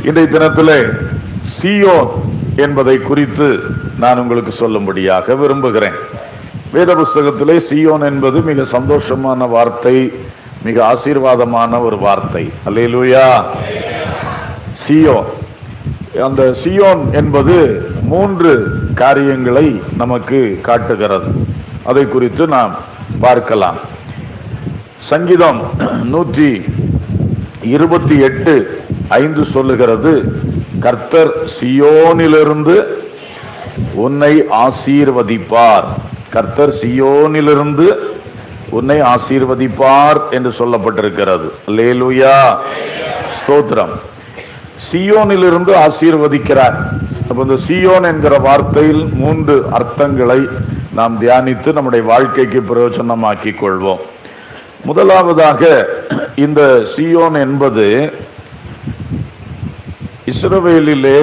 இன்றைய தினத்திலே சியோன் என்பதை குறித்து நான் உங்களுக்கு சொல்லும்படியாக விரும்புகிறேன் வேத புஸ்தகத்திலே சியோன் என்பது மிக சந்தோஷமான வார்த்தை மிக ஆசீர்வாதமான ஒரு வார்த்தை அல்லேலூயா சியோன் அந்த சியோன் என்பது மூன்று காரியங்களை நமக்கு காட்டுகிறது அதை குறித்து நாம் பார்க்கலாம் சங்கீதம் நூற்றி இருபத்தி எட்டு ஐந்து சொல்லுகிறது கர்த்தர் சியோனிலிருந்து உன்னை ஆசீர்வதிப்பார் கர்த்தர் சியோனிலிருந்து உன்னை ஆசீர்வதிப்பார் என்று சொல்லப்பட்டிருக்கிறது லேலுயா ஸ்தோத்திரம் சியோனிலிருந்து ஆசீர்வதிக்கிறார் அப்ப இந்த சியோன் என்கிற வார்த்தையில் மூன்று அர்த்தங்களை நாம் தியானித்து நம்முடைய வாழ்க்கைக்கு பிரயோஜனமாக்கிக் கொள்வோம் முதலாவதாக இந்த சியோன் என்பது இஸ்ரவேலிலே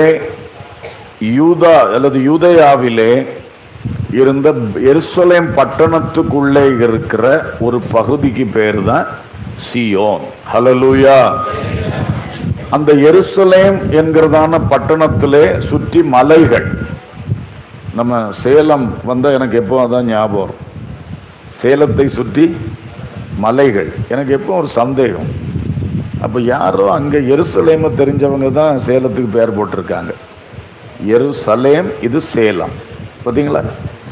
யூதா அல்லது யூதயாவிலே இருந்த எருசலேம் பட்டணத்துக்குள்ளே இருக்கிற ஒரு பகுதிக்கு பேர் தான் சியோன் ஹலலூயா அந்த எருசலேம் என்கிறதான பட்டணத்திலே சுற்றி மலைகள் நம்ம சேலம் வந்தால் எனக்கு எப்போ அதான் ஞாபகம் வரும். சேலத்தை சுற்றி மலைகள் எனக்கு எப்போ ஒரு சந்தேகம் அப்போ யாரோ அங்கே எருசலேமை தெரிஞ்சவங்க தான் சேலத்துக்கு பேர் போட்டிருக்காங்க எருசலேம் இது சேலம் பார்த்தீங்களா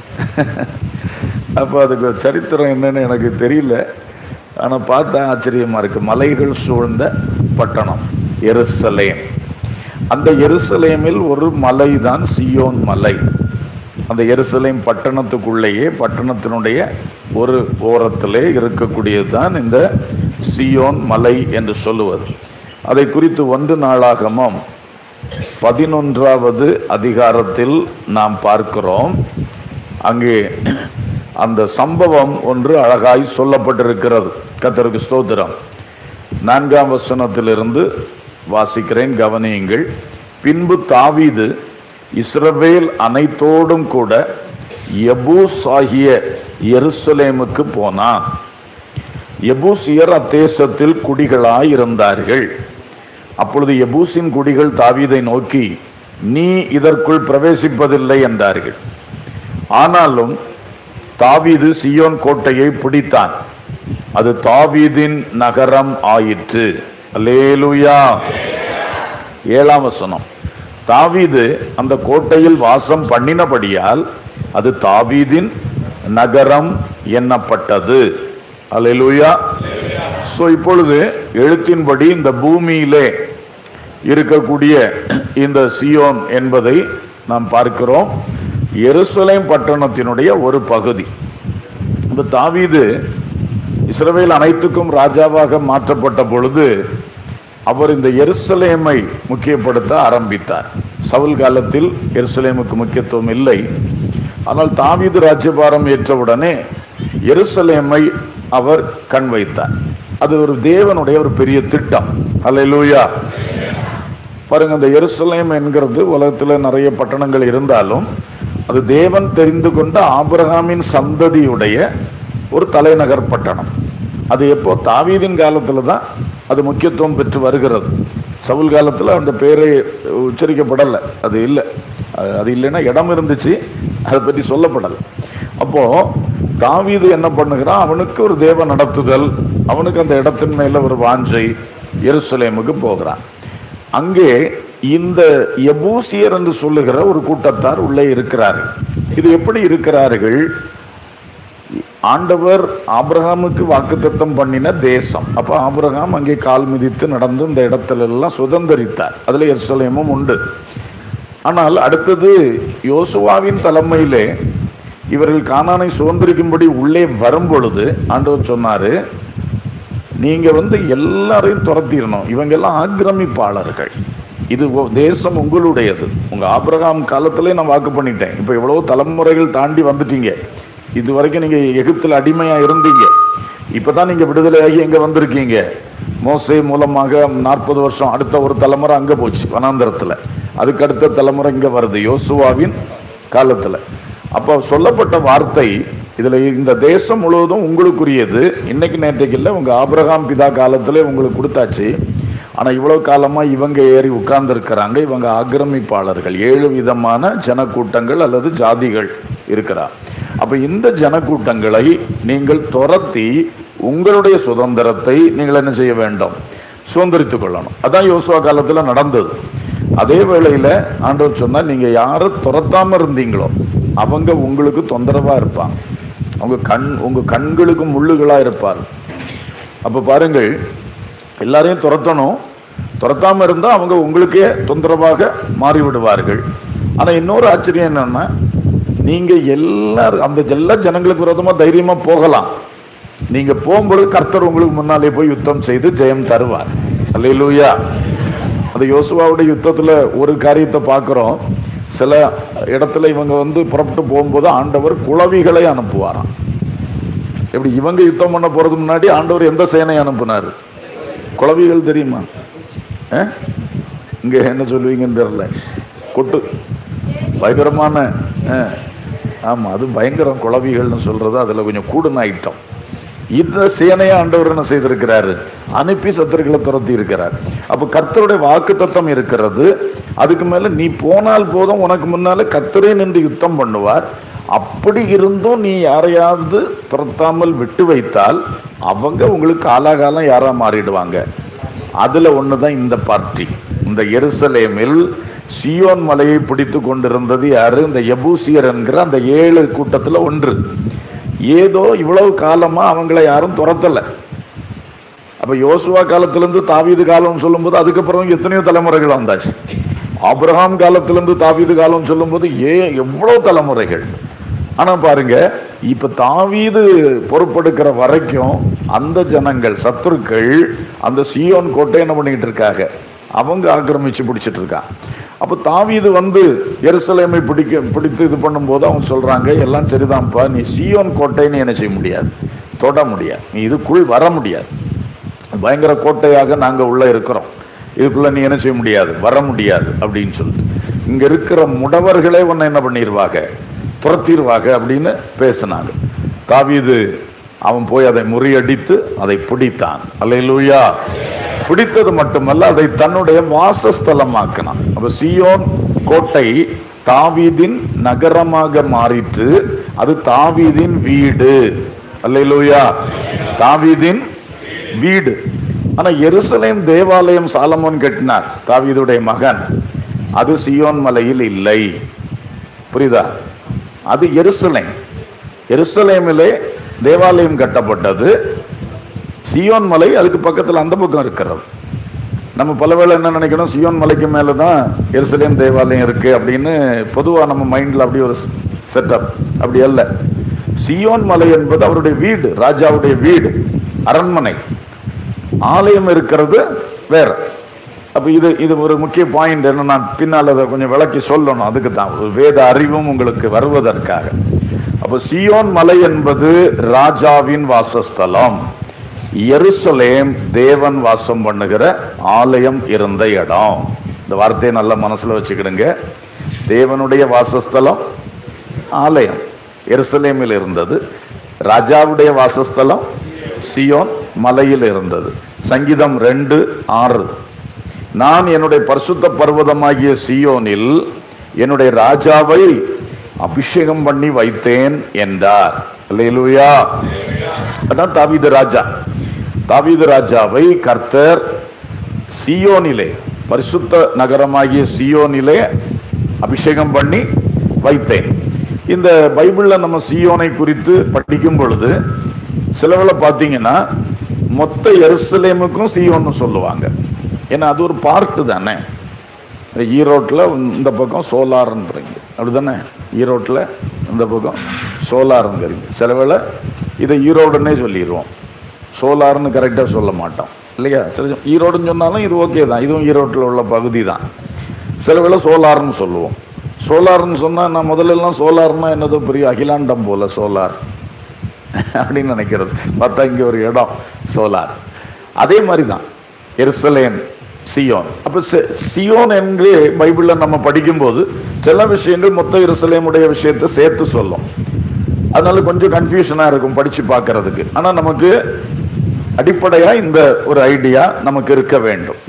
அப்போ அதுக்கு சரித்திரம் என்னன்னு எனக்கு தெரியல ஆனால் பார்த்தா ஆச்சரியமாக இருக்கு மலைகள் சூழ்ந்த பட்டணம் எருசலேம் அந்த எருசலேமில் ஒரு மலை தான் சியோன் மலை அந்த எருசலேம் பட்டணத்துக்குள்ளேயே பட்டணத்தினுடைய ஒரு ஓரத்திலே இருக்கக்கூடியது தான் இந்த சியோன் மலை என்று சொல்லுவது அதை குறித்து ஒன்று நாளாகமும் பதினொன்றாவது அதிகாரத்தில் நாம் பார்க்கிறோம் அங்கே அந்த சம்பவம் ஒன்று அழகாய் சொல்லப்பட்டிருக்கிறது கத்தருக்கு ஸ்தோத்திரம் நான்காம் வசனத்திலிருந்து வாசிக்கிறேன் கவனியுங்கள் பின்பு தாவீது இஸ்ரவேல் அனைத்தோடும் கூட எபூஸ் ஆகிய எருசலேமுக்கு போனான் எபூசியர் அத்தேசத்தில் குடிகளாய் இருந்தார்கள் அப்பொழுது எபூசின் குடிகள் தாவீதை நோக்கி நீ இதற்குள் பிரவேசிப்பதில்லை என்றார்கள் ஆனாலும் தாவீது சியோன் கோட்டையை பிடித்தான் அது தாவீதின் நகரம் ஆயிற்று அல்லேலூயா ஏழாம் வசனம் தாவீது அந்த கோட்டையில் வாசம் பண்ணினபடியால் அது தாவீதின் நகரம் எண்ணப்பட்டது அல்லேலூயா ஸோ இப்பொழுது எழுத்தின்படி இந்த பூமியிலே இருக்கக்கூடிய இந்த சியோன் என்பதை நாம் பார்க்கிறோம் எருசலேம் பட்டணத்தினுடைய ஒரு பகுதி இந்த தாவீது இஸ்ரவேல் அனைத்துக்கும் ராஜாவாக மாற்றப்பட்ட பொழுது அவர் இந்த எருசலேமை முக்கியப்படுத்த ஆரம்பித்தார் சவுல் காலத்தில் எருசலேமுக்கு முக்கியத்துவம் இல்லை ஆனால் தாவீது ராஜ்யபாரம் ஏற்றவுடனே எருசலேமை அவர் கண் வைத்தார் அது ஒரு தேவனுடைய ஒரு பெரிய திட்டம் அல்லேலூயா பாருங்க இந்த எருசலேம் என்கிறது உலகத்தில் நிறைய பட்டணங்கள் இருந்தாலும் அது தேவன் தெரிந்து கொண்ட ஆபிரகாமின் சந்ததியுடைய ஒரு தலைநகர் பட்டணம் அது எப்போ தாவீதின் காலத்தில் தான் அது முக்கியத்துவம் பெற்று வருகிறது சவுல் காலத்தில் அந்த பேரை உச்சரிக்கப்படலை அது இல்லை அது- அது இல்லைன்னா இடம் இருந்துச்சு அதை பற்றி சொல்லப்படலை அப்போ தாவீது என்ன பண்ணுகிறான் அவனுக்கு ஒரு தேவ நடத்துதல் அவனுக்கு அந்த இடத்தின் மேல ஒரு வாஞ்சை எருசலேமுக்கு போகிறான் அங்கே இந்த எபூசியர் என்று சொல்லுகிற ஒரு கூட்டத்தார் உள்ளே இருக்கிறார்கள் இது எப்படி இருக்கிறார்கள் ஆண்டவர் ஆபிரகாமுக்கு வாக்குத்தத்தம் பண்ணின தேசம் அப்ப ஆபிரகாம் அங்கே கால் மிதித்து நடந்து இந்த இடத்துல எல்லாம் சுதந்திரித்தார் அதுல எருசலேமும் உண்டு ஆனால் அடுத்தது யோசுவாவின் தலைமையிலே இவர்கள் கானானை சுதந்திரிக்கும்படி உள்ளே வரும் பொழுது ஆண்டவர் சொன்னாரு நீங்க வந்து எல்லாரையும் துரத்திடணும் இவங்க எல்லாம் ஆக்கிரமிப்பாளர்கள் இது ஒ- தேசம் உங்களுடையது உங்க ஆபிரகாம் காலத்திலே நான் வாக்கு பண்ணிட்டேன் இப்போ எவ்வளவோ தலைமுறைகள் தாண்டி வந்துட்டீங்க இது வரைக்கும் நீங்க எகிப்தில் அடிமையா இருந்தீங்க இப்பதான் நீங்க விடுதலையாகி எங்க வந்திருக்கீங்க மோசே மூலமாக நாற்பது வருஷம் அடுத்த ஒரு தலைமுறை அங்க போச்சு வனாந்தரத்துல அதுக்கு அடுத்த தலைமுறை இங்க வருது யோசுவாவின் காலத்துல அப்போ சொல்லப்பட்ட வார்த்தை இதுல இந்த தேசம் முழுவதும் உங்களுக்குரியது இன்னைக்கு நேற்றைக்கு இல்லை உங்க ஆபிரகாம் பிதா காலத்திலே உங்களுக்கு கொடுத்தாச்சு ஆனா இவ்வளவு காலமா இவங்க ஏறி உட்கார்ந்து இருக்கிறாங்க இவங்க ஆக்கிரமிப்பாளர்கள் ஏழு விதமான ஜனக்கூட்டங்கள் அல்லது ஜாதிகள் இருக்கிறார் அப்ப இந்த ஜனக்கூட்டங்களை நீங்கள் துரத்தி உங்களுடைய சுதந்திரத்தை நீங்கள் என்ன செய்ய வேண்டும் சுதந்திரித்துக் கொள்ளணும் அதான் யோசுவா காலத்துல நடந்தது அதே வேளையில ஆண்டவர் சொன்னா நீங்க யாரை துரத்தாம இருந்தீங்களோ அவங்க உங்களுக்கு தொந்தரவா இருப்பாங்க அவங்க கண் உங்க கண்களுக்கு முள்ளுகளா இருப்பார் அப்ப பாருங்கள் எல்லாரையும் துரத்தணும் துரத்தாம இருந்தா அவங்க உங்களுக்கே தொந்தரவாக மாறி விடுவார்கள் ஆனா இன்னொரு ஆச்சரியம் என்னன்னா நீங்க எல்லாரும் அந்த எல்லா ஜனங்களுக்கு விரோதமா தைரியமா போகலாம் நீங்க போகும்போது கர்த்தர் உங்களுக்கு முன்னாலே போய் யுத்தம் செய்து ஜெயம் தருவார் அல்லேலூயா அந்த யோசுவாவுடைய யுத்தத்துல ஒரு காரியத்தை பார்க்கிறோம் சில இடத்துல இவங்க வந்து புறப்பட்டு போகும்போது ஆண்டவர் குளவிகளை அனுப்புவாராம் எப்படி இவங்க யுத்தம் பண்ண போறது முன்னாடி ஆண்டவர் எந்த சேனையை அனுப்புனாரு குளவிகள் தெரியுமா ஆ? இங்க என்ன சொல்லுவீங்கன்னு தெரியல கொட்டு பயங்கரமான ஆ. ஆமா அது பயங்கரம் குளவிகள்னு சொல்றது அதுல கொஞ்சம் கூடுன ஐட்டம் இந்த சேனையை ஆண்டவர் என்ன செய்திருக்கிறாரு அனுப்பி சத்துருக்களை துரத்தி இருக்கிறார் அப்ப கர்த்தருடைய வாக்கு தத்தம் இருக்கிறது அதுக்கு மேல நீ போனால் போதும் உனக்கு முன்னால கர்த்தரே நின்று யுத்தம் பண்ணுவார் அப்படி இருந்தும் நீ யாரையாவது துரத்தாமல் விட்டு வைத்தால் அவங்க உங்களுக்கு காலாகாலம் யாரா மாறிடுவாங்க அதுல ஒண்ணுதான் இந்த பார்ட்டி இந்த எருசலேமில் சியோன் மலையை பிடித்து கொண்டிருந்தது யாரு இந்த எபூசியர் என்கிற அந்த ஏழு கூட்டத்துல ஒன்று ஏதோ இவ்வளவு காலமா அவங்கள யாரும் துரத்தல அப்ப யோசுவா காலத்திலிருந்து தாவீது காலம் சொல்லும்போது அதுக்கப்புறம் எத்தனையோ தலைமுறைகள் வந்தாச்சு ஆபிரகாம் காலத்திலிருந்து தாவீது காலம் சொல்லும்போது ஏ எவ்வளவு தலைமுறைகள் ஆனா பாருங்க இப்ப தாவீது பொறுப்பெடுக்கிற வரைக்கும் அந்த ஜனங்கள் சத்துருக்கள் அந்த சியோன் கோட்டை என்ன பண்ணிக்கிட்டு இருக்காங்க அவங்க ஆக்கிரமிச்சு பிடிச்சிட்டு இருக்கான் அப்ப தாவீது வந்து எருசலேமை பிடிக்க பிடித்து இது பண்ணும்போது அவங்க சொல்றாங்க எல்லாம் சரிதான்ப்பா நீ சியோன் கோட்டைன்னு என்ன செய்ய முடியாது தொட முடியாது நீ இதுக்குள் வர முடியாது பயங்கர கோட்டையாக நாங்க உள்ள இருக்கிறோம் இதுக்குள்ள நீ என்ன செய்ய முடியாது வர முடியாது அப்படின்னு சொல்லிட்டு இங்க இருக்கிற முடவர்களே உன்னை என்ன பண்ணிடுவாங்க துரத்திடுவாங்க அப்படின்னு பேசினாங்க தாவீது அவன் போய் அதை முறியடித்து அதை பிடித்தான் அல்லேலூயா பிடித்தது மட்டுமல்ல அதை தன்னுடைய வாசஸ்தலமாக்கினான் அப்ப சியோன் கோட்டை தாவீதின் நகரமாக மாறிற்று அது தாவீதின் வீடு அல்லேலூயா தாவீதின் வீடு ஆனா எருசலேம் தேவாலயம் சாலமோன் கட்டினார் தாவீதுடைய மகன் அது சியோன் மலையில் இல்லை புரியுதா அது எருசலேம் எருசலேமிலே தேவாலயம் கட்டப்பட்டது சியோன் மலை அதுக்கு பக்கத்துல அந்த பக்கம் இருக்கிறது நம்ம பலவேளை என்ன நினைக்கணும் சியோன் மலைக்கு மேல தான் எருசலேம் தேவாலயம் இருக்கு அப்படின்னு பொதுவா நம்ம மைண்ட்ல அப்படி ஒரு செட்டப் அப்படி அல்ல சியோன் மலை என்பது அவருடைய வீடு ராஜாவுடைய வீடு அரண்மனை ஆலயம் இருக்கிறது வேற அப்ப இது இது ஒரு முக்கிய பாயிண்ட் என்ன நான் பின்னால் அதை கொஞ்சம் விளக்கி சொல்லணும் அதுக்கு தான் ஒரு வேத அறிவும் உங்களுக்கு வருவதற்காக அப்ப சியோன் மலை என்பது ராஜாவின் வாசஸ்தலம் எருசலேம் தேவன் வாசம் பண்ணுகிற ஆலயம் இருந்த இடம் இந்த வார்த்தையை நல்ல மனசுல வச்சுக்கிடுங்க தேவனுடைய வாசஸ்தலம் ஆலயம் எருசலேமில் இருந்தது ராஜாவுடைய வாசஸ்தலம் சியோன் மலையில் இருந்தது சங்கீதம் ரெண்டு ஆறு நான் என்னுடைய பரிசுத்த பர்வதமாகிய சியோனில் என்னுடைய ராஜாவை அபிஷேகம் பண்ணி வைத்தேன் என்றார் அல்லேலூயா அதான் தாவீது ராஜா தாவீது ராஜாவை கர்த்தர் சியோனிலே பரிசுத்த நகரமாகிய சியோனிலே அபிஷேகம் பண்ணி வைத்தேன் இந்த பைபிள்ல நம்ம சியோனை குறித்து படிக்கும் பொழுது சிலவுல பார்த்தீங்கன்னா மொத்த எருசலேமுக்கும் சியோன்னு சொல்லுவாங்க ஏன்னா அது ஒரு பார்ட்டு தானே இந்த ஈரோட்டில் இந்த பக்கம் சோலார்ன்றீங்க அப்படிதானே ஈரோட்டில் இந்த பக்கம் சோலாருங்கிறீங்க சில வேளை இதை ஈரோடுன்னே சொல்லிடுவோம் சோலார்னு கரெக்டாக சொல்ல மாட்டோம் இல்லையா சில ஈரோடுன்னு சொன்னாலும் இது ஓகே தான் இதுவும் ஈரோட்டில் உள்ள பகுதி தான் சில வேளை சோலார்னு சொல்லுவோம் சோலார்னு சொன்னால் நான் முதல்ல எல்லாம் சோலார்னா என்னதோ பெரிய அகிலாண்டம் போல சோலார் அப்படின்னு நினைக்கிறது பார்த்தா இங்கே ஒரு இடம் சோலார் அதே மாதிரி தான் எருசலேம் சியோன் அப்போ சியோன் என்று பைபிளில் நம்ம படிக்கும்போது சில விஷயங்கள் மொத்த எருசலேமுடைய விஷயத்தை சேர்த்து சொல்லும் அதனால கொஞ்சம் கன்ஃபியூஷனாக இருக்கும் படித்து பார்க்கறதுக்கு ஆனால் நமக்கு அடிப்படையாக இந்த ஒரு ஐடியா நமக்கு இருக்க வேண்டும்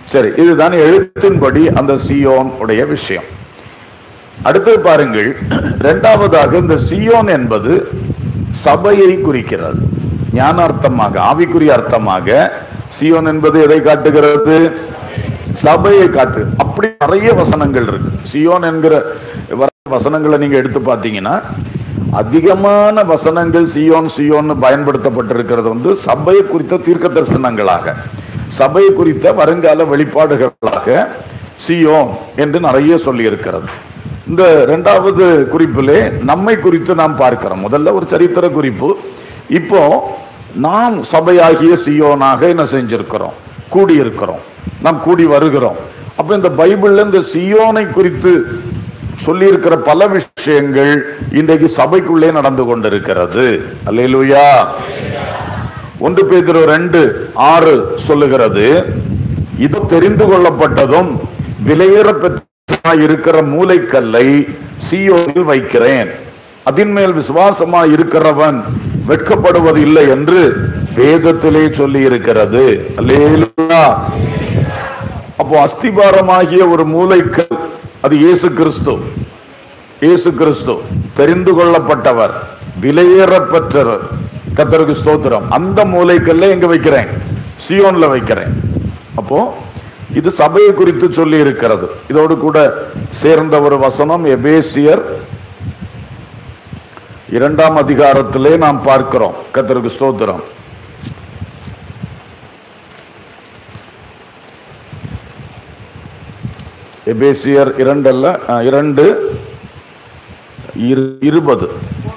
சரி இதுதான் எழுத்தின்படி அந்த சியோன் உடைய விஷயம் அடுத்தது பாருங்கள் இரண்டாவதாக இந்த சியோன் என்பது சபையை குறிக்கிறது ஞானார்த்தமாக ஆவிக்குரிய அர்த்தமாக சியோன் என்பது எதை காட்டுகிறது சபையை காட்டு அப்படி நிறைய வசனங்கள் இருக்கு சியோன் என்கிற வ- வசனங்களை நீங்க எடுத்து பார்த்தீங்கன்னா அதிகமான வசனங்கள் சியோன் சியோன் பயன்படுத்தப்பட்டிருக்கிறது வந்து சபையை குறித்த தீர்க்க தரிசனங்களாக சபை குறித்த வருங்கால வெளிப்பாடுகளாக சியோன் என்று நிறைய சொல்லி இருக்கிறது இந்த இரண்டாவது குறிப்பிலே நம்மை குறித்து நாம் பார்க்கிறோம் முதல்ல ஒரு சரித்திர குறிப்பு இப்போ நாம் சபையாகிய சியோனாக என்ன செஞ்சிருக்கிறோம் கூடி இருக்கிறோம் நாம் கூடி வருகிறோம் அப்ப இந்த பைபிள்ல இந்த சியோனை குறித்து சொல்லியிருக்கிற பல விஷயங்கள் இன்றைக்கு சபைக்குள்ளே நடந்து கொண்டிருக்கிறது அல்லேலூயா ஒன்று பேதுரு ரெண்டு ஆறு சொல்லுகிறது இது தெரிந்து கொள்ளப்பட்டதும் விலையேற பெற்ற இருக்கிற மூலைக்கல்லை சீயோனில் வைக்கிறேன் அதின் மேல் விசுவாசமா இருக்கிறவன் வெட்கப்படுவது இல்லை என்று வேதத்திலே சொல்லி இருக்கிறது அல்லேலூயா அப்போ அஸ்திபாரமாகிய ஒரு மூலைக்கல் அது இயேசு கிறிஸ்து இயேசு கிறிஸ்து தெரிந்து கொள்ளப்பட்டவர் விலையேற பெற்றவர் கத்தருக்கு ஸ்தோத்திரம் அந்த மூலைக்கல்ல எங்க வைக்கிறேன் சியோன்ல வைக்கிறேன் அப்போ இது சபையை குறித்து சொல்லி இருக்கிறது இதோடு கூட சேர்ந்த ஒரு வசனம் எபேசியர் இரண்டாம் அதிகாரத்திலே நாம் பார்க்கிறோம் கத்தருக்கு ஸ்தோத்திரம் எபேசியர் இரண்டல்ல அஹ், இரண்டு இரு- இருபது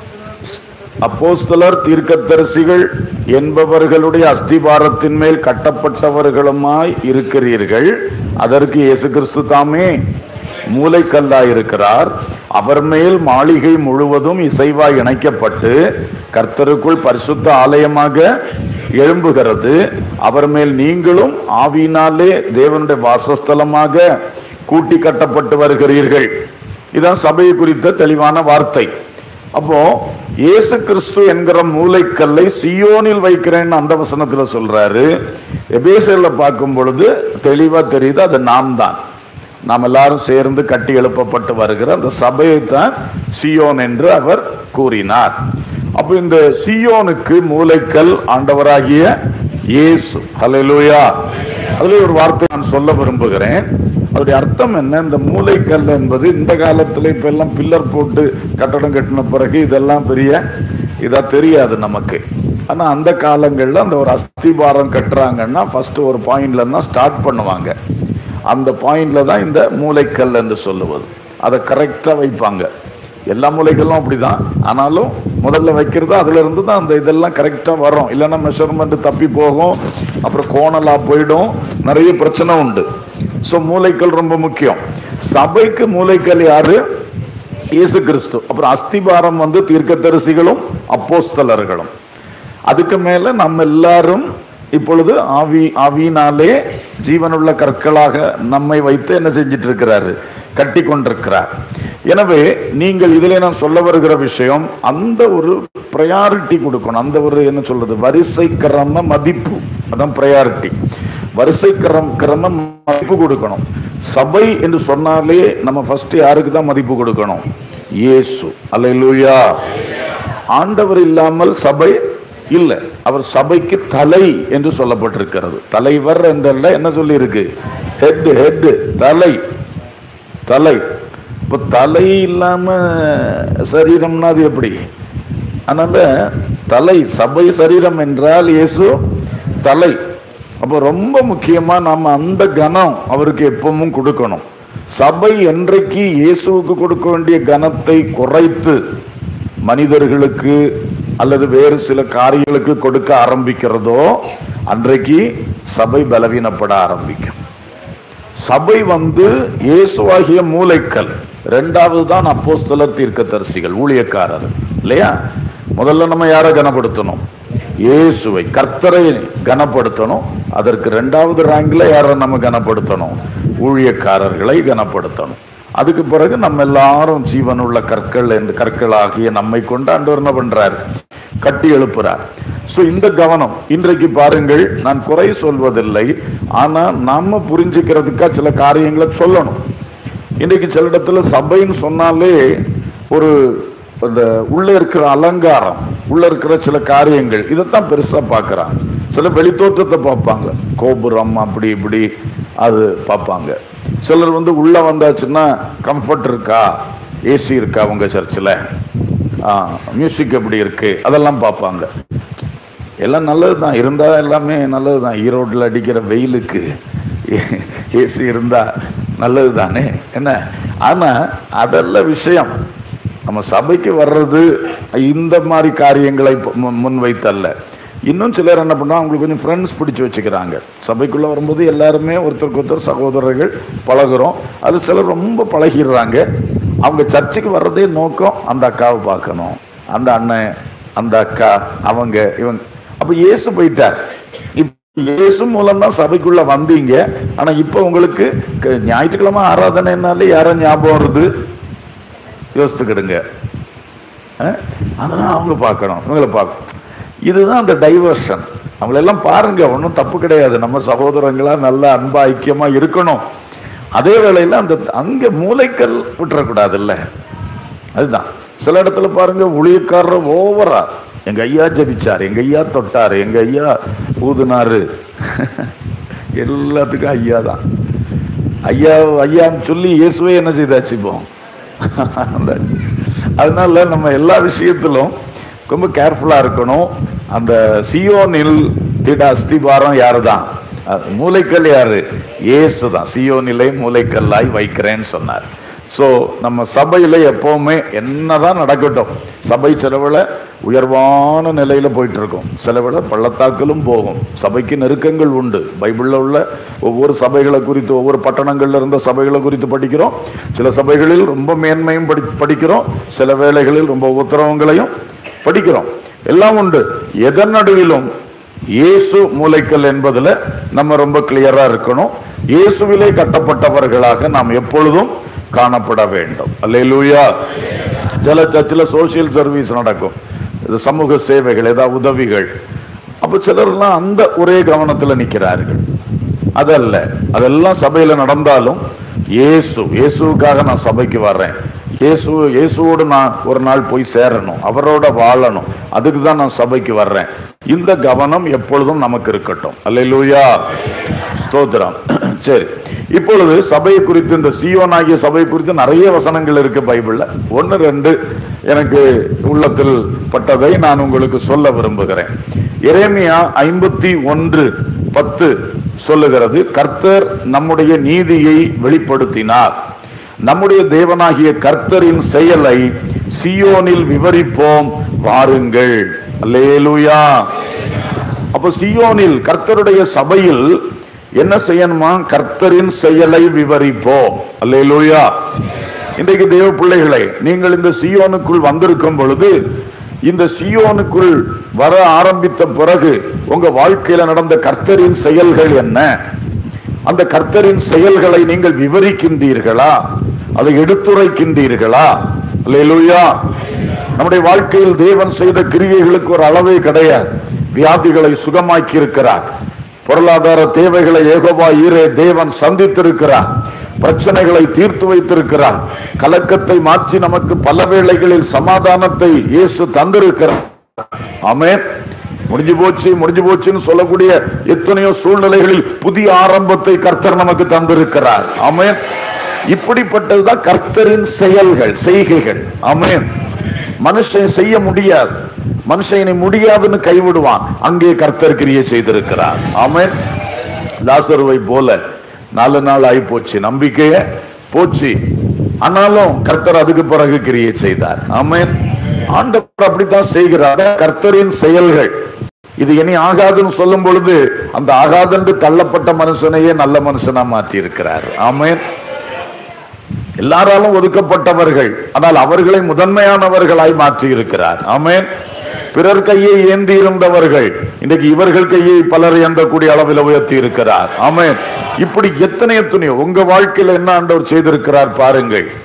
அப்போஸ்தலர் தீர்க்கதரிசிகள் என்பவர்களுடைய அஸ்திபாரத்தின் மேல் கட்டப்பட்டவர்களுமாய் இருக்கிறீர்கள் அதற்கு இயேசு கிறிஸ்து தாமே மூளைக்கல்லாய் இருக்கிறார் அவர் மேல் மாளிகை முழுவதும் இசைவாய் இணைக்கப்பட்டு கர்த்தருக்குள் பரிசுத்த ஆலயமாக எழும்புகிறது அவர் மேல் நீங்களும் ஆவியினாலே தேவனுடைய வாசஸ்தலமாக கூட்டி கட்டப்பட்டு வருகிறீர்கள் இதான் சபையை குறித்த தெளிவான வார்த்தை அப்போ இயேசு கிறிஸ்து என்கிற மூளைக்கல்லை சியோனில் வைக்கிறேன்னு அந்த வசனத்துல சொல்றாரு எபேசியர்ல பார்க்கும் பொழுது தெளிவா தெரியுது அது நாம் தான் நாம் எல்லாரும் சேர்ந்து கட்டி எழுப்பப்பட்டு வருகிற அந்த சபையை தான் சியோன் என்று அவர் கூறினார் அப்போ இந்த சியோனுக்கு மூளைக்கல் ஆண்டவராகிய இயேசு ஹalleluya அதுல ஒரு வார்த்தை நான் சொல்ல விரும்புகிறேன் அதோடைய அர்த்தம் என்ன இந்த மூளைக்கல் என்பது இந்த காலத்துல இப்ப எல்லாம் பில்லர் போட்டு கட்டடம் கட்டின பிறகு இதெல்லாம் பெரிய இதா தெரியாது நமக்கு ஆனா அந்த காலங்கள்ல அந்த ஒரு அஸ்திபாரம் கட்டுறாங்கன்னா ஃபர்ஸ்ட் ஒரு பாயிண்ட்ல தான் ஸ்டார்ட் பண்ணுவாங்க அந்த பாயிண்ட்ல தான் இந்த மூளைக்கல் என்று சொல்லுவது அதை கரெக்டா வைப்பாங்க எல்லா மூலைகளும் அப்படிதான் ஆனாலும் முதல்ல வைக்கிறது அதுல இருந்து தான் அந்த இதெல்லாம் கரெக்டா வரும் இல்லைன்னா மெஷர்மெண்ட் தப்பி போகும் அப்புறம் கோணலா போயிடும் நிறைய பிரச்சனை உண்டு ஸோ மூளைக்கல் ரொம்ப முக்கியம் சபைக்கு மூளைக்கல் யாரு இயேசு கிறிஸ்து அப்புறம் அஸ்திபாரம் வந்து தீர்க்கதரிசிகளும் அப்போஸ்தலர்களும் அதுக்கு மேல நம்ம எல்லாரும் இப்பொழுது ஆவி ஆவியினாலே ஜீவனுள்ள கற்களாக நம்மை வைத்து என்ன செஞ்சிட்டு இருக்கிறாரு கட்டி கொண்டிருக்கிறார் எனவே நீங்கள் இதிலே நான் சொல்ல வருகிற விஷயம் அந்த ஒரு ப்ரையாரிட்டி கொடுக்கணும் அந்த ஒரு என்ன சொல்றது வரிசை கிரம மதிப்பு அதான் ப்ரையாரிட்டி வரிசை கிரம் கிரம மதிப்பு கொடுக்கணும் சபை என்று சொன்னாலே நம்ம ஃபர்ஸ்ட் யாருக்கு தான் மதிப்பு கொடுக்கணும் இயேசு அல்லேலூயா ஆண்டவர் இல்லாமல் சபை இல்லை அவர் சபைக்கு தலை என்று சொல்லப்பட்டிருக்கிறது தலைவர் என்றல்ல என்ன சொல்லி இருக்கு ஹெட் ஹெட் தலை தலை இப்போ தலை இல்லாம சரீரம்னா அது எப்படி அதனால தலை சபை சரீரம் என்றால் இயேசு தலை அப்போ ரொம்ப முக்கியமா நாம அந்த கனம் அவருக்கு எப்பவும் கொடுக்கணும் சபை என்றைக்கு இயேசுவுக்கு கொடுக்க வேண்டிய கனத்தை குறைத்து மனிதர்களுக்கு அல்லது வேறு சில காரியங்களுக்கு கொடுக்க ஆரம்பிக்கிறதோ அன்றைக்கு சபை பலவீனப்பட ஆரம்பிக்கும் சபை வந்து இயேசுவாகிய மூளைக்கல் ரெண்டாவது தான் அப்போஸ்தலர் தீர்க்கதரிசிகள் ஊழியக்காரர் இல்லையா முதல்ல நம்ம யாரை கனப்படுத்தணும் இயேசுவை கர்த்தரை கனப்படுத்தணும் அதற்கு ரெண்டாவது ரேங்க்ல யாரை நம்ம கனப்படுத்தணும் ஊழியக்காரர்களை கனப்படுத்தணும் அதுக்கு பிறகு நம்ம எல்லாரும் ஜீவனுள்ள கற்கள் என்று கற்களாகிய நம்மை கொண்டு ஆண்டவர் என்ன பண்றார் கட்டி எழுப்புறார் சோ இந்த கவனம் இன்றைக்கு பாருங்கள் நான் குறை சொல்வதில்லை ஆனா நாம புரிஞ்சுக்கிறதுக்கா சில காரியங்களை சொல்லணும் இன்றைக்கு சில இடத்துல சபைன்னு சொன்னாலே ஒரு அந்த உள்ள இருக்கிற அலங்காரம் உள்ள இருக்கிற சில காரியங்கள் இதைத்தான் பெருசா பார்க்கறாங்க சில வெளித்தோற்றத்தை பார்ப்பாங்க கோபுரம் அப்படி இப்படி அது பார்ப்பாங்க சிலர் வந்து உள்ள வந்தாச்சுன்னா கம்ஃபர்ட் இருக்கா ஏசி இருக்கா உங்க சர்ச்சில் மியூசிக் எப்படி இருக்கு அதெல்லாம் பார்ப்பாங்க எல்லாம் நல்லது தான் இருந்தால் எல்லாமே நல்லது தான் ஈரோட்டில் அடிக்கிற வெயிலுக்கு ஏசி இருந்தா நல்லது தானே என்ன ஆனால் அதெல்லாம் விஷயம் நம்ம சபைக்கு வர்றது இந்த மாதிரி காரியங்களை மு- முன்வைத்தல்ல இன்னும் சிலர் என்ன பண்ணா அவங்களுக்கு கொஞ்சம் ஃப்ரெண்ட்ஸ் பிடிச்சு வச்சுக்கிறாங்க சபைக்குள்ள வரும்போது எல்லாருமே ஒருத்தருக்கு ஒருத்தர் சகோதரர்கள் பழகுறோம் அது சிலர் ரொம்ப பழகிடுறாங்க அவங்க சர்ச்சுக்கு வர்றதே நோக்கம் அந்த அக்காவை பார்க்கணும் அந்த அண்ணன் அந்த அக்கா அவங்க இவங்க அப்ப இயேசு போயிட்டார் இப்ப இயேசு மூலம் தான் சபைக்குள்ள வந்தீங்க ஆனா இப்ப உங்களுக்கு க- ஞாயிற்றுக்கிழமை ஆராதனைனாலே யாரோ ஞாபகம் வருது யோசித்துக்கிடுங்க அஹ்? அதெல்லாம் அவங்க பார்க்கணும் இவங்களை பார்க்கணும் இதுதான் அந்த டைவர்ஷன் அவங்களெல்லாம் பாருங்க ஒன்றும் தப்பு கிடையாது நம்ம சகோதரங்களா நல்ல அன்பா ஐக்கியமா இருக்கணும் அதே வேளையில அந்த அங்க மூளைக்கல் விட்டுறக்கூடாதுல்ல அதுதான் சில இடத்துல பாருங்க ஊழியக்காரர் ஓவரா எங்க ஐயா ஜபிச்சார் எங்க ஐயா தொட்டார் எங்க ஐயா ஊதுனாரு எல்லாத்துக்கும் ஐயா தான் ஐயா ஐயான்னு சொல்லி இயேசுவே என்ன செய்தாச்சு இப்போ வந்தாச்சு. அதனால நம்ம எல்லா விஷயத்திலும் ரொம்ப கேர்ஃபுல்லா இருக்கணும் அந்த சியோனில் திட அஸ்திபாரம் யாரு தான் அது மூளைக்கல் யாரு இயேசு தான் சியோனிலை மூளைக்கல்லாய் வைக்கிறேன்னு சொன்னார் ஸோ நம்ம சபையில எப்பவுமே என்னதான் நடக்கட்டும் சபை செலவுல உயர்வான நிலையில போயிட்டு இருக்கும் செலவுல பள்ளத்தாக்கிலும் போகும் சபைக்கு நெருக்கங்கள் உண்டு பைபிள்ல உள்ள ஒவ்வொரு சபைகளை குறித்து ஒவ்வொரு பட்டணங்கள்ல இருந்த சபைகளை குறித்து படிக்கிறோம் சில சபைகளில் ரொம்ப மேன்மையும் படி படிக்கிறோம் சில வேளைகளில் ரொம்ப உத்தரவங்களையும் படிக்கிறோம் எல்லாம் உண்டு எதன் நடுவிலும் இயேசு மூளைக்கல் என்பதுல நம்ம ரொம்ப கிளியரா இருக்கணும் இயேசுவிலே கட்டப்பட்டவர்களாக நாம் எப்பொழுதும் காணப்பட வேண்டும் அல்லேலூயா சில சர்ச்சில் சோசியல் சர்வீஸ் நடக்கும் இது சமூக சேவைகள் ஏதாவது உதவிகள் அப்ப சிலர்லாம் அந்த ஒரே கவனத்துல நிக்கிறார்கள் அதல்ல அதெல்லாம் சபையில நடந்தாலும் இயேசு இயேசுவுக்காக நான் சபைக்கு வர்றேன் இயேசு இயேசுவோடு நான் ஒரு நாள் போய் சேரணும் அவரோட வாழணும் அதுக்கு தான் நான் சபைக்கு வர்றேன் இந்த கவனம் எப்பொழுதும் நமக்கு இருக்கட்டும் அல்லேலூயா ஸ்தோத்திரம் சரி இப்பொழுது சபையை குறித்து இந்த சியோனாகிய சபை குறித்து நிறைய வசனங்கள் இருக்கு பைபிள்ல ஒன்னு ரெண்டு எனக்கு உள்ளத்தில் பட்டதை நான் உங்களுக்கு சொல்ல விரும்புகிறேன் எரேமியா ஐம்பத்தி ஒன்று பத்து சொல்லுகிறது கர்த்தர் நம்முடைய நீதியை வெளிப்படுத்தினார் நம்முடைய தேவனாகிய கர்த்தரின் செயலை சியோனில் விவரிப்போம் வாருங்கள் அல்லேலூயா அப்ப சியோனில் கர்த்தருடைய சபையில் என்ன செய்யணுமா கர்த்தரின் செயலை விவரிப்போம் அல்லேலூயா இன்றைக்கு தேவ பிள்ளைகளை நீங்கள் இந்த சியோனுக்குள் வந்திருக்கும் பொழுது இந்த சியோனுக்குள் வர ஆரம்பித்த பிறகு உங்க வாழ்க்கையில நடந்த கர்த்தரின் செயல்கள் என்ன அந்த கர்த்தரின் செயல்களை நீங்கள் விவரிக்கின்றீர்களா அதை எடுத்துரைக்கின்றீர்களா அல்லேலூயா நம்முடைய வாழ்க்கையில் தேவன் செய்த கிரியைகளுக்கு ஒரு அளவே கிடையாது வியாதிகளை சுகமாக்கி இருக்கிறார் பொருளாதார தேவைகளை ஏகோபா ஈரே தேவன் சந்தித்திருக்கிறார் பிரச்சனைகளை தீர்த்து வைத்திருக்கிறார் கலக்கத்தை மாற்றி நமக்கு பல வேளைகளில் சமாதானத்தை இயேசு தந்திருக்கிறார் ஆமென் முடிஞ்சு போச்சு முடிஞ்சு போச்சுன்னு சொல்லக்கூடிய எத்தனையோ சூழ்நிலைகளில் புதிய ஆரம்பத்தை கர்த்தர் நமக்கு தந்திருக்கிறார் ஆமென் இப்படிப்பட்டதுதான் கர்த்தரின் செயல்கள் செய்கைகள் ஆமென் மனுஷன் செய்ய முடியாது மனுஷனை முடியாதுன்னு கைவிடுவான் அங்கே கர்த்தர் கிரியை செய்திருக்கிறார் ஆமென் லாசருவை போல நாலு நாள் ஆகி போச்சு நம்பிக்கைய போச்சு ஆனாலும் கர்த்தர் அதுக்கு பிறகு கிரியை செய்தார் ஆமென் ஆண்டவர் அப்படித்தான் செய்கிறார் அதான் கர்த்தரின் செயல்கள் இது இனி ஆகாதுன்னு சொல்லும் பொழுது அந்த ஆகாதென்று தள்ளப்பட்ட மனுஷனையே நல்ல மனுஷனா மாற்றி இருக்கிறார் ஆமென் எல்லாராலும் ஒதுக்கப்பட்டவர்கள் ஆனால் அவர்களை முதன்மையானவர்களாய் மாற்றி இருக்கிறார் ஆமென் பிறர் கையை ஏந்தி இருந்தவர்கள் இன்றைக்கு இவர்கள் கையை பலர் ஏந்தக்கூடிய அளவில் உயர்த்தி இருக்கிறார் ஆமென் இப்படி எத்தனை எத்தனையோ உங்க வாழ்க்கையில என்ன ஆண்டவர் செய்திருக்கிறார் பாருங்கள்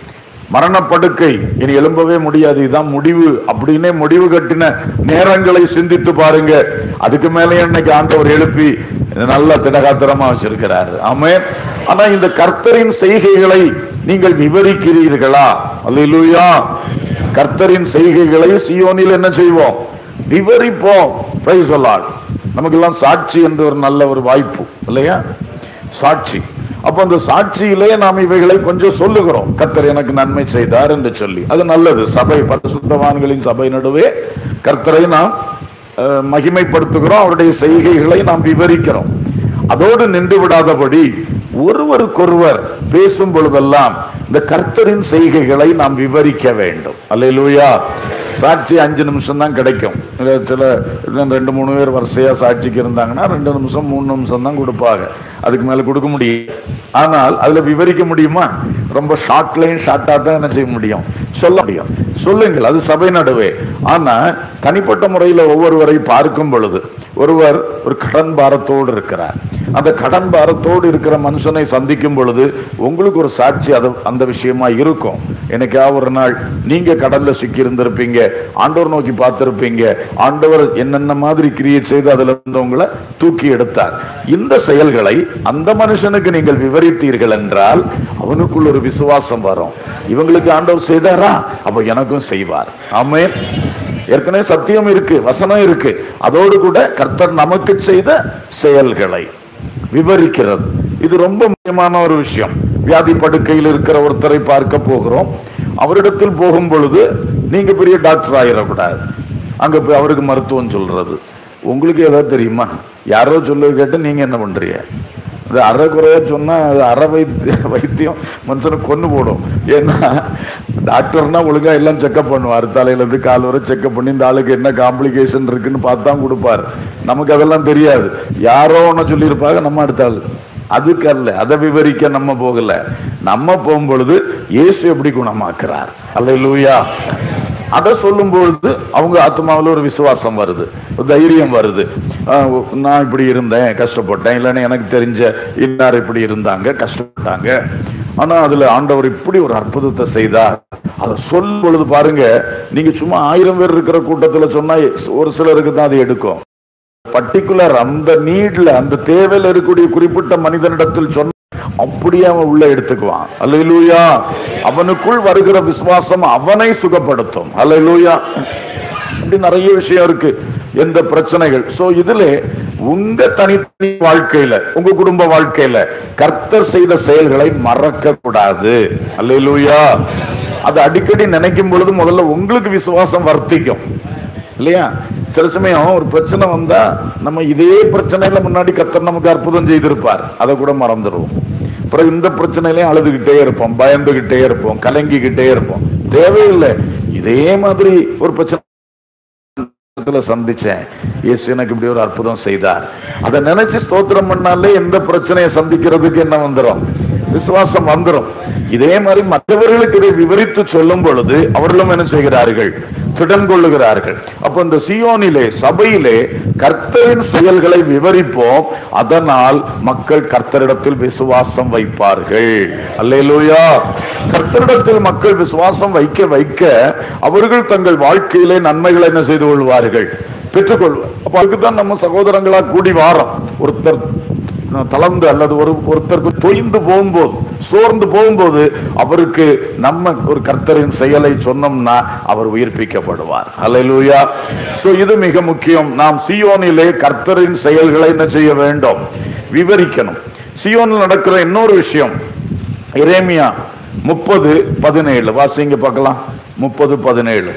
மரணப்படுக்கை இனி எழும்பவே முடியாது இதான் முடிவு அப்படின்னே முடிவு கட்டின நேரங்களை சிந்தித்து பாருங்க அதுக்கு மேலே இன்னைக்கு ஆண்டவர் எழுப்பி நல்ல திடகாத்திரமா வச்சிருக்கிறாரு ஆமென் ஆனா இந்த கர்த்தரின் செய்கைகளை நீங்கள் விவரிக்கிறீர்களா அல்லேலூயா கர்த்தரின் செய்கைகளை சியோனில் என்ன செய்வோம் விவரிப்போம் பிரைஸ் சொல்லால் நமக்கெல்லாம் சாட்சி என்று ஒரு நல்ல ஒரு வாய்ப்பு இல்லையா சாட்சி அப்ப அந்த சாட்சியிலே நாம் இவைகளை கொஞ்சம் சொல்லுகிறோம் கர்த்தர் எனக்கு நன்மை செய்தார் என்று சொல்லி அது நல்லது சபை பரிசுத்தவான்களின் சபை நடுவே கர்த்தரை நாம் அஹ், மகிமைப்படுத்துகிறோம் அவருடைய செய்கைகளை நாம் விவரிக்கிறோம் அதோடு நின்று விடாதபடி ஒருவருக்கொருவர் பேசும் பொழுதெல்லாம் இந்த கர்த்தரின் செய்கைகளை நாம் விவரிக்க வேண்டும் அல்லேலூயா சாட்சி அஞ்சு நிமிஷம் தான் கிடைக்கும் இல்ல சில இது ரெண்டு மூணு பேர் வரிசையா சாட்சிக்கு இருந்தாங்கன்னா ரெண்டு நிமிஷம் மூணு நிமிஷம் தான் கொடுப்பாங்க அதுக்கு மேல கொடுக்க முடியும் ஆனால் அதுல விவரிக்க முடியுமா ரொம்ப ஷார்ட்லையும் ஷார்ட்டா தான் என்ன செய்ய முடியும் சொல்ல முடியும் சொல்லுங்கள் அது சபை நடுவே ஆனா தனிப்பட்ட முறையில் ஒவ்வொருவரை பார்க்கும் பொழுது ஒருவர் ஒரு கடன் பாரத்தோடு இருக்கிறார் அந்த கடன் பாரத்தோடு இருக்கிற மனுஷனை சந்திக்கும் பொழுது உங்களுக்கு ஒரு சாட்சி அது அந்த விஷயமா இருக்கும் என்னைக்கா ஒரு நாள் நீங்க கடல்ல சிக்கி இருந்திருப்பீங்க ஆண்டவர் நோக்கி பார்த்திருப்பீங்க ஆண்டவர் என்னென்ன மாதிரி கிரியேட் செய்து அதுல இருந்து உங்களை தூக்கி எடுத்தார் இந்த செயல்களை அந்த மனுஷனுக்கு நீங்கள் விவரித்தீர்கள் என்றால் அவனுக்குள்ள ஒரு விசுவாசம் வரும் இவங்களுக்கு ஆண்டவர் செய்தாரா அப்ப எனக்கும் செய்வார் ஆமென் ஏற்கனவே சத்தியம் இருக்கு வசனம் இருக்கு அதோடு கூட கர்த்தர் நமக்கு செய்த செயல்களை விவரிக்கிறது இது ரொம்ப முக்கியமான ஒரு விஷயம் வியாதி படுக்கையில் இருக்கிற ஒருத்தரை பார்க்க போகிறோம் அவரிடத்தில் போகும் பொழுது நீங்க பெரிய டாக்டர் ஆயிடக்கூடாது அங்க போய் அவருக்கு மருத்துவம் சொல்றது உங்களுக்கு ஏதாவது தெரியுமா யாரோ சொல்ல கேட்டு நீங்க என்ன பண்றீங்க அது அரை குறையா சொன்னா அது அரை வைத்திய வைத்தியம் மனுஷனை கொண்டு போடும் ஏன்னா டாக்டர்னா ஒழுங்கா எல்லாம் செக்அப் பண்ணுவார் தலையில இருந்து கால் வரை செக்அப் பண்ணி இந்த ஆளுக்கு என்ன காம்ப்ளிகேஷன் இருக்குன்னு பார்த்து தான் கொடுப்பார் நமக்கு அதெல்லாம் தெரியாது யாரோ ஒன்று சொல்லியிருப்பாங்க நம்ம அடுத்த ஆளு அதுக்கு அல்ல அதை விவரிக்க நம்ம போகல நம்ம போகும்பொழுது இயேசு எப்படி குணமாக்குறார் அல்ல அதை சொல்லும் பொழுது அவங்க ஆத்மாவில் ஒரு விசுவாசம் வருது ஒரு தைரியம் வருது ஆஹ் நான் இப்படி இருந்தேன் கஷ்டப்பட்டேன் இல்லைன்னா எனக்கு தெரிஞ்ச இன்னார் இப்படி இருந்தாங்க கஷ்டப்பட்டாங்க ஆனா அதுல ஆண்டவர் இப்படி ஒரு அற்புதத்தை செய்தார் அதை சொல்லும் பொழுது பாருங்க நீங்க சும்மா ஆயிரம் பேர் இருக்கிற கூட்டத்துல சொன்னா ஒரு சிலருக்கு தான் அது எடுக்கும் பர்டிகுலர் அந்த நீட்ல அந்த தேவையில இருக்கக்கூடிய குறிப்பிட்ட மனிதனிடத்தில் சொன்ன அப்படியே அவன் உள்ள எடுத்துக்குவான் அல்லேலூயா அவனுக்குள் வருகிற விசுவாசம் அவனை சுகப்படுத்தும் அல்லேலூயா இப்படி நிறைய விஷயம் இருக்கு எந்த பிரச்சனைகள் சோ இதுல உங்க தனித்தனி வாழ்க்கையில உங்க குடும்ப வாழ்க்கையில கர்த்தர் செய்த செயல்களை மறக்க கூடாது அல்லேலூயா அது அடிக்கடி நினைக்கும் பொழுது முதல்ல உங்களுக்கு விசுவாசம் வர்த்திக்கும் இல்லையா சில சமயம் ஒரு பிரச்சனை வந்தா நம்ம இதே பிரச்சனையில முன்னாடி கத்தர் நமக்கு அற்புதம் செய்திருப்பார் அதை கூட மறந்துடுவோம் அப்புறம் இந்த பிரச்சனையிலையும் அழுதுகிட்டே இருப்போம் பயந்துகிட்டே இருப்போம் கலங்கிக்கிட்டே இருப்போம் தேவையில்லை இதே மாதிரி ஒரு பிரச்சனை இடத்துல சந்திச்சேன் இயேசு எனக்கு இப்படி ஒரு அற்புதம் செய்தார் அதை நினைச்சு ஸ்தோத்திரம் பண்ணாலே எந்த பிரச்சனையை சந்திக்கிறதுக்கு என்ன வந்துரும் விசுவாசம் வந்துரும் இதே மாதிரி மற்றவர்களுக்கு இதை விவரித்து சொல்லும் பொழுது அவர்களும் என்ன செய்கிறார்கள் திடன் கொள்ளுகிறார்கள் அப்ப இந்த சியோனிலே சபையிலே கர்த்தரின் செயல்களை விவரிப்போம் அதனால் மக்கள் கர்த்தரிடத்தில் விசுவாசம் வைப்பார்கள் அல்லேலூயா கர்த்தரிடத்தில் மக்கள் விசுவாசம் வைக்க வைக்க அவர்கள் தங்கள் வாழ்க்கையிலே நன்மைகளை என்ன செய்து கொள்வார்கள் பெற்றுக்கொள்வார் அப்ப அதுக்கு தான் நம்ம சகோதரங்களா கூடி வாரோம் ஒருத்தர் தளர்ந்து அல்லது ஒரு ஒருத்தருக்கு தொய்ந்து போகும்போது சோர்ந்து போகும்போது அவருக்கு நம்ம ஒரு கர்த்தரின் செயலை சொன்னோம்னா அவர் உயிர்ப்பிக்கப்படுவார் அல்லேலூயா சோ இது மிக முக்கியம் நாம் சியோனிலே கர்த்தரின் செயல்களை என்ன செய்ய வேண்டும் விவரிக்கணும் சியோனில் நடக்கிற இன்னொரு விஷயம் எரேமியா முப்பது பதினேழு வாசிங்க பார்க்கலாம் முப்பது பதினேழு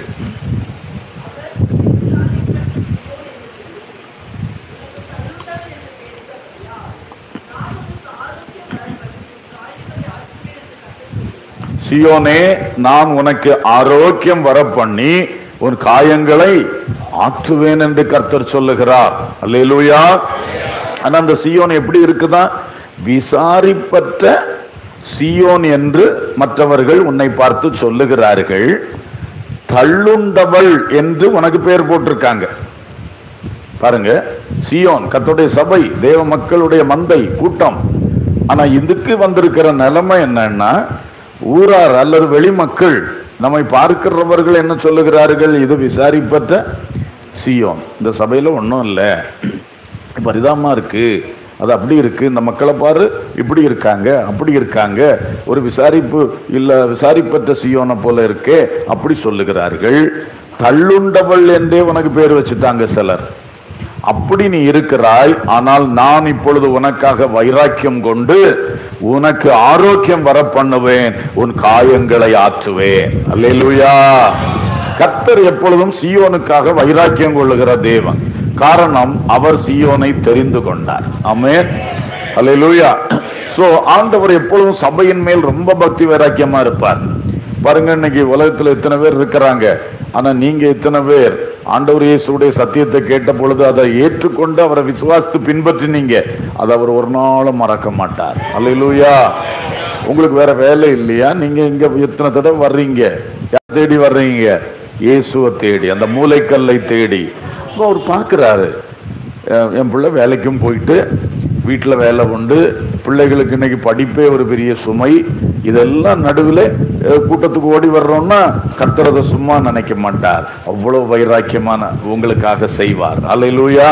சியோனே நான் உனக்கு ஆரோக்கியம் வர பண்ணி உன் காயங்களை ஆற்றுவேன் என்று கர்த்தர் சொல்லுகிறார் அல்லேலூயா ஆனா அந்த சியோன் எப்படி இருக்குதா விசாரிப்பற்ற சியோன் என்று மற்றவர்கள் உன்னை பார்த்து சொல்லுகிறார்கள் தள்ளுண்டவள் என்று உனக்கு பேர் போட்டிருக்காங்க பாருங்க சியோன் கர்த்தருடைய சபை தேவ மக்களுடைய மந்தை கூட்டம் ஆனா இதுக்கு வந்திருக்கிற நிலைமை என்னன்னா ஊரார் அல்லது வெளிமக்கள் நம்மை பார்க்கிறவர்கள் என்ன சொல்லுகிறார்கள் இது விசாரிப்பற்ற சியோன் இந்த சபையில ஒன்றும் இல்லை பரிதாபமா இருக்கு அது அப்படி இருக்கு இந்த மக்களை பாரு இப்படி இருக்காங்க அப்படி இருக்காங்க ஒரு விசாரிப்பு இல்ல விசாரிப்பற்ற சியோனை போல இருக்கே அப்படி சொல்லுகிறார்கள் தள்ளுண்டவள் என்றே உனக்கு பேர் வச்சுட்டாங்க சிலர் அப்படி நீ இருக்கிறாய் ஆனால் நான் இப்பொழுது உனக்காக வைராக்கியம் கொண்டு உனக்கு ஆரோக்கியம் வர பண்ணுவேன் உன் காயங்களை ஆற்றுவேன் அல்லேலூயா கர்த்தர் எப்பொழுதும் சீயோனுக்காக வைராக்கியம் கொள்ளுகிற தேவன் காரணம் அவர் சீயோனை தெரிந்து கொண்டார் ஆமென் அல்லேலூயா சோ ஆண்டவர் எப்பொழுதும் சபையின் மேல் ரொம்ப பக்தி வைராக்கியமா இருப்பார் பாருங்க இன்னைக்கு உலகத்துல எத்தனை பேர் இருக்கிறாங்க ஆனா நீங்க எத்தனை பேர் ஆண்டவர் இயேசுடைய சத்தியத்தை கேட்ட பொழுது அதை ஏற்றுக்கொண்டு அவரை விசுவாசித்து பின்பற்றினீங்க அதை அவர் ஒரு நாளும் மறக்க மாட்டார் அல்லேலூயா உங்களுக்கு வேற வேலை இல்லையா நீங்க இங்க எத்தனை தடவை வர்றீங்க யார் தேடி வர்றீங்க இயேசுவை தேடி அந்த மூளைக்கல்லை தேடி அப்போ அவர் பார்க்குறாரு என் என் பிள்ளை வேலைக்கும் போயிட்டு வீட்டில் வேலை உண்டு பிள்ளைகளுக்கு இன்னைக்கு படிப்பே ஒரு பெரிய சுமை இதெல்லாம் நடுவில் கூட்டத்துக்கு ஓடி வர்றோம்னா கர்த்தரதை சும்மா நினைக்க மாட்டார் அவ்வளோ வைராக்கியமான உங்களுக்காக செய்வார் அல்லேலூயா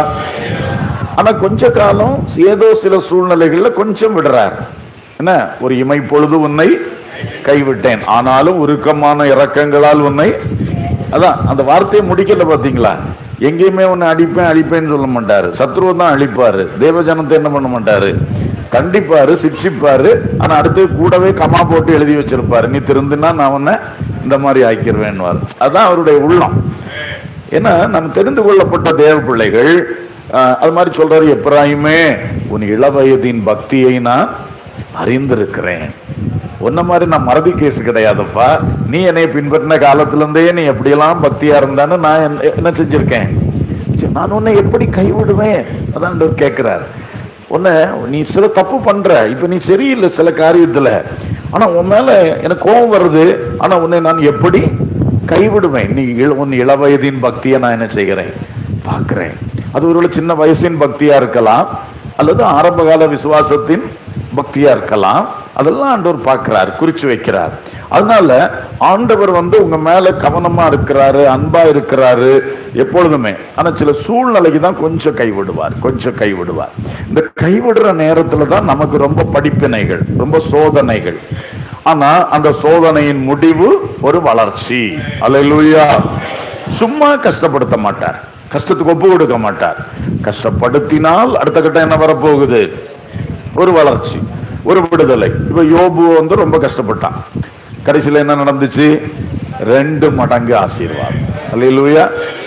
ஆனா கொஞ்ச காலம் ஏதோ சில சூழ்நிலைகள்ல கொஞ்சம் விடுறார் என்ன ஒரு இமை பொழுது உன்னை கைவிட்டேன் ஆனாலும் உருக்கமான இரக்கங்களால் உன்னை அதான் அந்த வார்த்தையை முடிக்கல பாத்தீங்களா எங்கேயுமே உன்னை அடிப்பேன் அழிப்பேன்னு சொல்ல மாட்டாரு சத்ருவை தான் அழிப்பாரு தேவஜனத்தை என்ன பண்ண மாட்டாரு கண்டிப்பாரு சிக்ஷிப்பாரு ஆனா அடுத்து கூடவே கமா போட்டு எழுதி வச்சிருப்பாரு நீ திருந்தினா நான் உன்னை இந்த மாதிரி ஆக்கிடுவேன்வார் அதான் அவருடைய உள்ளம் ஏன்னா நம்ம தெரிந்து கொள்ளப்பட்ட தேவ பிள்ளைகள் ஆஹ், அது மாதிரி சொல்றாரு எப்ராயுமே உன் இளவயதின் பக்தியை நான் அறிந்திருக்கிறேன் உன்ன மாதிரி நான் மறதி கேஸ் கிடையாதுப்பா நீ என்னை பின்பற்றின காலத்துல இருந்தே நீ எப்படியெல்லாம் பக்தியா இருந்தான்னு நான் என்ன- என்ன செஞ்சிருக்கேன் சரி, நான் உன்னை எப்படி கைவிடுவேன் அதான் ஆண்டவர் கேட்கிறார் உன்னை நீ சில தப்பு பண்ற இப்ப நீ சரியில்லை சில காரியத்துல ஆனா உன் மேல எனக்கு கோபம் வருது ஆனா உன்னை நான் எப்படி கைவிடுவேன் நீ இள- உன் இளவயதின் பக்தியை நான் என்ன செய்கிறேன் பார்க்கிறேன் அது ஒருவேளை சின்ன வயசின் பக்தியா இருக்கலாம் அல்லது ஆரம்பகால விசுவாசத்தின் பக்தியா இருக்கலாம் அதெல்லாம் ஆண்டவர் பார்க்கிறார் குறிச்சு வைக்கிறார் அதனால ஆண்டவர் வந்து உங்க மேல கவனமா இருக்கிறாரு அன்பா இருக்கிறாரு எப்பொழுதுமே ஆனா சில சூழ்நிலைக்கு தான் கொஞ்சம் கைவிடுவார் கொஞ்சம் கைவிடுவார் இந்த கைவிடுற நேரத்துல தான் நமக்கு ரொம்ப படிப்பினைகள் ரொம்ப சோதனைகள் ஆனா அந்த சோதனையின் முடிவு ஒரு வளர்ச்சி அல்லேலூயா சும்மா கஷ்டப்படுத்த மாட்டார் கஷ்டத்துக்கு ஒப்பு கொடுக்க மாட்டார் கஷ்டப்படுத்தினால் அடுத்த கட்டம் என்ன வரப்போகுது ஒரு வளர்ச்சி ஒரு விடுதலை இப்ப யோபு வந்து ரொம்ப கஷ்டப்பட்டான் கடைசியில என்ன நடந்துச்சு ரெண்டு மடங்கு ஆசீர்வாதம் அல்லேலூயா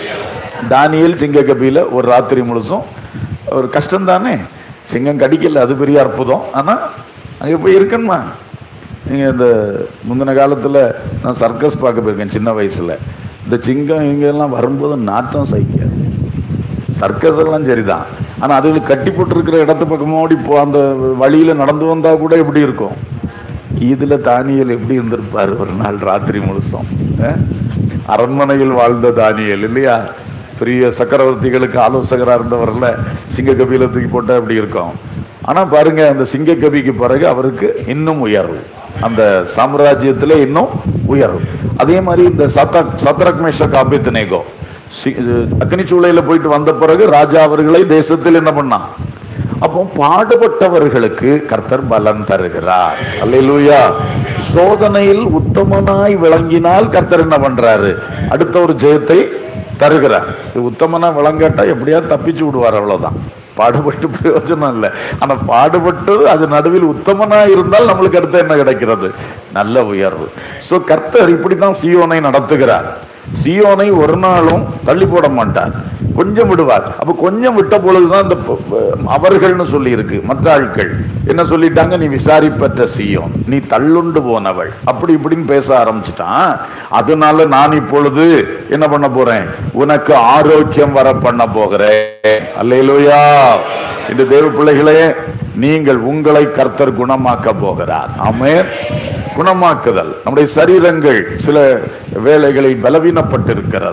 தானியல் சிங்க கபியில ஒரு ராத்திரி முழுசும் ஒரு கஷ்டம் தானே சிங்கம் கடிக்கல அது பெரிய அற்புதம் ஆனா அங்க போய் இருக்கணுமா நீங்க இந்த முந்தின காலத்துல நான் சர்க்கஸ் பார்க்க போயிருக்கேன் சின்ன வயசுல இந்த சிங்கம் இங்க எல்லாம் வரும்போது நாட்டம் சகிக்காது சர்க்கஸ் எல்லாம் சரிதான் ஆனா அதுகளுக்கு கட்டி போட்டிருக்கிற இடத்து பக்கமா ஓடி போ அந்த வழியில நடந்து வந்தா கூட எப்படி இருக்கும் இதுல தானியல் எப்படி இருந்திருப்பாரு ஒரு நாள் ராத்திரி முழுசும் அஹ்? அரண்மனையில் வாழ்ந்த தானியல் இல்லையா பெரிய சக்கரவர்த்திகளுக்கு ஆலோசகரா இருந்தவர்ல சிங்க கபியில தூக்கி போட்டா எப்படி இருக்கும் ஆனா பாருங்க அந்த சிங்க கபிக்கு பிறகு அவருக்கு இன்னும் உயர்வு அந்த சாம்ராஜ்யத்துல இன்னும் உயர்வு அதே மாதிரி இந்த சத்த சத்ரக் மேஷக் ஆபித்னேகோ சி- இது அக்னிச்சூளையில போயிட்டு வந்த பிறகு ராஜா அவர்களை தேசத்தில் என்ன பண்ணான் அப்போ பாடுபட்டவர்களுக்கு கர்த்தர் பலன் தருகிறார் அல்லேலூயா சோதனையில் உத்தமனாய் விளங்கினால் கர்த்தர் என்ன பண்றாரு அடுத்த ஒரு ஜெயத்தை தருகிறார் இது உத்தமனா விளங்காட்டா எப்படியா தப்பிச்சு விடுவார் அவ்வளவுதான் பாடுபட்டு பிரயோஜனம் இல்லை ஆனா பாடுபட்டு அது நடுவில் உத்தமனா இருந்தால் நம்மளுக்கு அடுத்து என்ன கிடைக்கிறது நல்ல உயர்வு சோ கர்த்தர் இப்படித்தான் சீயோனை நடத்துகிறார் சீயோனை ஒரு நாளும் தள்ளி போட மாட்டார் கொஞ்சம் விடுவார் அப்ப கொஞ்சம் விட்ட பொழுதுதான் இந்த ப- ப- அவர்கள்னு சொல்லி இருக்கு மற்ற ஆட்கள் என்ன சொல்லிட்டாங்க நீ விசாரிப்பற்ற சீயோன் நீ தள்ளுண்டு போனவள் அப்படி இப்படின்னு பேச ஆரம்பிச்சிட்டான் அதனால நான் இப்பொழுது என்ன பண்ண போறேன் உனக்கு ஆரோக்கியம் வர பண்ண போகிறேன் அல்லேலூயா இந்த தேவ பிள்ளைகளே நீங்கள் உங்களை கர்த்தர் குணமாக்க போகிறார் ஆமென் குணமாக்குதல் நம்முடைய சரீரங்கள் சில வேளைகளில் பலவீனப்பட்டிருக்கிறது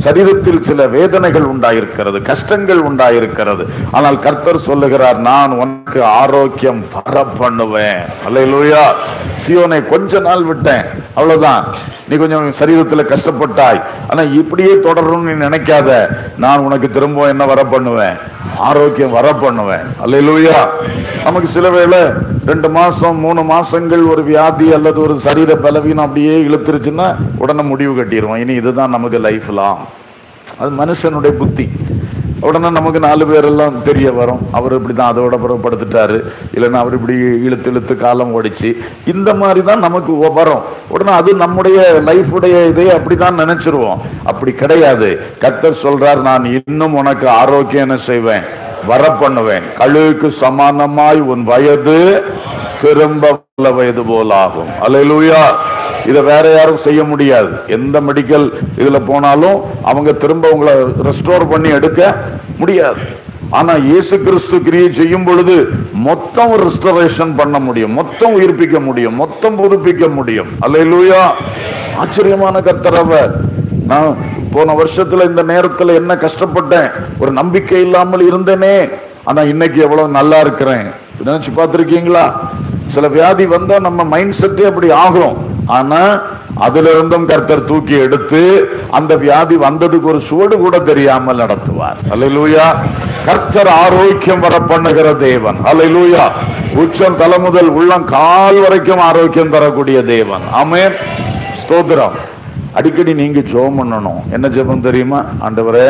சரீரத்தில் சில வேதனைகள் உண்டாயிருக்கிறது கஷ்டங்கள் உண்டாயிருக்கிறது ஆனால் கர்த்தர் சொல்லுகிறார் நான் உனக்கு ஆரோக்கியம் வர பண்ணுவேன் அல்லேலூயா சியோனை கொஞ்ச நாள் விட்டேன் அவ்வளவுதான் நீ கொஞ்சம் சரீரத்துல கஷ்டப்பட்டாய் ஆனா இப்படியே தொடரணும்னு நீ நினைக்காத நான் உனக்கு திரும்ப என்ன வர பண்ணுவேன் ஆரோக்கியம் வர பண்ணுவேன் அல்லேலூயா நமக்கு சில வேளை ரெண்டு மாசம் மூணு மாசங்கள் ஒரு வியாதி அல்லது ஒரு சரீர பலவீனம் அப்படியே இழுத்துருச்சுன்னா உடனே முடிவு கட்டிடுவோம் இனி இதுதான் நமக்கு லைஃப்லாம் அது மனுஷனுடைய புத்தி உடனே நமக்கு நாலு பேரெல்லாம் தெரிய வரும் அவர் இப்படி தான் அதோட புறப்படுத்திட்டாரு இல்லைன்னா அவர் இப்படி இழுத்து இழுத்து காலம் ஓடிச்சு இந்த மாதிரி தான் நமக்கு ஒ- வரும் உடனே அது நம்முடைய லைஃபுடைய இதே அப்படிதான் நினைச்சிருவோம் அப்படி கிடையாது கர்த்தர் சொல்றார் நான் இன்னும் உனக்கு ஆரோக்கியம் என்ன செய்வேன் வர பண்ணுவேன் கழுகுக்கு சமானமாய் உன் வயது திரும்ப உள்ள வயது போலாகும் அல்லேலூயா இதை வேற யாரும் செய்ய முடியாது எந்த மெடிக்கல் இதுல போனாலும் அவங்க திரும்ப உங்களை ரெஸ்டோர் பண்ணி எடுக்க முடியாது ஆனா இயேசு கிறிஸ்து கிரியை செய்யும் பொழுது மொத்தம் ரெஸ்டரேஷன் பண்ண முடியும் மொத்தம் உயிர்ப்பிக்க முடியும் மொத்தம் புதுப்பிக்க முடியும் அல்லேலூயா ஆச்சரியமான கர்த்தர் அவர் நான் போன வருஷத்துல இந்த நேரத்துல என்ன கஷ்டப்பட்டேன் ஒரு நம்பிக்கை இல்லாமல் இருந்தேனே ஆனா இன்னைக்கு எவ்வளவு நல்லா இருக்கிறேன் நினைச்சு பார்த்திருக்கீங்களா சில வியாதி வந்தா நம்ம மைண்ட் செட்டே அப்படி ஆகும் ஆனா அதுல இருந்தும் கர்த்தர் தூக்கி எடுத்து அந்த வியாதி வந்ததுக்கு ஒரு சுவடு கூட தெரியாமல் நடத்துவார் அல்லேலூயா கர்த்தர் ஆரோக்கியம் வர பண்ணுகிற தேவன் அல்லேலூயா உச்சம் தலை முதல் உள்ளம் கால் வரைக்கும் ஆரோக்கியம் தரக்கூடிய தேவன் ஆமென் ஸ்தோத்திரம் அடிக்கடி நீங்க ஜெபம் பண்ணணும் என்ன ஜெபம் தெரியுமா ஆண்டவரே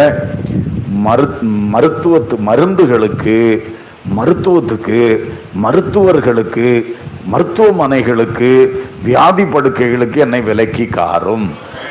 மரு மருத்துவத்து மருந்துகளுக்கு மருத்துவத்துக்கு மருத்துவர்களுக்கு மருத்துவமனைகளுக்கு வியாதி படுக்கைகளுக்கு என்னை விலக்கி காரும்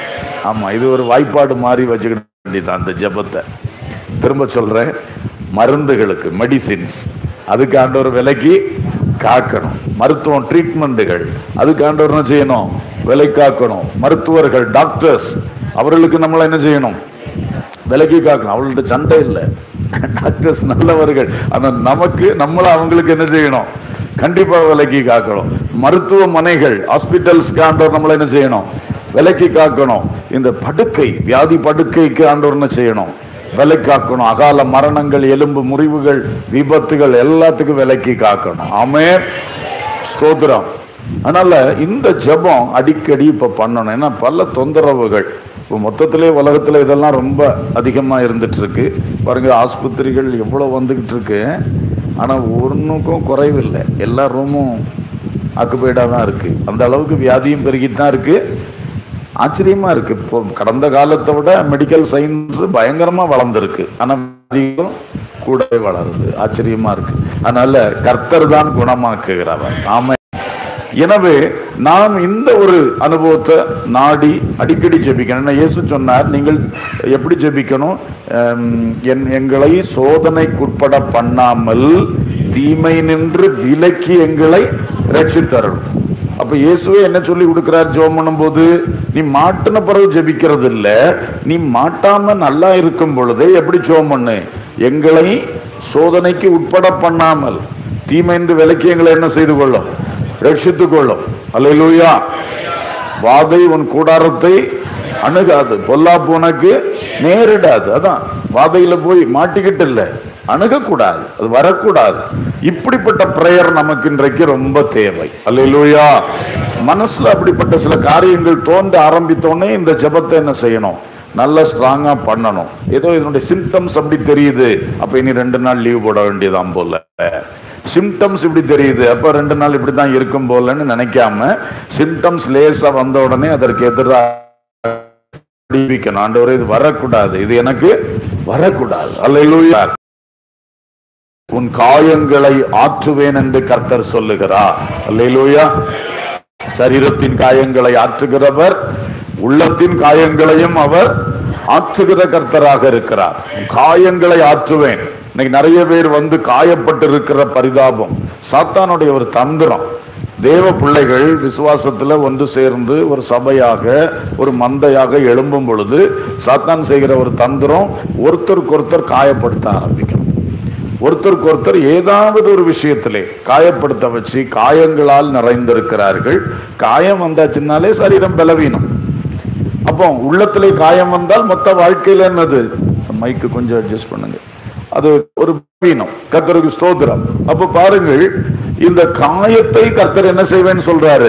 ஆமா இது ஒரு வாய்ப்பாடு மாதிரி வச்சுக்கிட வேண்டியதான் அந்த ஜெபத்தை திரும்ப சொல்றேன் மருந்துகளுக்கு மெடிசின்ஸ் அதுக்கு ஆண்டவர் விலைக்கு காக்கணும் மருத்துவம் ட்ரீட்மெண்ட்டுகள் அதுக்கு ஆண்டவர் என்ன செய்யணும் விலை காக்கணும் மருத்துவர்கள் டாக்டர்ஸ் அவர்களுக்கு நம்மள என்ன செய்யணும் விலைக்கு காக்கணும் அவங்கள்ட்ட சண்டை இல்லை டாக்டர்ஸ் நல்லவர்கள் ஆனா நமக்கு நம்மள அவங்களுக்கு என்ன செய்யணும் கண்டிப்பா விலைக்கு காக்கணும் மருத்துவமனைகள் ஹாஸ்பிட்டல்ஸ்க்கு ஆண்டவர் நம்மள என்ன செய்யணும் விலைக்கு காக்கணும் இந்த படுக்கை வியாதி படுக்கைக்கு ஆண்டவர் என்ன செய்யணும் விலை காக்கணும் அகால மரணங்கள் எலும்பு முறிவுகள் விபத்துகள் எல்லாத்துக்கும் விலைக்கு காக்கணும் ஆமே ஸ்தோத்திரம் அதனால இந்த ஜெபம் அடிக்கடி இப்ப பண்ணணும் ஏன்னா பல தொந்தரவுகள் இப்போ மொத்தத்திலே உலகத்துல இதெல்லாம் ரொம்ப அதிகமா இருந்துட்டு இருக்கு பாருங்க ஆஸ்பத்திரிகள் எவ்வளவு வந்துகிட்டு இருக்கு ஆனா ஒன்றுக்கும் குறைவில்லை எல்லா ரூமும் ஆக்குபைடாக தான் இருக்கு அந்த அளவுக்கு வியாதியும் பெருகிட்டு தான் இருக்கு ஆச்சரியமா இருக்கு இப்போ கடந்த காலத்தை விட மெடிக்கல் சயின்ஸ் பயங்கரமா வளர்ந்துருக்கு ஆனா வியாதிகளும் கூடவே வளருது ஆச்சரியமா இருக்கு அதனால கர்த்தர் தான் குணமாக்குகிறவர் ஆமை எனவே நாம் இந்த ஒரு அனுபவத்தை நாடி அடிக்கடி ஜெபிக்கணும் ஏன்னா இயேசு சொன்னார் நீங்கள் எப்படி ஜெபிக்கணும் ஹம், என் எங்களை சோதனைக்குட்பட பண்ணாமல் தீமை நின்று விலக்கி எங்களை ரட்சித்தரணும் அப்ப இயேசுவே என்ன சொல்லி கொடுக்கிறார் ஜெபம் பண்ணும்போது நீ மாட்டின பிறகு ஜெபிக்கிறது இல்ல நீ மாட்டாம நல்லா இருக்கும் பொழுதே எப்படி ஜெபம் பண்ணு எங்களை சோதனைக்கு உட்பட பண்ணாமல் தீமை என்று விலக்கி எங்களை என்ன செய்து கொள்ளும் ரட்சித்துக் கொள்ளும் அல்லேலூயா வாதை உன் கூடாரத்தை அணுகாது பொல்லாப்பு உனக்கு நேரிடாது அதான் வாதையில போய் மாட்டிக்கிட்டு இல்ல அணுகக்கூடாது அது வரக்கூடாது இப்படிப்பட்ட பிரேயர் நமக்கு இன்றைக்கு ரொம்ப தேவை அல்லேலூயா மனசுல அப்படிப்பட்ட சில காரியங்கள் தோன்ற ஆரம்பித்தோடனே இந்த ஜெபத்தை என்ன செய்யணும் நல்ல ஸ்ட்ராங்கா பண்ணணும் ஏதோ இதனுடைய சிம்டம்ஸ் அப்படி தெரியுது அப்ப இனி ரெண்டு நாள் லீவ் போட வேண்டியதாம் போல சிம்டம்ஸ் இப்படி தெரியுது அப்ப ரெண்டு நாள் இப்படி தான் இருக்கும் போலன்னு நினைக்காம சிம்டம்ஸ் லேசா வந்த உடனே அதற்கு எதிராக அறிவிக்கணும் ஆண்டவரே இது வரக்கூடாது இது எனக்கு வரக்கூடாது அல்லேலூயா உன் காயங்களை ஆற்றுவேன் என்று கர்த்தர் சொல்லுகிறார் அல்லேலூயா சரீரத்தின் காயங்களை ஆற்றுகிறவர் உள்ளத்தின் காயங்களையும் அவர் ஆற்றுகிற கர்த்தராக இருக்கிறார் உன் காயங்களை ஆற்றுவேன் இன்னைக்கு நிறைய பேர் வந்து காயப்பட்டு இருக்கிற பரிதாபம் சாத்தானுடைய ஒரு தந்திரம் தேவ பிள்ளைகள் விசுவாசத்துல ஒன்று சேர்ந்து ஒரு சபையாக ஒரு மந்தையாக எழும்பும் பொழுது சாத்தான் செய்கிற ஒரு தந்திரம் ஒருத்தருக்கு ஒருத்தர் காயப்படுத்த ஆரம்பிக்கணும் ஒருத்தருக்கு ஒருத்தர் ஏதாவது ஒரு விஷயத்திலே காயப்படுத்த வச்சு காயங்களால் நிறைந்திருக்கிறார்கள் காயம் வந்தாச்சுன்னாலே சரீரம் பலவீனம் அப்போ உள்ளத்திலே காயம் வந்தால் மொத்த வாழ்க்கையில என்னது மைக்கு கொஞ்சம் அட்ஜஸ்ட் பண்ணுங்க அது ஒரு பீனம் கர்த்தருக்கு ஸ்தோத்திரம் அப்ப பாருங்கள் இந்த காயத்தை கர்த்தர் என்ன செய்வேன்னு சொல்றாரு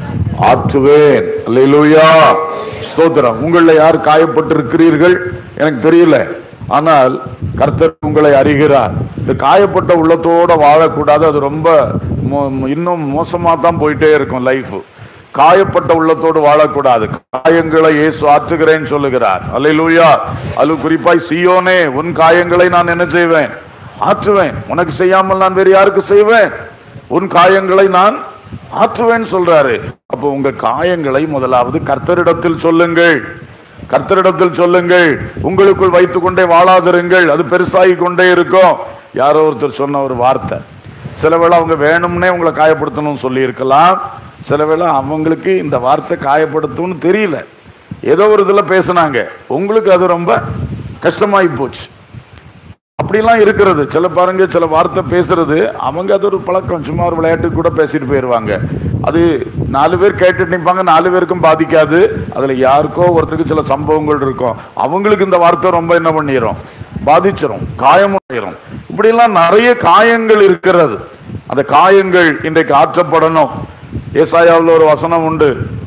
ஆற்றுவேன் அல்லேலூயா ஸ்தோத்திரம் உங்களில் யார் காயப்பட்டு இருக்கிறீர்கள் எனக்கு தெரியல ஆனால் கர்த்தர் உங்களை அறிகிறார் இந்த காயப்பட்ட உள்ளத்தோட வாழக்கூடாது அது ரொம்ப மோ- இன்னும் மோசமா தான் போயிட்டே இருக்கும் லைஃப் காயப்பட்ட உள்ளத்தோடு வாழக்கூடாது காயங்களை இயேசு ஆற்றுகிறேன் சொல்லுகிறார் அல்லேலூயா அது குறிப்பாய் சியோனே உன் காயங்களை நான் என்ன செய்வேன் ஆற்றுவேன் உனக்கு செய்யாமல் நான் வேறு யாருக்கு செய்வேன் உன் காயங்களை நான் ஆற்றுவேன் சொல்றாரு அப்போ உங்க காயங்களை முதலாவது கர்த்தரிடத்தில் சொல்லுங்கள் கர்த்தரிடத்தில் சொல்லுங்கள் உங்களுக்குள் வைத்துக் கொண்டே வாழாதிருங்கள் அது பெருசாகி கொண்டே இருக்கும் யாரோ ஒருத்தர் சொன்ன ஒரு வார்த்தை சில வேளை அவங்க வேணும்னே உங்களை காயப்படுத்தணும்னு சொல்லி இருக்கலாம் சில வேளை அவங்களுக்கு இந்த வார்த்தை காயப்படுத்தும்னு தெரியல ஏதோ ஒரு இதில் பேசுனாங்க உங்களுக்கு அது ரொம்ப கஷ்டமாயி போச்சு அப்படிலாம் இருக்கிறது சில பாருங்க சில வார்த்தை பேசுறது அவங்க அது ஒரு பழக்கம் சும்மா ஒரு விளையாட்டுக்கு கூட பேசிட்டு போயிடுவாங்க அது நாலு பேர் கேட்டுட்டு நிற்பாங்க நாலு பேருக்கும் பாதிக்காது அதுல யாருக்கோ ஒருத்தருக்கு சில சம்பவங்கள் இருக்கும் அவங்களுக்கு இந்த வார்த்தை ரொம்ப என்ன பண்ணிடும் பாதிச்சிரும் காயமும் இப்படிலாம் நிறைய காயங்கள் இருக்கிறது அந்த காயங்கள் இன்றைக்கு ஆற்றப்படணும் ஏசாயாவில் ஒரு வசனம் உண்டு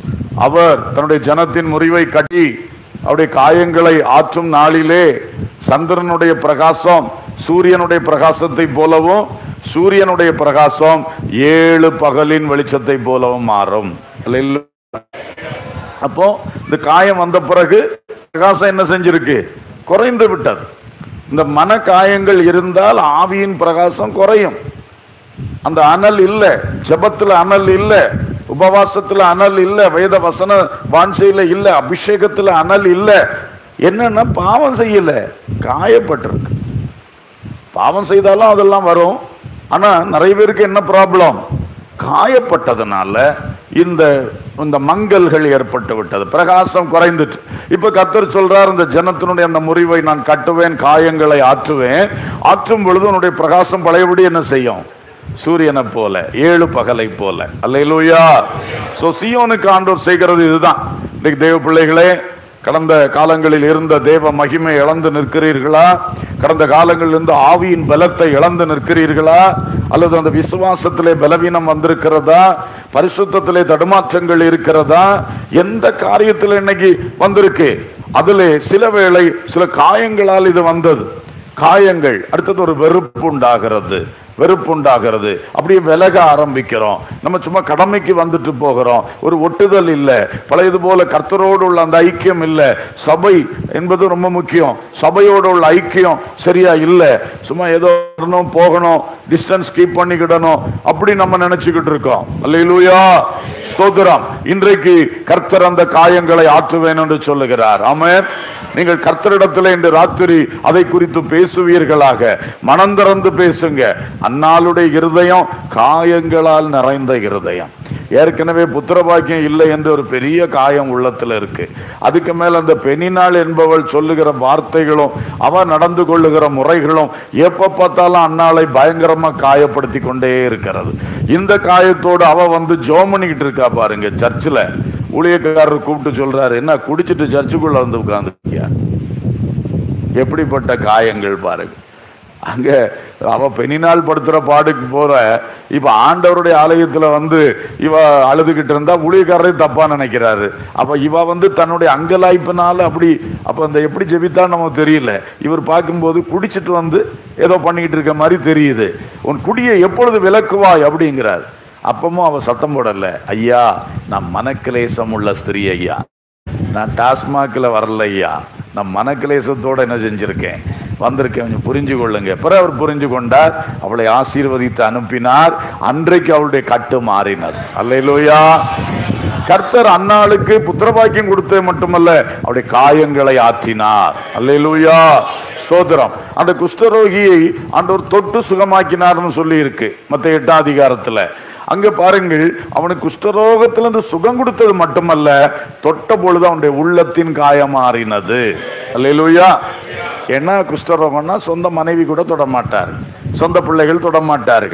அவர் தன்னுடைய ஜனத்தின் முறிவை கட்டி அவருடைய காயங்களை ஆற்றும் நாளிலே சந்திரனுடைய பிரகாசம் சூரியனுடைய பிரகாசத்தை போலவும் சூரியனுடைய பிரகாசம் ஏழு பகலின் வெளிச்சத்தை போலவும் மாறும் அல்லேலூயா. அப்போ இந்த காயம் வந்த பிறகு பிரகாசம் என்ன செஞ்சிருக்கு குறைந்து விட்டது இந்த மன காயங்கள் இருந்தால் ஆவியின் பிரகாசம் குறையும் அந்த அனல் இல்ல ஜெபத்துல அனல் இல்ல உபவாசத்துல அனல் இல்ல வேத வசன வாஞ்சையில இல்ல அபிஷேகத்துல அனல் இல்ல என்னன்னா பாவம் செய்யல காயப்பட்டிருக்கு பாவம் செய்தாலும் அதெல்லாம் வரும் ஆனா நிறைய பேருக்கு என்ன ப்ராப்ளம் காயப்பட்டதுனால இந்த இந்த மங்கல்கள் ஏற்பட்டு விட்டது பிரகாசம் குறைந்துட்டு இப்ப கத்தர் சொல்றார் இந்த ஜனத்தினுடைய அந்த முறிவை நான் கட்டுவேன் காயங்களை ஆற்றுவேன் ஆற்றும் பொழுது உன்னுடைய பிரகாசம் பழையபடி என்ன செய்யும் சூரியனை போல ஏழு பகலை போல அல்லேலூயா சோ சியோனுக்கு ஆண்டோர் செய்கிறது இதுதான் இன்னைக்கு தேவ பிள்ளைகளே கடந்த காலங்களில் இருந்த தேவ மகிமை இழந்து நிற்கிறீர்களா கடந்த காலங்களில் இருந்த ஆவியின் பலத்தை இழந்து நிற்கிறீர்களா அல்லது அந்த விசுவாசத்திலே பலவீனம் வந்திருக்கிறதா பரிசுத்தத்திலே தடுமாற்றங்கள் இருக்கிறதா எந்த காரியத்தில் இன்னைக்கு வந்திருக்கு அதிலே சில வேளை சில காயங்களால் இது வந்தது காயங்கள் அடுத்தது ஒரு வெறுப்பு உண்டாகிறது வெறுப்பு உண்டாகிறது அப்படியே விலக ஆரம்பிக்கிறோம் நம்ம சும்மா கடமைக்கு வந்துட்டு போகிறோம் ஒரு ஒட்டுதல் இல்லை பழையது போல கர்த்தரோடு உள்ள அந்த ஐக்கியம் இல்லை சபை என்பது ரொம்ப முக்கியம் சபையோடு உள்ள ஐக்கியம் சரியா இல்லை சும்மா ஏதோ வரணும் போகணும் டிஸ்டன்ஸ் கீப் பண்ணிக்கிடணும் அப்படி நம்ம நினைச்சுக்கிட்டு இருக்கோம் அல்லேலூயா ஸ்தோத்திரம் இன்றைக்கு கர்த்தர் அந்த காயங்களை ஆற்றுவேன் என்று சொல்லுகிறார் ஆமென் நீங்கள் கர்த்தரிடத்தில் இன்று ராத்திரி அதை குறித்து பேசுவீர்களாக மனம் திறந்து பேசுங்க அன்னாளுடைய இருதயம் காயங்களால் நிறைந்த இருதயம் ஏற்கனவே புத்திரபாக்கியம் இல்லை என்று ஒரு பெரிய காயம் உள்ளத்துல இருக்கு அதுக்கு மேல அந்த பெனினாள் என்பவள் சொல்லுகிற வார்த்தைகளும் அவ நடந்து கொள்ளுகிற முறைகளும் எப்ப பார்த்தாலும் அன்னாளை பயங்கரமா காயப்படுத்தி கொண்டே இருக்கிறது இந்த காயத்தோடு அவ வந்து ஜோமனிக்கிட்டு இருக்கா பாருங்க சர்ச்சில் ஊழியக்காரர் கூப்பிட்டு சொல்றாரு என்ன குடிச்சிட்டு சர்ச்சுக்குள்ள வந்து உட்கார்ந்துருக்கியா எப்படிப்பட்ட காயங்கள் பாருங்க அங்க அவ பெண்ணினால் படுத்துற பாடுக்கு போற இப்ப ஆண்டவருடைய ஆலயத்துல வந்து இவ அழுதுகிட்டு இருந்தா ஊழியக்காரரையும் தப்பா நினைக்கிறாரு அப்ப இவ வந்து தன்னுடைய அங்கலாய்ப்பினால அப்படி அப்ப அந்த எப்படி ஜெபித்தா நமக்கு தெரியல இவர் பார்க்கும்போது குடிச்சிட்டு வந்து ஏதோ பண்ணிக்கிட்டு இருக்க மாதிரி தெரியுது உன் குடியை எப்பொழுது விளக்குவாய் அப்படிங்கிறார் அப்பமும் அவ சத்தம் போடல ஐயா நான் மனக்கிலேசம் உள்ள ஸ்திரீ ஐயா நான் டாஸ்மாகில் வரல ஐயா நான் மனக்கிலேசத்தோட என்ன செஞ்சிருக்கேன் வந்திருக்கேன் கொஞ்சம் புரிஞ்சு கொள்ளுங்க பிறகு அவர் புரிஞ்சு கொண்டார் அவளை ஆசீர்வதித்து அனுப்பினார் அன்றைக்கு அவளுடைய கட்டு மாறினது அல்லையிலோயா கர்த்தர் அன்னாளுக்கு புத்திரபாக்கியம் கொடுத்தது மட்டுமல்ல அவருடைய காயங்களை ஆற்றினார் அல்லேலூயா ஸ்தோத்திரம் அந்த குஷ்டரோகியை ஆண்டவர் தொட்டு சுகமாக்கினார்னு சொல்லி இருக்கு மத்த எட்டாம் அதிகாரத்துல அங்க பாருங்கள் அவனுக்கு குஷ்டரோகத்திலிருந்து சுகம் கொடுத்தது மட்டுமல்ல தொட்ட பொழுது அவனுடைய உள்ளத்தின் காயம் மாறினது அல்லேலூயா என்ன குஷ்டரோகம்னா சொந்த மனைவி கூட தொட மாட்டார் சொந்த பிள்ளைகள் தொட மாட்டார்கள்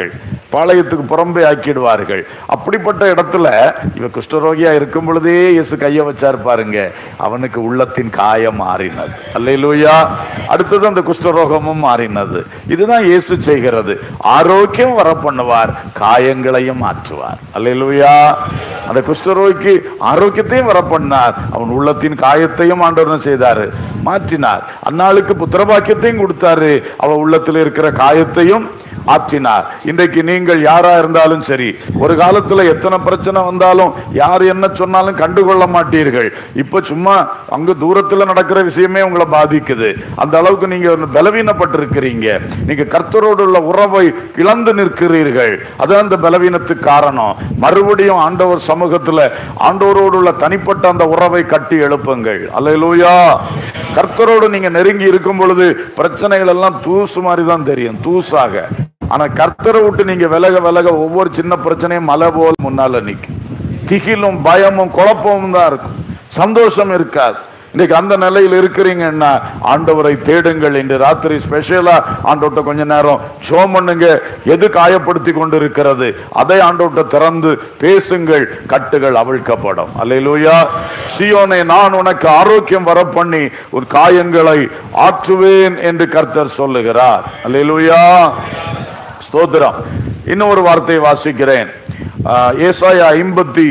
பாளையத்துக்கு புறம்பே ஆக்கிடுவார்கள் அப்படிப்பட்ட இடத்துல இவ குஷ்டரோகியா இருக்கும் பொழுதே இயேசு கையை வச்சார் பாருங்க அவனுக்கு உள்ளத்தின் காயம் மாறினது அல்லேலூயா அடுத்தது அந்த குஷ்டரோகமும் மாறினது இதுதான் இயேசு செய்கிறது ஆரோக்கியம் வர பண்ணுவார் காயங்களையும் மாற்றுவார் அல்லேலூயா அந்த குஷ்டரோகிக்கு ஆரோக்கியத்தையும் வர பண்ணார் அவன் உள்ளத்தின் காயத்தையும் ஆண்டவர் செய்தாரு மாற்றினார் அந்நாளுக்கு புத்திரபாக்கியத்தையும் கொடுத்தாரு அவ உள்ளத்தில் இருக்கிற காயத்தையும் ஆற்றினார் இன்றைக்கு நீங்கள் யாரா இருந்தாலும் சரி ஒரு காலத்துல எத்தனை பிரச்சனை வந்தாலும் யார் என்ன சொன்னாலும் கண்டுகொள்ள மாட்டீர்கள் இப்ப சும்மா அங்க தூரத்துல நடக்கிற விஷயமே உங்களை பாதிக்குது அந்த அளவுக்கு நீங்க பலவீனப்பட்டிருக்கிறீங்க நீங்க கர்த்தரோடு உள்ள உறவை இழந்து நிற்கிறீர்கள் அதான் அந்த பலவீனத்துக்கு காரணம் மறுபடியும் ஆண்டவர் சமூகத்துல ஆண்டவரோடு உள்ள தனிப்பட்ட அந்த உறவை கட்டி எழுப்புங்கள் அல்லேலூயா கர்த்தரோடு நீங்க நெருங்கி இருக்கும் பொழுது பிரச்சனைகள் எல்லாம் தூசு மாதிரி தான் தெரியும் தூசாக ஆனா கர்த்தரை விட்டு நீங்க விலக விலக ஒவ்வொரு சின்ன பிரச்சனையும் மலை போல் முன்னால நிற்கும் திகிலும் பயமும் குழப்பமும் தான் இருக்கும் சந்தோஷம் இருக்காது இன்னைக்கு அந்த நிலையில் இருக்கிறீங்கன்னா ஆண்டவரை தேடுங்கள் இன்று ராத்திரி ஸ்பெஷலா ஆண்டவர்கிட்ட கொஞ்ச நேரம் ஜோம் பண்ணுங்க எது காயப்படுத்தி கொண்டு இருக்கிறது அதை ஆண்டவர்கிட்ட திறந்து பேசுங்கள் கட்டுகள் அவிழ்க்கப்படும் அல்லேலூயா சியோனை நான் உனக்கு ஆரோக்கியம் வர பண்ணி ஒரு காயங்களை ஆற்றுவேன் என்று கர்த்தர் சொல்லுகிறார் அல்லேலூயா ஸ்தோத்திரம் இன்னும் ஒரு வார்த்தையை வாசிக்கிறேன் ஆஹ், ஏசாயா ஐம்பத்தி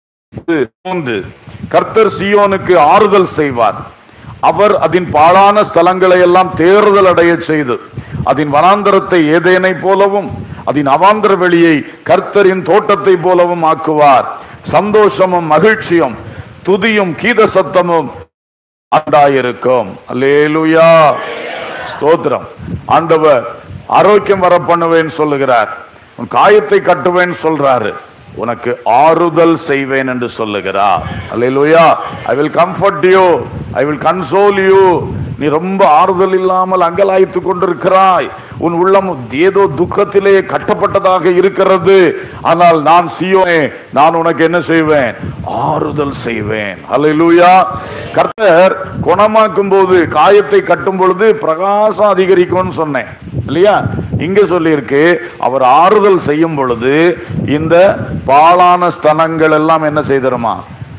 மூன்று கர்த்தர் சியோனுக்கு ஆறுதல் செய்வார் அவர் அதன் பாழான ஸ்தலங்களை எல்லாம் தேறுதல் அடைய செய்து அதன் வனாந்தரத்தை ஏதேனை போலவும் அதன் அவாந்தர வெளியை கர்த்தரின் தோட்டத்தை போலவும் ஆக்குவார் சந்தோஷமும் மகிழ்ச்சியும் துதியும் கீத சத்தமும் ஆண்டாயிருக்கும் அல்லேலூயா ஸ்தோத்திரம் ஆண்டவர் ஆரோக்கியம் வர பண்ணுவேன் சொல்லுகிறார் உன் காயத்தை கட்டுவேன் சொல்றாரு உனக்கு ஆறுதல் செய்வேன் என்று சொல்லுகிறார் alleluia I will comfort you I will console you நீ ரொம்ப ஆறுதல் இல்லாமல் அங்கலாய்த்து கொண்டிருக்கிறாய் உன் உள்ளம் ஏதோ துக்கத்திலே கட்டப்பட்டதாக இருக்கிறது ஆனால் நான் சியோனே நான் உனக்கு என்ன செய்வேன் ஆறுதல் செய்வேன் அல்லேலூயா கர்த்தர் குணமாக்கும் போது காயத்தை கட்டும் பொழுது பிரகாசம் அதிகரிக்கும்னு சொன்னேன் இல்லையா இங்க சொல்லியிருக்கு அவர் ஆறுதல் செய்யும் பொழுது இந்த பாழான ஸ்தலங்கள் எல்லாம் என்ன செய்திருமா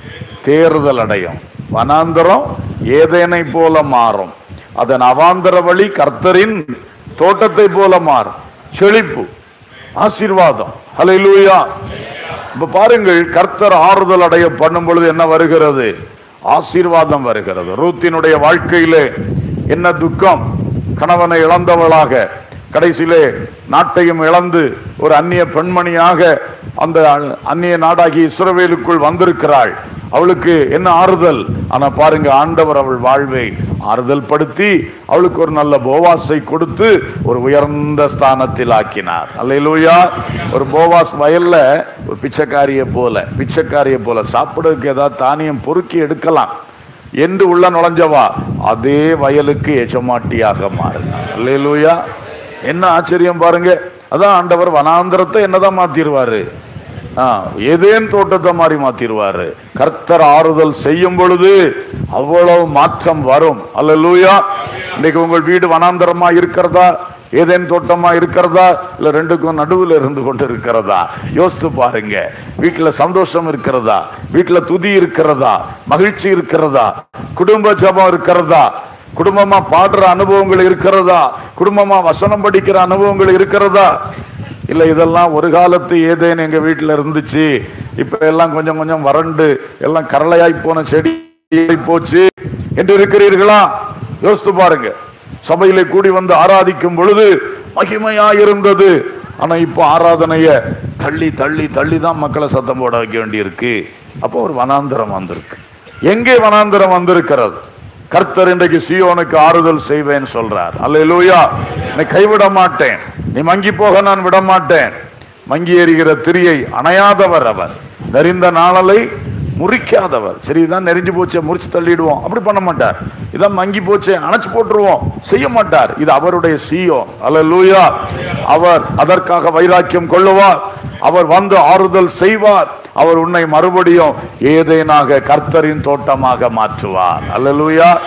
தேறுதல் அடையும் வனாந்தரம் ஏதேனை போல மாறும் அதன் அவாந்தர வழி கர்த்தரின் தோட்டத்தை போல மாறும் செழிப்பு ஆசீர்வாதம் ஹalleluya இப்ப பாருங்கள் கர்த்தர் ஆறுதல் அடைய பண்ணும் பொழுது என்ன வருகிறது ஆசீர்வாதம் வருகிறது ரூத்தினுடைய வாழ்க்கையிலே என்ன துக்கம் கணவனை இழந்தவளாக கடைசியிலே நாட்டையும் இழந்து ஒரு அந்நிய பெண்மணியாக அந்த அந்நிய நாடாகி இஸ்ரவேலுக்குள் வந்திருக்கிறாள் அவளுக்கு என்ன ஆறுதல் ஆனா பாருங்க ஆண்டவர் அவள் வாழ்வை ஆறுதல் படுத்தி அவளுக்கு ஒரு நல்ல போவாஸை கொடுத்து ஒரு உயர்ந்த ஸ்தானத்தில் ஆக்கினார் அல்லேலூயா ஒரு போவாஸ் வயல்ல ஒரு பிச்சைக்காரியை போல பிச்சைக்காரியை போல சாப்பிடுறதுக்கு ஏதாவது தானியம் பொறுக்கி எடுக்கலாம் என்று உள்ள நுழைஞ்சவா அதே வயலுக்கு எஜமாட்டியாக மாறினார் அல்லேலூயா என்ன ஆச்சரியம் பாருங்க அதான் ஆண்டவர் வனாந்திரத்தை என்னதான் மாத்திருவாரு ஆ, ஏதேன் தோட்டத்தை மாதிரி மாத்திருவாரு கர்த்தர் ஆறுதல் செய்யும் பொழுது அவ்வளவு மாற்றம் வரும் அல்லேலூயா இன்னைக்கு உங்கள் வீடு வனாந்தரமா இருக்கிறதா ஏதேன் தோட்டமா இருக்கிறதா இல்ல ரெண்டுக்கும் நடுவுல இருந்து கொண்டு இருக்கிறதா யோசித்து பாருங்க வீட்டுல சந்தோஷம் இருக்கிறதா வீட்டுல துதி இருக்கிறதா மகிழ்ச்சி இருக்கிறதா குடும்ப ஜபம் இருக்கிறதா குடும்பமா பாடுற அனுபவங்கள் இருக்கிறதா குடும்பமா வசனம் படிக்கிற அனுபவங்கள் இருக்கிறதா இல்ல இதெல்லாம் ஒரு காலத்து ஏதேன்னு எங்க வீட்டுல இருந்துச்சு இப்ப எல்லாம் கொஞ்சம் கொஞ்சம் வறண்டு எல்லாம் கரளையாய் போன செடி போச்சு என்று இருக்கிறீர்களா யோசித்து பாருங்க சபையிலே கூடி வந்து ஆராதிக்கும் பொழுது மகிமையா இருந்தது ஆனா இப்போ ஆராதனைய தள்ளி தள்ளி தள்ளி தான் மக்களை சத்தம் போட வைக்க வேண்டியிருக்கு அப்போ ஒரு வனாந்தரம் வந்திருக்கு எங்கே வனாந்தரம் வந்திருக்கிறது கர்த்தர் இன்றைக்கு சியோனுக்கு ஆறுதல் செய்வேன் சொல்றார் அல்லேலூயா நீ கைவிட மாட்டேன் நீ மங்கி போக நான் விட மாட்டேன் மங்கி எறிகிற திரியை அணையாதவர் அவர் நெறிந்த நாளலை முறிக்காதவர் சரி இதான் நெறிஞ்சு போச்சே முறிச்சு தள்ளிடுவோம் அப்படி பண்ண மாட்டார் இதான் மங்கி போச்சே அணைச்சு போட்டுருவோம் செய்ய மாட்டார் இது அவருடைய சியோ அல்லேலூயா அவர் அதற்காக வைராக்கியம் கொள்ளுவார் அவர் வந்து ஆறுதல் செய்வார் அவர் உன்னை மறுபடியும் ஏதேனாக கர்த்தரின் தோட்டமாக மாற்றுவார் அல்லேலூயா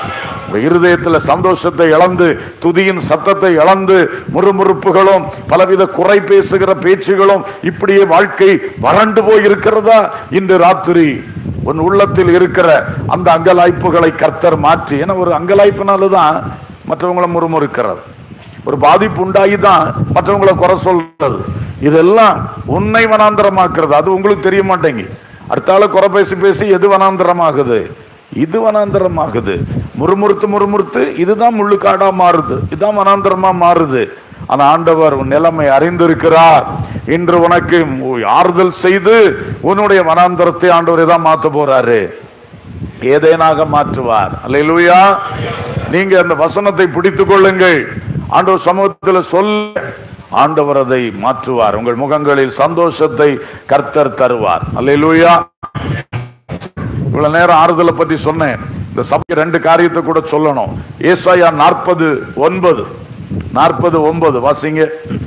உங்க இருதயத்துல சந்தோஷத்தை இழந்து துதியின் சத்தத்தை இழந்து முறுமுறுப்புகளும் பலவித குறை பேசுகிற பேச்சுகளும் இப்படியே வாழ்க்கை வறண்டு போய் இருக்கிறதா இன்று ராத்திரி உன் உள்ளத்தில் இருக்கிற அந்த அங்கலாய்ப்புகளை கர்த்தர் மாற்றி ஏன்னா ஒரு அங்கலாய்ப்பினால்தான் மற்றவங்களை முறுமுறுக்கிறது ஒரு பாதிப்பு உண்டாகி தான் மற்றவங்களை குறை சொல்றது இதெல்லாம் உன்னை வனாந்தரமாக்குறது அது உங்களுக்கு தெரிய மாட்டேங்கி அடுத்தால குறை பேசி பேசி எது வனாந்தரமாகுது இது வனாந்தரமாகுது முறுமுறுத்து முறுமுறுத்து இதுதான் முள்ளுக்காடா மாறுது இதுதான் வனாந்தரமா மாறுது ஆனா ஆண்டவர் உன் நிலைமை அறிந்திருக்கிறார் இன்று உனக்கு ஆறுதல் செய்து உன்னுடைய வனாந்தரத்தை ஆண்டவர் தான் மாத்த போறாரு ஏதேனாக மாற்றுவார் அல்லேலூயா நீங்க அந்த வசனத்தை பிடித்துக் கொள்ளுங்கள் ஆண்டவர் சமூகத்தில் சொல்ல ஆண்டவர் அதை மாற்றுவார் உங்கள் முகங்களில் சந்தோஷத்தை கர்த்தர் தருவார் அல்லேலூயா இவ்வளவு நேரம் ஆறுதலை பற்றி சொன்னேன் இந்த சபைக்கு ரெண்டு காரியத்தை கூட சொல்லணும் ஏசாயா நாற்பது ஒன்பது நாற்பது ஒன்பது வாசிங்க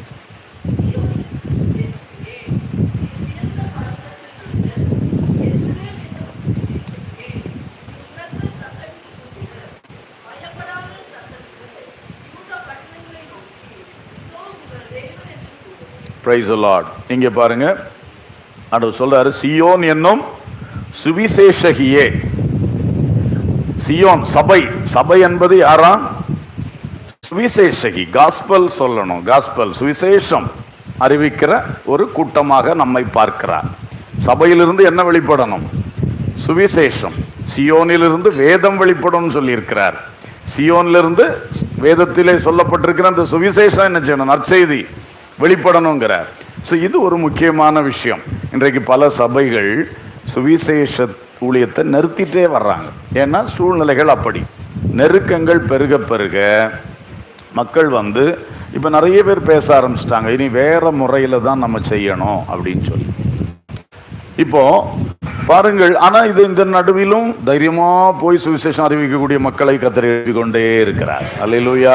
பிரைஸ் லார்ட் இங்க பாருங்க ஆண்டவர் சொல்றாரு சியோன் என்னும் சுவிசேஷகியே சியோன் சபை சபை என்பது யாரா சுவிசேஷகி காஸ்பல் சொல்லணும் காஸ்பல் சுவிசேஷம் அறிவிக்கிற ஒரு கூட்டமாக நம்மை பார்க்கிறார் சபையிலிருந்து என்ன வெளிப்படணும் சுவிசேஷம் சியோனிலிருந்து வேதம் வெளிப்படும் சொல்லியிருக்கிறார் சியோனிலிருந்து வேதத்திலே சொல்லப்பட்டிருக்கிற அந்த சுவிசேஷம் என்ன செய்யணும் நற்செய்தி வெளிப்படணுங்கிறார் ஸோ இது ஒரு முக்கியமான விஷயம் இன்றைக்கு பல சபைகள் சுவிசேஷ ஊழியத்தை நிறுத்திட்டே வர்றாங்க ஏன்னா சூழ்நிலைகள் அப்படி நெருக்கங்கள் பெருக பெருக மக்கள் வந்து இப்போ நிறைய பேர் பேச ஆரம்பிச்சிட்டாங்க இனி வேற முறையில் தான் நம்ம செய்யணும் அப்படின்னு சொல்லி இப்போ பாருங்கள் ஆனா இது இந்த நடுவிலும் தைரியமா போய் சுவிசேஷம் அறிவிக்கக்கூடிய மக்களை கத்தரி எழுப்பி கொண்டே இருக்கிறார் அல்லேலூயா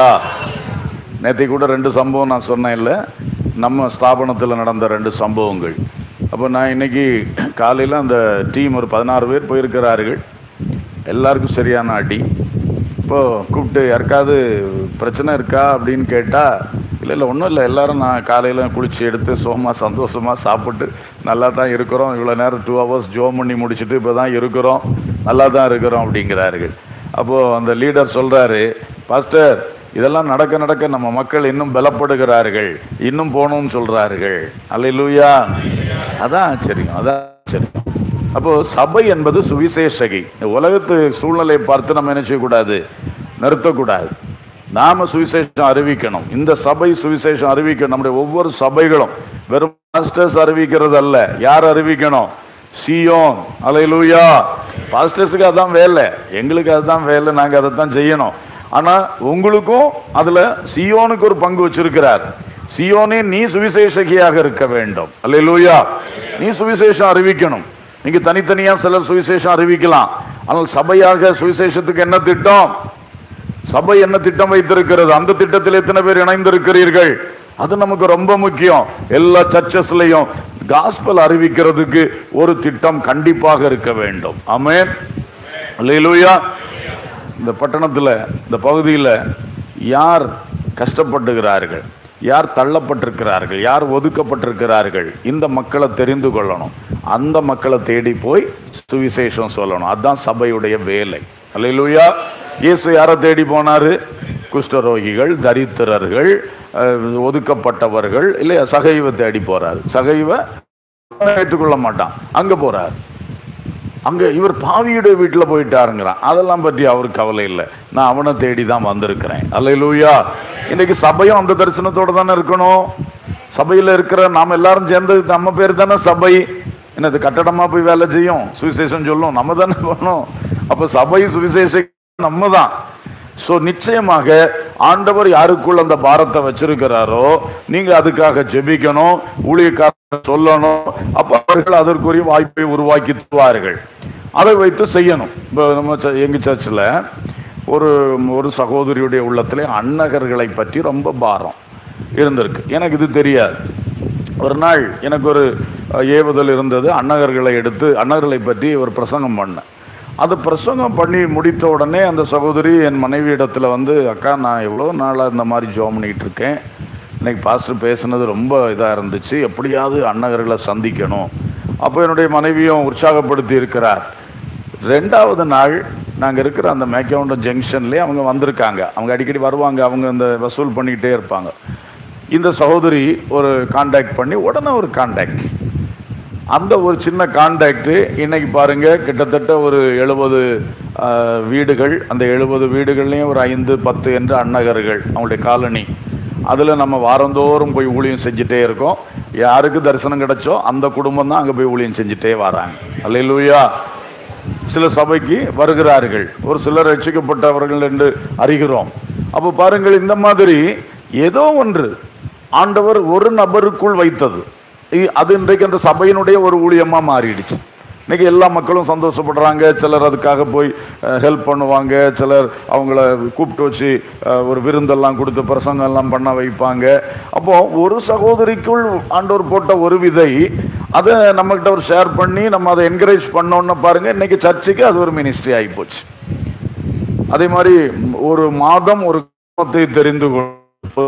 நேற்று கூட ரெண்டு சம்பவம் நான் சொன்னேன் இல்லை நம்ம ஸ்தாபனத்தில் நடந்த ரெண்டு சம்பவங்கள் அப்போ நான் இன்னைக்கு காலையில் அந்த டீம் ஒரு பதினாறு பேர் போயிருக்கிறார்கள் எல்லாருக்கும் சரியான அடி இப்போ கூப்பிட்டு யாருக்காவது பிரச்சனை இருக்கா அப்படின்னு கேட்டால் இல்லை இல்லை ஒன்றும் இல்லை எல்லாரும் நான் காலையில் குளிச்சு எடுத்து சுகமாக சந்தோஷமாக சாப்பிட்டு நல்லா தான் இருக்கிறோம் இவ்வளோ நேரம் டூ ஹவர்ஸ் ஜோ பண்ணி முடிச்சுட்டு இப்போ தான் இருக்கிறோம் நல்லா தான் இருக்கிறோம் அப்படிங்கிறார்கள் அப்போது அந்த லீடர் சொல்கிறாரு பாஸ்டர் இதெல்லாம் நடக்க நடக்க நம்ம மக்கள் இன்னும் பலப்படுகிறார்கள் இன்னும் போகணும்னு சொல்கிறார்கள் அல்லையிலூயா அதான் ஆச்சரியம் அதான் ஆச்சரியம் அப்போ சபை என்பது சுவிசேஷகி உலகத்து சூழ்நிலையை பார்த்து நம்ம என்ன செய்யக்கூடாது நிறுத்தக்கூடாது நாம சுவிசேஷம் அறிவிக்கணும் இந்த சபை சுவிசேஷம் அறிவிக்கணும் நம்முடைய ஒவ்வொரு சபைகளும் வெறும் பாஸ்டர்ஸ் அறிவிக்கிறது அல்ல யார் அறிவிக்கணும் சியோன் அலையிலூயா பாஸ்டர்ஸுக்கு அதான் வேலை எங்களுக்கு அதுதான் வேலை நாங்கள் அதை தான் செய்யணும் ஆனா உங்களுக்கும் அதுல சியோனுக்கு ஒரு பங்கு வச்சிருக்கிறார் சியோனே நீ சுவிசேஷகியாக இருக்க வேண்டும் அல்லேலூயா நீ சுவிசேஷம் அறிவிக்கணும் நீங்க தனித்தனியா சிலர் சுவிசேஷம் அறிவிக்கலாம் ஆனால் சபையாக சுவிசேஷத்துக்கு என்ன திட்டம் சபை என்ன திட்டம் வைத்திருக்கிறது அந்த திட்டத்தில் எத்தனை பேர் இணைந்திருக்கிறீர்கள் அது நமக்கு ரொம்ப முக்கியம் எல்லா சர்ச்சஸ்லையும் காஸ்பல் அறிவிக்கிறதுக்கு ஒரு திட்டம் கண்டிப்பாக இருக்க வேண்டும் ஆமென் அல்லேலூயா இந்த பட்டணத்தில் இந்த பகுதியில் யார் கஷ்டப்பட்டுகிறார்கள் யார் தள்ளப்பட்டிருக்கிறார்கள் யார் ஒதுக்கப்பட்டிருக்கிறார்கள் இந்த மக்களை தெரிந்து கொள்ளணும் அந்த மக்களை தேடி போய் சுவிசேஷம் சொல்லணும் அதுதான் சபையுடைய வேலை அல்லேலூயா இயேசு யாரை தேடி போனாரு குஷ்டரோகிகள் தரித்திரர்கள் அஹ், ஒதுக்கப்பட்டவர்கள் இல்லையா சகைவை தேடி போறாரு சகைவை ஏற்றுக்கொள்ள மாட்டான் அங்க போறார் அங்க இவர் பாவியுடைய வீட்டில் போயிட்டாருங்கிறான் அதெல்லாம் பற்றி அவருக்கு கவலை இல்லை நான் அவனை தேடி தான் வந்திருக்கிறேன் அல்லையிலூயா இன்னைக்கு சபையும் அந்த தரிசனத்தோட தானே இருக்கணும் சபையில் இருக்கிற நாம் எல்லாரும் சேர்ந்து நம்ம பேர் தானே சபை என்னது கட்டடமா போய் வேலை செய்யும் சுவிசேஷம் சொல்லும் நம்ம தானே பண்ணணும் அப்ப சபை சுவிசேஷம் நம்ம தான் ஸோ நிச்சயமாக ஆண்டவர் யாருக்குள்ள அந்த பாரத்தை வச்சிருக்கிறாரோ நீங்க அதுக்காக ஜெபிக்கணும் ஊழியக்காரர் சொல்லணும் அப்ப அவர்கள் அதற்குரிய வாய்ப்பை உருவாக்கி தருவார்கள் அதை வைத்து செய்யணும் இப்போ நம்ம ச- எங்க சர்ச்சில் ஒரு ஒரு சகோதரியுடைய உள்ளத்திலே அன்னகர்களை பற்றி ரொம்ப பாரம் இருந்திருக்கு எனக்கு இது தெரியாது ஒரு நாள் எனக்கு ஒரு அஹ், ஏவுதல் இருந்தது அன்னகர்களை எடுத்து அன்னகர்களை பற்றி ஒரு பிரசங்கம் பண்ணேன் அது பிரசங்கம் பண்ணி முடித்த உடனே அந்த சகோதரி என் மனைவி இடத்துல வந்து அக்கா நான் எவ்வளோ நாளாக இந்த மாதிரி ஜோம் பண்ணிகிட்டு இருக்கேன் இன்னைக்கு பாஸ்டர் பேசுனது ரொம்ப இதாக இருந்துச்சு எப்படியாவது அன்னகர்களை சந்திக்கணும் அப்போ என்னுடைய மனைவியும் உற்சாகப்படுத்தி இருக்கிறார் ரெண்டாவது நாள் நாங்கள் இருக்கிற அந்த மேக்கவுண்டம் ஜங்ஷன்லேயே அவங்க வந்திருக்காங்க அவங்க அடிக்கடி வருவாங்க அவங்க இந்த வசூல் பண்ணிக்கிட்டே இருப்பாங்க இந்த சகோதரி ஒரு காண்டாக்ட் பண்ணி உடனே ஒரு காண்டாக்ட் அந்த ஒரு சின்ன காண்டாக்ட் இன்னைக்கு பாருங்க கிட்டத்தட்ட ஒரு எழுபது வீடுகள் அந்த எழுபது வீடுகள்லையும் ஒரு ஐந்து பத்து என்று அன்னகர்கள் அவங்களுடைய காலனி அதில் நம்ம வாரந்தோறும் போய் ஊழியம் செஞ்சுட்டே இருக்கோம் யாருக்கு தரிசனம் கிடைச்சோ அந்த குடும்பம் தான் அங்கே போய் ஊழியம் செஞ்சுட்டே வராங்க அல்லையிலூயா சில சபைக்கு வருகிறார்கள் ஒரு சிலர் ரட்சிக்கப்பட்டவர்கள் என்று அறிகிறோம் அப்போ பாருங்கள் இந்த மாதிரி ஏதோ ஒன்று ஆண்டவர் ஒரு நபருக்குள் வைத்தது இ- அது இன்றைக்கு அந்த சபையினுடைய ஒரு ஊழியமா மாறிடுச்சு இன்னைக்கு எல்லா மக்களும் சந்தோஷப்படுறாங்க சிலர் அதுக்காக போய் ஹெல்ப் பண்ணுவாங்க சிலர் அவங்கள கூப்பிட்டு வச்சு அஹ், ஒரு விருந்தெல்லாம் கொடுத்து பிரசங்கம் எல்லாம் பண்ண வைப்பாங்க அப்போ ஒரு சகோதரிக்குள் ஆண்டவர் போட்ட ஒரு விதை அதை நம்மகிட்ட ஒரு ஷேர் பண்ணி நம்ம அதை என்கரேஜ் பண்ணோன்னு பாருங்க இன்னைக்கு சர்ச்சுக்கு அது ஒரு மினிஸ்ட்ரி ஆகி போச்சு அதே மாதிரி ஒரு மாதம் ஒரு கிராமத்தை தெரிந்து கொள்~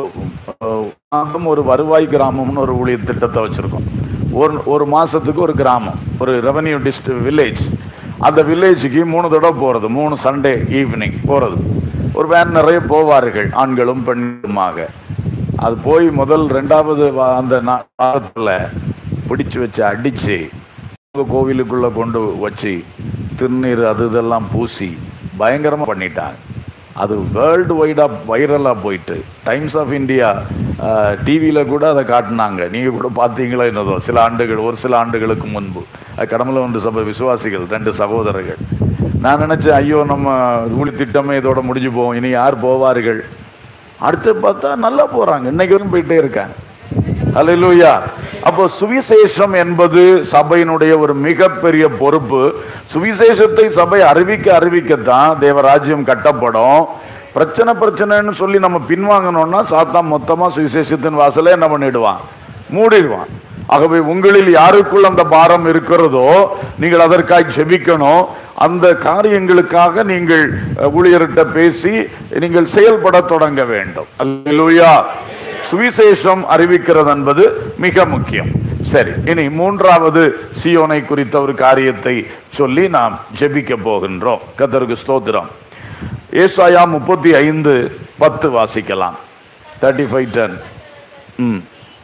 மாதம் ஒரு வருவாய் கிராமம்னு ஒரு ஊழிய திட்டத்தை வச்சிருக்கோம் ஒரு ஒரு மாசத்துக்கு ஒரு கிராமம் ஒரு ரெவன்யூ டிஸ்ட்ரிக் வில்லேஜ் அந்த வில்லேஜுக்கு மூணு தடவை போகிறது மூணு சண்டே ஈவினிங் போகிறது ஒரு வேன் நிறைய போவார்கள் ஆண்களும் பெண்களுமாக அது போய் முதல் ரெண்டாவது வா- அந்த நா- வாரத்துல பிடிச்சு வச்சு அடிச்சு கோவிலுக்குள்ள கொண்டு வச்சு திருநீர் அது இதெல்லாம் பூசி பயங்கரமா பண்ணிட்டாங்க அது வேர்ல்டு வைடாக வைரலாக போயிட்டு டைம்ஸ் ஆஃப் இந்தியா டிவியில் கூட அதை காட்டினாங்க நீங்கள் கூட பார்த்தீங்களா என்னதோ சில ஆண்டுகள் ஒரு சில ஆண்டுகளுக்கு முன்பு அது கடமலை ஒன்று சபை விசுவாசிகள் ரெண்டு சகோதரர்கள் நான் நினச்சேன் ஐயோ நம்ம ஊழி திட்டமே இதோட முடிஞ்சு போவோம் இனி யார் போவார்கள் அடுத்து பார்த்தா நல்லா போகிறாங்க இன்னைக்கு வரைக்கும் போயிட்டே இருக்காங்க ஹalleluya அப்போ சுவிசேஷம் என்பது சபையினுடைய ஒரு மிகப்பெரிய பொறுப்பு சுவிசேஷத்தை சபை அறிவிக்க அறிவிக்கத்தான் தேவராஜ்யம் கட்டப்படும் பிரச்சனை பிரச்சனைன்னு சொல்லி நம்ம பின்வாங்கணும்னா சாத்தான் மொத்தமா சுவிசேஷத்தின் வாசலே என்ன பண்ணிடுவான் மூடிடுவான் ஆகவே உங்களில் யாருக்குள் அந்த பாரம் இருக்கிறதோ நீங்கள் அதற்காக ஜெபிக்கணும் அந்த காரியங்களுக்காக நீங்கள் அஹ், ஊழியர்கிட்ட பேசி நீங்கள் செயல்பட தொடங்க வேண்டும் அல்லேலூயா சுவிசேஷம் அறிவிக்கிறது என்பது மிக முக்கியம் சரி இனி மூன்றாவது சியோனை குறித்த ஒரு காரியத்தை சொல்லி நாம் ஜெபிக்க போகின்றோம் கத்தருக்கு ஸ்தோத்திரம் ஏசாயா முப்பத்தி ஐந்து பத்து வாசிக்கலாம் தேர்ட்டி ஃபைவ் டென் ம்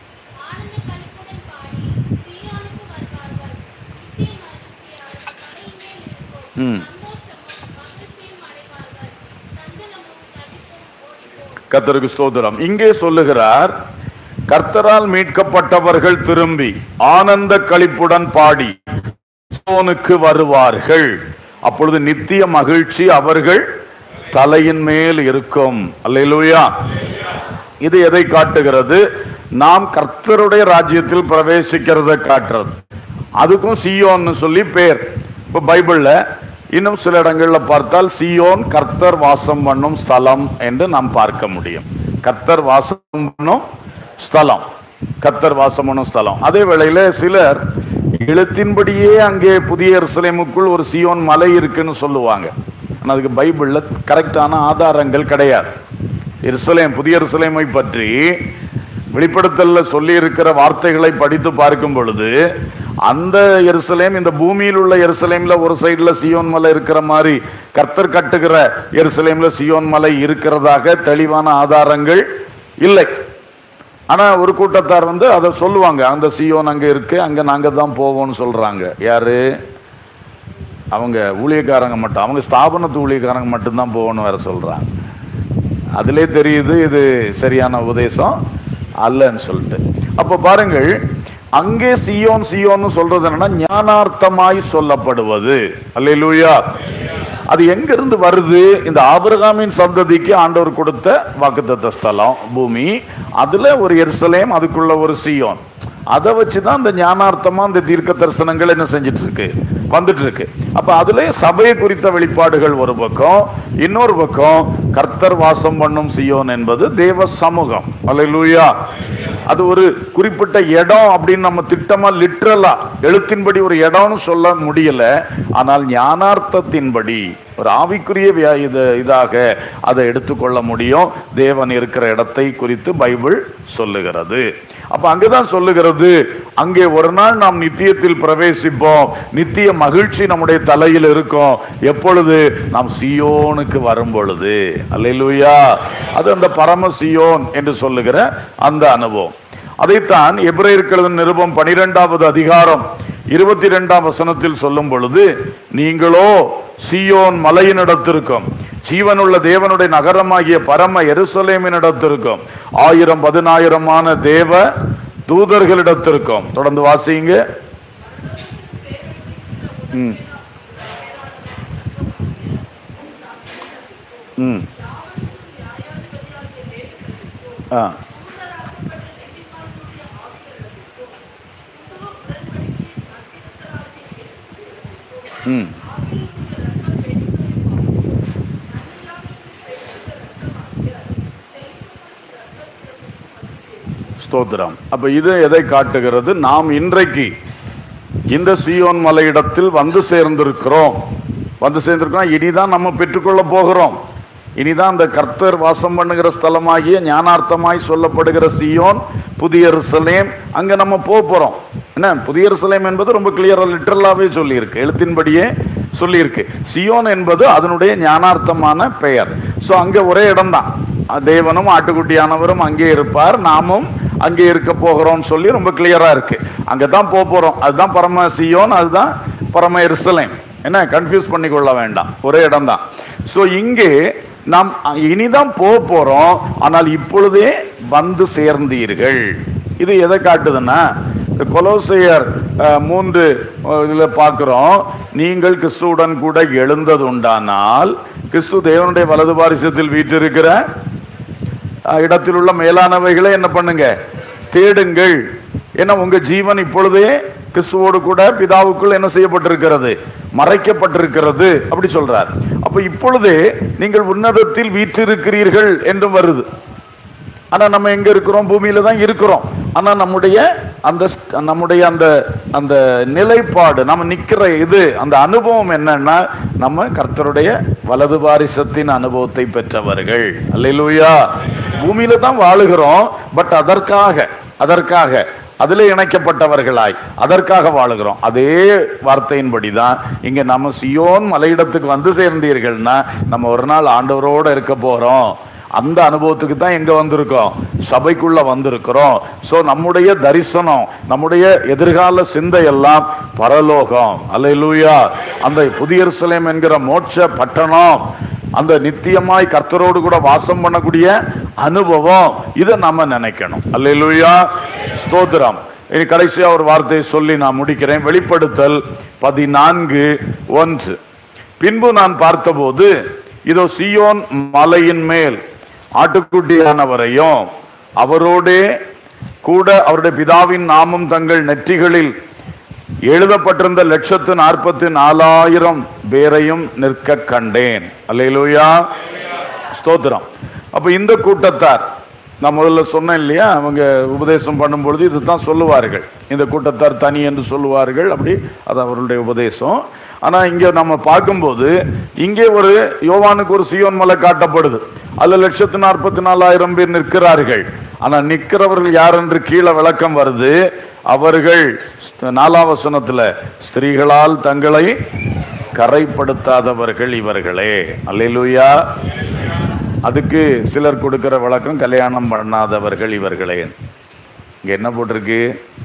ம் கர்த்தருக்கு ஸ்தோத்திரம் இங்கே சொல்லுகிறார் கர்த்தரால் மீட்கப்பட்டவர்கள் திரும்பி ஆனந்த களிப்புடன் பாடி சீயோனுக்கு வருவார்கள் அப்பொழுது நித்திய மகிழ்ச்சி அவர்கள் தலையின் மேல் இருக்கும் அல்லேலூயா இது எதை காட்டுகிறது நாம் கர்த்தருடைய ராஜ்யத்தில் பிரவேசிக்கிறதை காட்டுறது அதுக்கும் சியோன்னு சொல்லி பேர் இப்போ பைபிள்ல இன்னும் சில இடங்கள்ல பார்த்தால் சியோன் கர்த்தர் வாசம் பண்ணும் ஸ்தலம் என்று நாம் பார்க்க முடியும் கர்த்தர் வாசம் பண்ணும் ஸ்தலம் கர்த்தர் வாசம் பண்ணும் ஸ்தலம் அதே வேளையில சிலர் எழுத்தின்படியே அங்கே புதிய எருசலேமுக்குள் ஒரு சியோன் மலை இருக்குன்னு சொல்லுவாங்க ஆனா அதுக்கு பைபிள்ல கரெக்டான ஆதாரங்கள் கிடையாது எருசலேம் புதிய எருசலேமை பற்றி வெளிப்படுத்தல்ல சொல்லி இருக்கிற வார்த்தைகளை படித்து பார்க்கும் பொழுது அந்த எருசலேம் இந்த பூமியில் உள்ள எருசலேம்ல ஒரு சைடுல சியோன் மலை இருக்கிற மாதிரி கர்த்தர் கட்டுகிற எருசலேம்ல சியோன் மலை இருக்கிறதாக தெளிவான ஆதாரங்கள் இல்லை ஆனா ஒரு கூட்டத்தார் வந்து அதை சொல்லுவாங்க அந்த சியோன் அங்க இருக்கு அங்க நாங்க தான் போவோம்னு சொல்றாங்க யாரு அவங்க ஊழியக்காரங்க மட்டும் அவங்க ஸ்தாபனத்து ஊழியக்காரங்க மட்டும்தான் போகணும் வேற சொல்றாங்க அதிலே தெரியுது இது சரியான உபதேசம் அல்லன்னு சொல்லிட்டு அப்ப பாருங்கள் அங்கே சியோன் சியோன்னு சொல்றது என்னன்னா ஞானார்த்தமாய் சொல்லப்படுவது அல்லேலூயா அது எங்க இருந்து வருது இந்த ஆபிரகாமின் சந்ததிக்கு ஆண்டவர் கொடுத்த வாக்குத்தத்த ஸ்தலம் பூமி அதுல ஒரு எருசலேம் அதுக்குள்ள ஒரு சியோன் அதை வச்சு தான் இந்த ஞானார்த்தமா இந்த தீர்க்க தரிசனங்கள் என்ன செஞ்சுட்டு இருக்கு வந்துட்டு இருக்கு அப்ப அதுல சபையை குறித்த வெளிப்பாடுகள் ஒரு பக்கம் இன்னொரு பக்கம் கர்த்தர் வாசம் பண்ணும் சியோன் என்பது தேவ சமூகம் அல்லேலூயா அது ஒரு குறிப்பிட்ட இடம் அப்படின்னு நம்ம திட்டமா லிட்ரலா எழுத்தின்படி ஒரு இடம்னு சொல்ல முடியல ஆனால் ஞானார்த்தத்தின்படி ஒரு ஆவிக்குரிய வியா- இது இதாக அதை எடுத்துக்கொள்ள முடியும் தேவன் இருக்கிற இடத்தை குறித்து பைபிள் சொல்லுகிறது அப்ப அங்கதான் சொல்லுகிறது அங்கே ஒரு நாள் நாம் நித்தியத்தில் பிரவேசிப்போம் நித்திய மகிழ்ச்சி நம்முடைய தலையில் இருக்கும் எப்பொழுது நாம் சியோனுக்கு வரும் பொழுது அல்லேலூயா அது அந்த பரம சியோன் என்று சொல்லுகிற அந்த அனுபவம் அதைத்தான் எபிரேயர்களது நிருபம் பனிரெண்டாவது அதிகாரம் இருபத்தி ரெண்டாம் வசனத்தில் சொல்லும் பொழுது நீங்களோ சியோன் மலையினிடத்திற்கும் ஜீவனுள்ள தேவனுடைய நகரமாகிய பரம எருசலேமினிடத்திற்கும் ஆயிரம் பதினாயிரமான தேவ தூதர்களிடத்திற்கும் தொடர்ந்து வாசிங்க ம். ம். ஆ ம் ஸ்தோத்திரம் அப்ப இது எதை காட்டுகிறது நாம் இன்றைக்கு இந்த சியோன் மலையிடத்தில் வந்து சேர்ந்திருக்கிறோம் வந்து சேர்ந்திருக்கிறோம் இனிதான் நம்ம பெற்றுக்கொள்ள போகிறோம் இனிதான் அந்த கர்த்தர் வாசம் பண்ணுகிற ஸ்தலமாகிய ஞானார்த்தமாய் சொல்லப்படுகிற சியோன் புதிய எருசலேம் அங்க நம்ம போக போறோம் என்ன புதிய எருசலேம் என்பது ரொம்ப கிளியரா லிட்டரலாவே சொல்லியிருக்கு எழுத்தின்படியே சொல்லியிருக்கு சியோன் என்பது அதனுடைய ஞானார்த்தமான பெயர் ஸோ அங்க ஒரே இடம்தான் தேவனும் ஆட்டுக்குட்டியானவரும் அங்கே இருப்பார் நாமும் அங்கே இருக்க போகிறோம்னு சொல்லி ரொம்ப கிளியரா இருக்கு அங்கே தான் போக போறோம் அதுதான் பரம சியோன் அதுதான் பரம எருசலேம் என்ன கன்ஃபியூஸ் பண்ணிக்கொள்ள வேண்டாம் ஒரே இடம் தான் ஸோ இங்கே நாம் இனிதான் போக போறோம் ஆனால் இப்பொழுதே வந்து சேர்ந்தீர்கள் இது எதை காட்டுதுன்னா இந்த கொலோசையர் அஹ், மூன்று அஹ், இதுல பார்க்கிறோம் நீங்கள் கிறிஸ்துவுடன் கூட எழுந்தது உண்டானால் கிறிஸ்து தேவனுடைய வலது பாரிசத்தில் வீற்றிருக்கிற அஹ், இடத்தில் உள்ள மேலானவைகளை என்ன பண்ணுங்க தேடுங்கள் ஏன்னா உங்க ஜீவன் இப்பொழுதே கிறிஸ்துவோடு கூட பிதாவுக்குள் என்ன செய்யப்பட்டிருக்கிறது மறைக்கப்பட்டிருக்கிறது அப்படி சொல்றார் அப்ப இப்பொழுதே நீங்கள் உன்னதத்தில் வீற்றிருக்கிறீர்கள் என்றும் வருது ஆனா நம்ம எங்க இருக்கிறோம் பூமியில தான் இருக்கிறோம் ஆனா நம்முடைய அந்த ஸ்ட்- நம்முடைய அந்த அந்த நிலைப்பாடு நம்ம நிக்கிற இது அந்த அனுபவம் என்னன்னா நம்ம கர்த்தருடைய வலது பாரிசத்தின் அனுபவத்தை பெற்றவர்கள் அல்லேலூயா பூமியில தான் வாழுகிறோம் பட் அதற்காக அதற்காக அதில் இணைக்கப்பட்டவர்களாய் அதற்காக வாழுகிறோம் அதே வார்த்தையின்படி தான் இங்க நம்ம சியோன் மலையிடத்துக்கு வந்து சேர்ந்தீர்கள்னா நம்ம ஒரு நாள் ஆண்டவரோட இருக்க போறோம் அந்த அனுபவத்துக்கு தான் எங்க வந்திருக்கோம் சபைக்குள்ள வந்திருக்கிறோம் சோ நம்முடைய தரிசனம் நம்முடைய எதிர்கால சிந்தையெல்லாம் பரலோகம் அல்லேலூயா அந்த புதிய எருசலேம் என்கிற மோட்ச பட்டணம் அந்த நித்தியமாய் கர்த்தரோடு கூட வாசம் பண்ணக்கூடிய அனுபவம் இதை நாம நினைக்கணும் அல்லேலூயா ஸ்தோத்திரம் இனி கடைசியா ஒரு வார்த்தையை சொல்லி நான் முடிக்கிறேன் வெளிப்படுத்தல் பதினான்கு ஒன்று பின்பு நான் பார்த்தபோது இதோ சியோன் மலையின் மேல் ஆட்டுக்குட்டியானவரையும் அவரோடே கூட அவருடைய பிதாவின் நாமம் தங்கள் நெற்றிகளில் எழுதப்பட்டிருந்த லட்சத்து நாற்பத்தி நாலாயிரம் பேரையும் நிற்க கண்டேன் அல்லேலூயா ஸ்தோத்திரம் அப்ப இந்த கூட்டத்தார் நான் முதல்ல சொன்னேன் இல்லையா அவங்க உபதேசம் பண்ணும்பொழுது இதுதான் சொல்லுவார்கள் இந்த கூட்டத்தார் தனி என்று சொல்லுவார்கள் அப்படி அது அவர்களுடைய உபதேசம் ஆனா இங்க நம்ம பார்க்கும்போது இங்கே ஒரு யோவானுக்கு ஒரு சியோன் மலை காட்டப்படுது அதுல லட்சத்து நாற்பத்தி நாலாயிரம் பேர் நிற்கிறார்கள் ஆனா நிற்கிறவர்கள் யார் என்று கீழே விளக்கம் வருது அவர்கள் ஸ்த- நாலாம் வசனத்துல ஸ்திரீகளால் தங்களை கரைப்படுத்தாதவர்கள் இவர்களே அல்லேலூயா அதுக்கு சிலர் கொடுக்கிற விளக்கம் கல்யாணம் பண்ணாதவர்கள் இவர்களே இங்க என்ன போட்டிருக்கு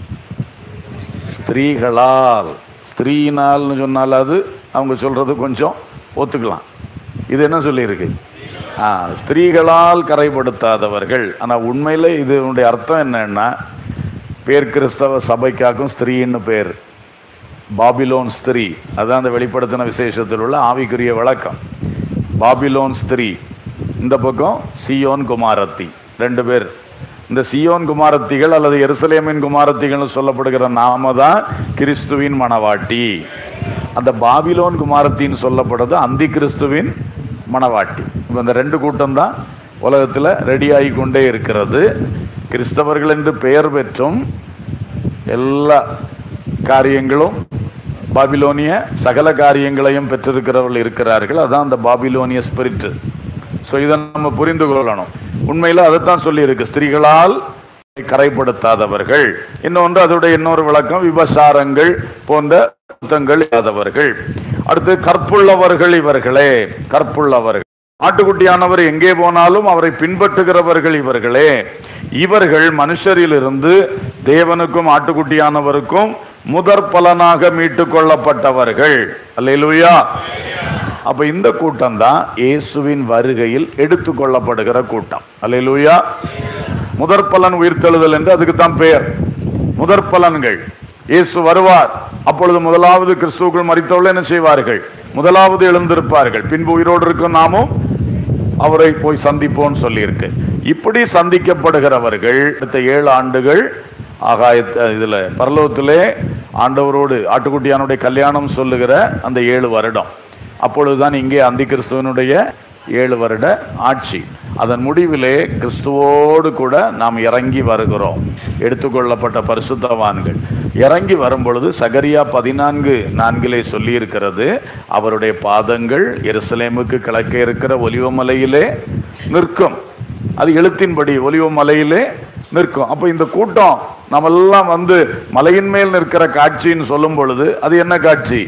ஸ்திரீகளால் ஸ்திரீனால்னு சொன்னால் அது அவங்க சொல்றது கொஞ்சம் ஒத்துக்கலாம் இது என்ன சொல்லியிருக்கு ஆ ஸ்திரீகளால் கரைப்படுத்தாதவர்கள் ஆனால் உண்மையில் இதனுடைய அர்த்தம் என்னன்னா பேர் கிறிஸ்தவ சபைக்காக்கும் ஸ்திரீன்னு பேர் பாபிலோன் ஸ்திரீ அதான் அந்த வெளிப்படுத்தின விசேஷத்தில் உள்ள ஆவிக்குரிய விளக்கம் பாபிலோன் ஸ்திரீ இந்த பக்கம் சியோன் குமாரத்தி ரெண்டு பேர் இந்த சியோன் குமாரத்திகள் அல்லது எருசலேமின் குமாரத்திகள் சொல்லப்படுகிற நாம தான் கிறிஸ்துவின் மணவாட்டி அந்த பாபிலோன் குமாரத்தின்னு சொல்லப்படுறது அந்தி கிறிஸ்துவின் மணவாட்டி இப்போ இந்த ரெண்டு கூட்டம் தான் உலகத்தில் ரெடி ஆகி கொண்டே இருக்கிறது கிறிஸ்தவர்கள் என்று பெயர் பெற்றும் எல்லா காரியங்களும் பாபிலோனிய சகல காரியங்களையும் பெற்றிருக்கிறவர்கள் இருக்கிறார்கள் அதான் அந்த பாபிலோனிய ஸ்பிரிட் ஸோ இதை நம்ம புரிந்து கொள்ளணும் உண்மையில் அதைத்தான் சொல்லியிருக்கு ஸ்திரீகளால் கரைப்படுத்தாதவர்கள் இன்னொன்று அதோடைய இன்னொரு விளக்கம் விபசாரங்கள் போன்ற குத்தங்கள் இல்லாதவர்கள் அடுத்து கற்புள்ளவர்கள் இவர்களே கற்புள்ளவர்கள் ஆட்டுக்குட்டியானவர் எங்கே போனாலும் அவரை பின்பற்றுகிறவர்கள் இவர்களே இவர்கள் மனுஷரிலிருந்து தேவனுக்கும் ஆட்டுக்குட்டியானவருக்கும் முதற் பலனாக மீட்டுக் கொள்ளப்பட்டவர்கள் அல்லேலூயா அப்ப இந்த கூட்டம் தான் இயேசுவின் வருகையில் எடுத்துக்கொள்ளப்படுகிற கூட்டம் அல்லேலூயா முதற் பலன் உயிர்த்தெழுதல் என்று அதுக்கு தான் பெயர் முதற் பலன்கள் இயேசு வருவார் அப்பொழுது முதலாவது கிறிஸ்துவுக்குள் மறித்தவர்கள் என்ன செய்வார்கள் முதலாவது எழுந்திருப்பார்கள் பின்பு உயிரோடு இருக்கும் நாமும் அவரை போய் சந்திப்போம்னு சொல்லியிருக்கு இப்படி சந்திக்கப்படுகிறவர்கள் அடுத்த ஏழு ஆண்டுகள் ஆகாயத்த இதுல பரலோகத்திலே ஆண்டவரோடு ஆட்டுக்குட்டியானுடைய கல்யாணம் சொல்லுகிற அந்த ஏழு வருடம் அப்பொழுதுதான் இங்கே அந்தி கிறிஸ்துவனுடைய ஏழு வருட ஆட்சி அதன் முடிவிலே கிறிஸ்துவோடு கூட நாம் இறங்கி வருகிறோம் எடுத்துக்கொள்ளப்பட்ட பரிசுத்தவான்கள் இறங்கி வரும் பொழுது சகரியா பதினான்கு நான்கிலே சொல்லியிருக்கிறது அவருடைய பாதங்கள் எருசலேமுக்கு கிழக்கே இருக்கிற ஒலிவமலையிலே நிற்கும் அது எழுத்தின்படி ஒலிவமலையிலே நிற்கும் அப்போ இந்த கூட்டம் நம்மெல்லாம் வந்து மலையின் மேல் நிற்கிற காட்சின்னு சொல்லும் பொழுது அது என்ன காட்சி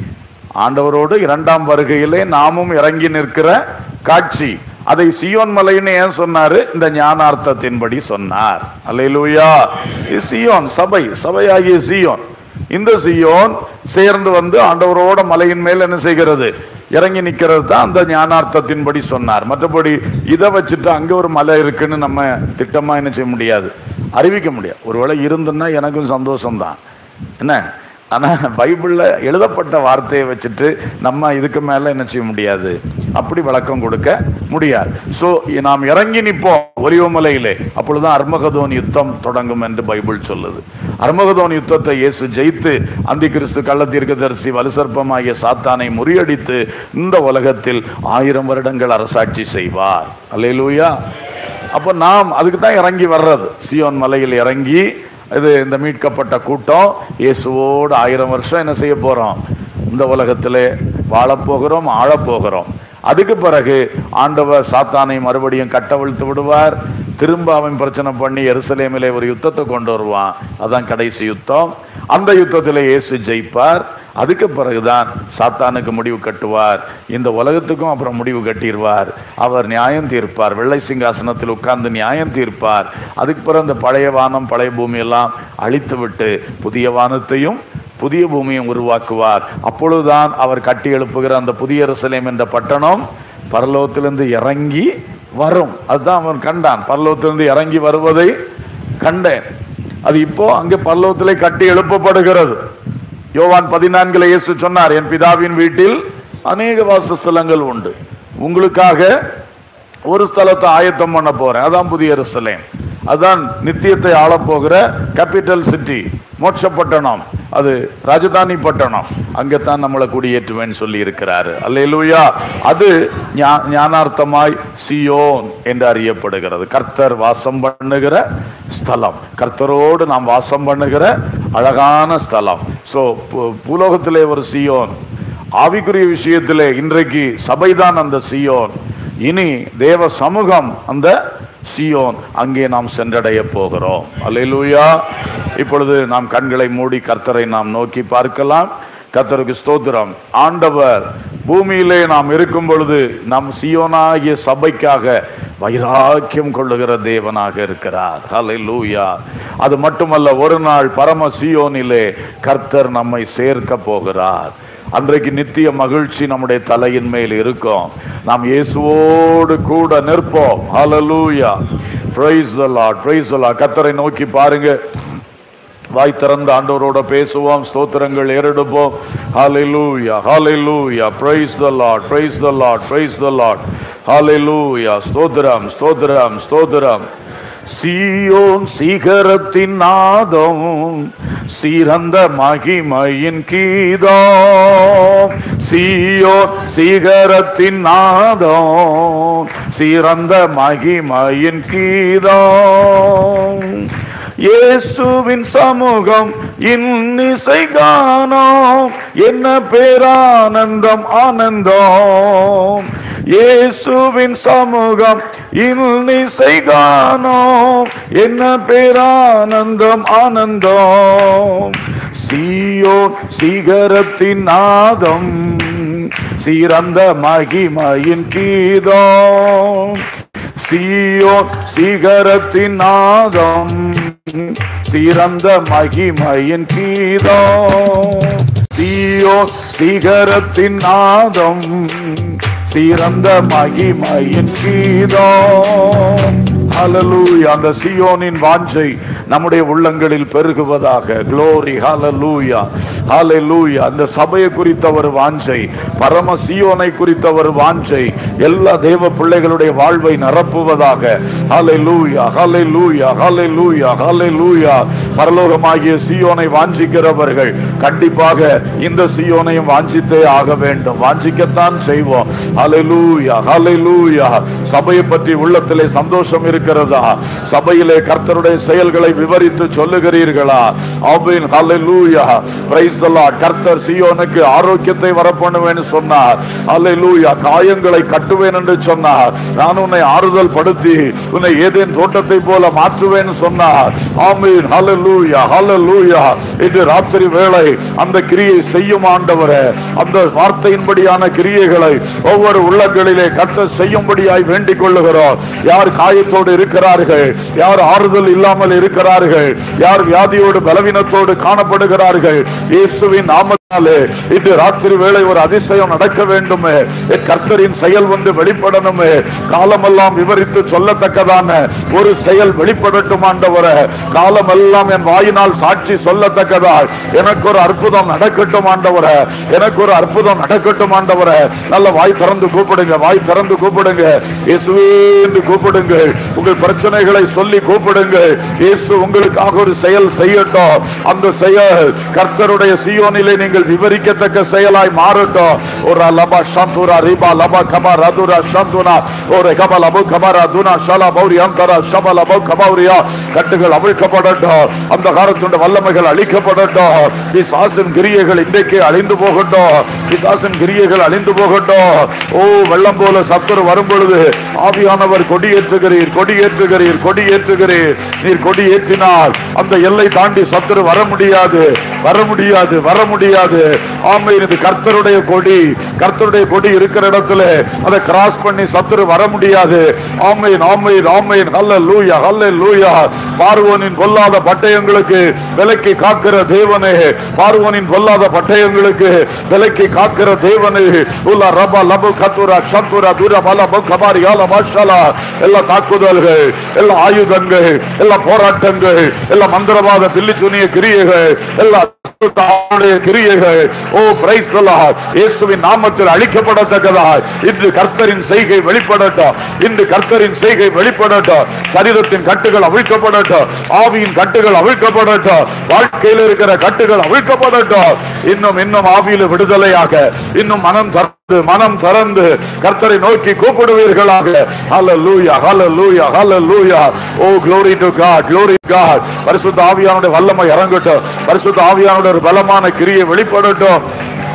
ஆண்டவரோடு இரண்டாம் வருகையிலே நாமும் இறங்கி நிற்கிற காட்சி அதை சியோன் மலைன்னு ஏன் சொன்னாரு இந்த ஞானார்த்தத்தின்படி சொன்னார் அல்லேலூயா இது சியோன் சபை சபையாகிய சியோன் இந்த சியோன் சேர்ந்து வந்து ஆண்டவரோட மலையின் மேல் என்ன செய்கிறது இறங்கி நிக்கிறது தான் அந்த ஞானார்த்தத்தின்படி சொன்னார் மற்றபடி இதை வச்சுட்டு அங்க ஒரு மலை இருக்குன்னு நம்ம திட்டமா என்ன செய்ய முடியாது அறிவிக்க முடியாது ஒருவேளை இருந்துன்னா எனக்கும் சந்தோஷம்தான் என்ன ஆனால் பைபிளில் எழுதப்பட்ட வார்த்தையை வச்சுட்டு நம்ம இதுக்கு மேலே என்ன செய்ய முடியாது அப்படி விளக்கம் கொடுக்க முடியாது ஸோ நாம் இறங்கி நிற்போம் ஒலிவமலையிலே அப்பொழுதுதான் அர்மகதோன் யுத்தம் தொடங்கும் என்று பைபிள் சொல்லுது அர்மகதோன் யுத்தத்தை இயேசு ஜெயித்து அந்தி கிறிஸ்து கள்ளத்தீர்க்கதரிசி வலுசற்பமாகிய சாத்தானை முறியடித்து இந்த உலகத்தில் ஆயிரம் வருடங்கள் அரசாட்சி செய்வார் அல்லேலூயா அப்போ நாம் அதுக்கு தான் இறங்கி வர்றது சியோன் மலையில் இறங்கி இது இந்த மீட்கப்பட்ட கூட்டம் இயேசுவோடு ஆயிரம் வருஷம் என்ன செய்ய போறோம் இந்த உலகத்திலே வாழப்போகிறோம் ஆழப்போகிறோம் அதுக்கு பிறகு ஆண்டவர் சாத்தானை மறுபடியும் கட்டவிழ்த்து விடுவார் திரும்ப அவன் பிரச்சனை பண்ணி எருசலேமிலே ஒரு யுத்தத்தை கொண்டு வருவான் அதான் கடைசி யுத்தம் அந்த யுத்தத்தில் இயேசு ஜெயிப்பார் அதுக்கு பிறகுதான் சாத்தானுக்கு முடிவு கட்டுவார் இந்த உலகத்துக்கும் அப்புறம் முடிவு கட்டிடுவார் அவர் நியாயம் தீர்ப்பார் வெள்ளை சிங்காசனத்தில் உட்கார்ந்து நியாயம் தீர்ப்பார் அதுக்கு பிறகு அந்த பழைய வானம் பழைய பூமி எல்லாம் அழித்து விட்டு புதிய வானத்தையும் புதிய பூமியும் உருவாக்குவார் அப்பொழுதுதான் அவர் கட்டி எழுப்புகிற அந்த புதிய எருசலேம் என்ற பட்டணம் பரலோகத்திலிருந்து இறங்கி வரும் அதுதான் அவன் கண்டான் பரலோகத்திலிருந்து இறங்கி வருவதை கண்டேன் அது இப்போ அங்கே பரலோகத்திலே கட்டி எழுப்பப்படுகிறது யோவான் பதினான்குல இயேசு சொன்னார் என் பிதாவின் வீட்டில் அநேக வாசஸ்தலங்கள் உண்டு உங்களுக்காக ஒரு ஸ்தலத்தை ஆயத்தம் பண்ண போறேன் அதான் புதிய எருசலேம் அதான் நித்தியத்தை ஆளப்போகிற கேபிட்டல் சிட்டி மோட்ச பட்டணம் அது ராஜதானி பட்டணம் அங்கத்தான் நம்மளை குடியேற்றுவேன்னு சொல்லி இருக்கிறாரு அல்லேலூயா அது ஞா- ஞானார்த்தமாய் சியோன் என்று அறியப்படுகிறது கர்த்தர் வாசம் பண்ணுகிற ஸ்தலம் கர்த்தரோடு நாம் வாசம் பண்ணுகிற அழகான ஸ்தலம் ஸோ பூலோகத்திலே ஒரு சியோன் ஆவிக்குரிய விஷயத்திலே இன்றைக்கு சபைதான் அந்த சியோன் இனி தேவ சமூகம் அந்த சியோன் அங்கே நாம் சென்றடைய போகிறோம் அல்லேலூயா இப்பொழுது நாம் கண்களை மூடி கர்த்தரை நாம் நோக்கி பார்க்கலாம் கர்த்தருக்கு ஸ்தோத்திரம் ஆண்டவர் பூமியிலே நாம் இருக்கும் பொழுது நம் சியோனாகிய சபைக்காக வைராக்கியம் கொள்ளுகிற தேவனாக இருக்கிறார் ஹalleluya அது மட்டுமல்ல ஒரு நாள் பரம சியோனிலே கர்த்தர் நம்மை சேர்க்க போகிறார் அன்றைக்கு நித்திய மகிழ்ச்சி நம்முடைய தலையின் மேல் இருக்கும் நாம் இயேசுவோடு கூட நிற்போம் ஹalleluya praise the lord praise the lord கர்த்தரை நோக்கி பாருங்க வாய் திறந்த ஆண்டவரோட பேசுவோம் ஸ்தோத்திரங்கள் ஏறெடுப்போம் ஹalleluya hallelujah praise the lord praise the lord praise the lord hallelujah ஸ்தோத்திரம் ஸ்தோத்திரம் ஸ்தோத்திரம் சீயோன் சிகரத்தின் நாதம் சிறந்த மகிமையின் கீதம் சீயோன் சிகரத்தின் நாதம் சிறந்த மகிமையின் கீதம் இயேசுவின் சமூகம் இன்னிசை காணோம் என்ன பேரானந்தம் ஆனந்தம் இயேசுவின் சமூகம் இன்னிசை காணோம் என்ன பேரானந்தம் ஆனந்தம் சீயோன் சிகரத்தின் நாதம் சிறந்த மகிமையின் கீதம் சீயோன் சிகரத்தின் நாதம் சிறந்த மகிமையின் கீதம் சீயோன் சிகரத்தின் நாதம் சிறந்த மகிமையின் கீதம் ஹalleluya அந்த சியோனின் வாஞ்சை நம்முடைய உள்ளங்களில் பெருகுவதாக glory hallelujah hallelujah அந்த சபையை குறித்த ஒரு வாஞ்சை பரம சியோனை குறித்த ஒரு வாஞ்சை எல்லா தேவ பிள்ளைகளுடைய வாழ்வை நிரப்புவதாக hallelujah hallelujah hallelujah hallelujah பரலோகமாகிய சியோனை வாஞ்சிக்கிறவர்கள் கண்டிப்பாக இந்த சியோனையும் வாஞ்சித்தே ஆக வேண்டும் வாஞ்சிக்கத்தான் செய்வோம் hallelujah hallelujah சபையை பற்றி உள்ளத்திலே சந்தோஷம் இருக்கிறதா சபையிலே கர்த்தருடைய செயல்களை விவரித்து சொல்லுகிறீர்களா ஆமென் ஹalleluya praise the lord கர்த்தர் சீயோனுக்கு ஆரோக்கியத்தை வரப்பண்ணுவேன்னு சொன்னார் ஹalleluya காயங்களை கட்டுவேன் என்று சொன்னார் நான் உன்னை ஆறுதல் படுத்தி உன்னை ஏதேன் தோட்டத்தை போல மாற்றுவேன்னு சொன்னார் ஆமென் ஹalleluya ஹalleluya இன்று ராத்திரி வேளை அந்த கிரியை செய்யும் ஆண்டவரே அந்த வார்த்தையின்படியான கிரியைகளை ஒவ்வொரு உள்ளங்களிலே கர்த்தர் செய்யும்படியாய் வேண்டிக் கொள்ளுகிறோம் யார் காயத்தோடு இருக்கிறார்கள் யார் ஆறுதல் இல்லாமல் இருக்கிறார்கள் யார் வியாதியோடு பலவீனத்தோடு காணப்படுகிறார்கள் இயேசுவின் நாமத்தாலே இன்று ராத்திரி வேளை ஒரு அதிசயம் நடக்க வேண்டுமே என் கர்த்தரின் செயல் வந்து வெளிப்படணுமே காலமெல்லாம் விவரித்து சொல்லத்தக்கதான ஒரு செயல் வெளிப்படட்டும் ஆண்டவரே காலமெல்லாம் என் வாயினால் சாட்சி சொல்லத்தக்கதா எனக்கு ஒரு அற்புதம் நடக்கட்டும் ஆண்டவரே எனக்கு ஒரு அற்புதம் நடக்கட்டும் ஆண்டவரே நல்ல வாய் திறந்து கூப்பிடுங்க வாய் திறந்து கூப்பிடுங்க இயேசுவே என்று கூப்பிடுங்க உங்கள் பிரச்சனைகளை சொல்லி கூப்பிடுங்க இயேசு உங்களுக்காக ஒரு செயல் செய்யட்டும் அந்த செயல் கர்த்தருடைய சியோனிலே நீங்கள் விவரிக்கத்தக்க செயலாய் மாறட்டும் ஒரு லபா சந்துரா ரிபா லபா கபா ரதுரா சந்துனா ஒரு கபா லபு கபா ரதுனா ஷலா பௌரி அந்தரா ஷபா லபு கபௌரியா கட்டுகள் அவிழ்க்கப்படட்டும் அந்த காலத்துடைய வல்லமைகள் அழிக்கப்படட்டும் பிசாசின் கிரியைகள் இன்றைக்கு அழிந்து போகட்டும் பிசாசின் கிரியைகள் அழிந்து போகட்டும் ஓ வெள்ளம் போல சத்துரு வரும் பொழுது ஆவியானவர் கொடியேற்றுகிறீர் கொடியேற்றுகிறீர் கொடியேற்றுகிறீர் நீர் கொடி ஏற்றினால் அந்த எல்லை தாண்டி சத்துரு வர முடியாது வர முடியாது வர முடியாது ஆமை இது கர்த்தருடைய கொடி கர்த்தருடைய கொடி இருக்கிற இடத்துல அதை கிராஸ் பண்ணி சத்துரு வர முடியாது ஆமையின் ஆமையின் ஆமையின் ஹல்ல லூயா ஹல்ல லூயா பார்வோனின் பொல்லாத பட்டயங்களுக்கு விலக்கி காக்கிற தேவனே பார்வோனின் பொல்லாத பட்டயங்களுக்கு விலக்கி காக்கிற தேவனே உலா ரபா லபு கத்துரா சத்துரா துரா பல பு கபாரி யால மாஷாலா எல்லா தாக்குதல்கள் எல்லா ஆயுதங்கள் எல்லா போராட்டங்கள் எல்லா மந்திரவாத பில்லி சுனிய கிரியைகள் எல்லா தானுடைய கிரியைகள் ஓ பிரைஸ் இயேசுவின் நாமத்தில் அழிக்கப்படத்தக்கதா இன்று கர்த்தரின் செய்கை வெளிப்படட்டும் இன்று கர்த்தரின் செய்கை வெளிப்படட்டும் சரீரத்தின் கட்டுகள் அவிழ்க்கப்படட்டும் ஆவியின் கட்டுகள் அவிழ்க்கப்படட்டும் வாழ்க்கையில் இருக்கிற கட்டுகள் அவிழ்க்கப்படட்டும் இன்னும் இன்னும் ஆவியில விடுதலையாக இன்னும் மனம் திறந்து மனம் திறந்து கர்த்தரை நோக்கி கூப்பிடுவீர்களாக ஹalleluya hallelujah hallelujah O glory to god glory to god பரிசுத்த ஆவியானுடைய வல்லமை இறங்கட்டும் பரிசுத்த ஆவியானுடைய ஒரு பலமான கிரியை வெளிப்படட்டும்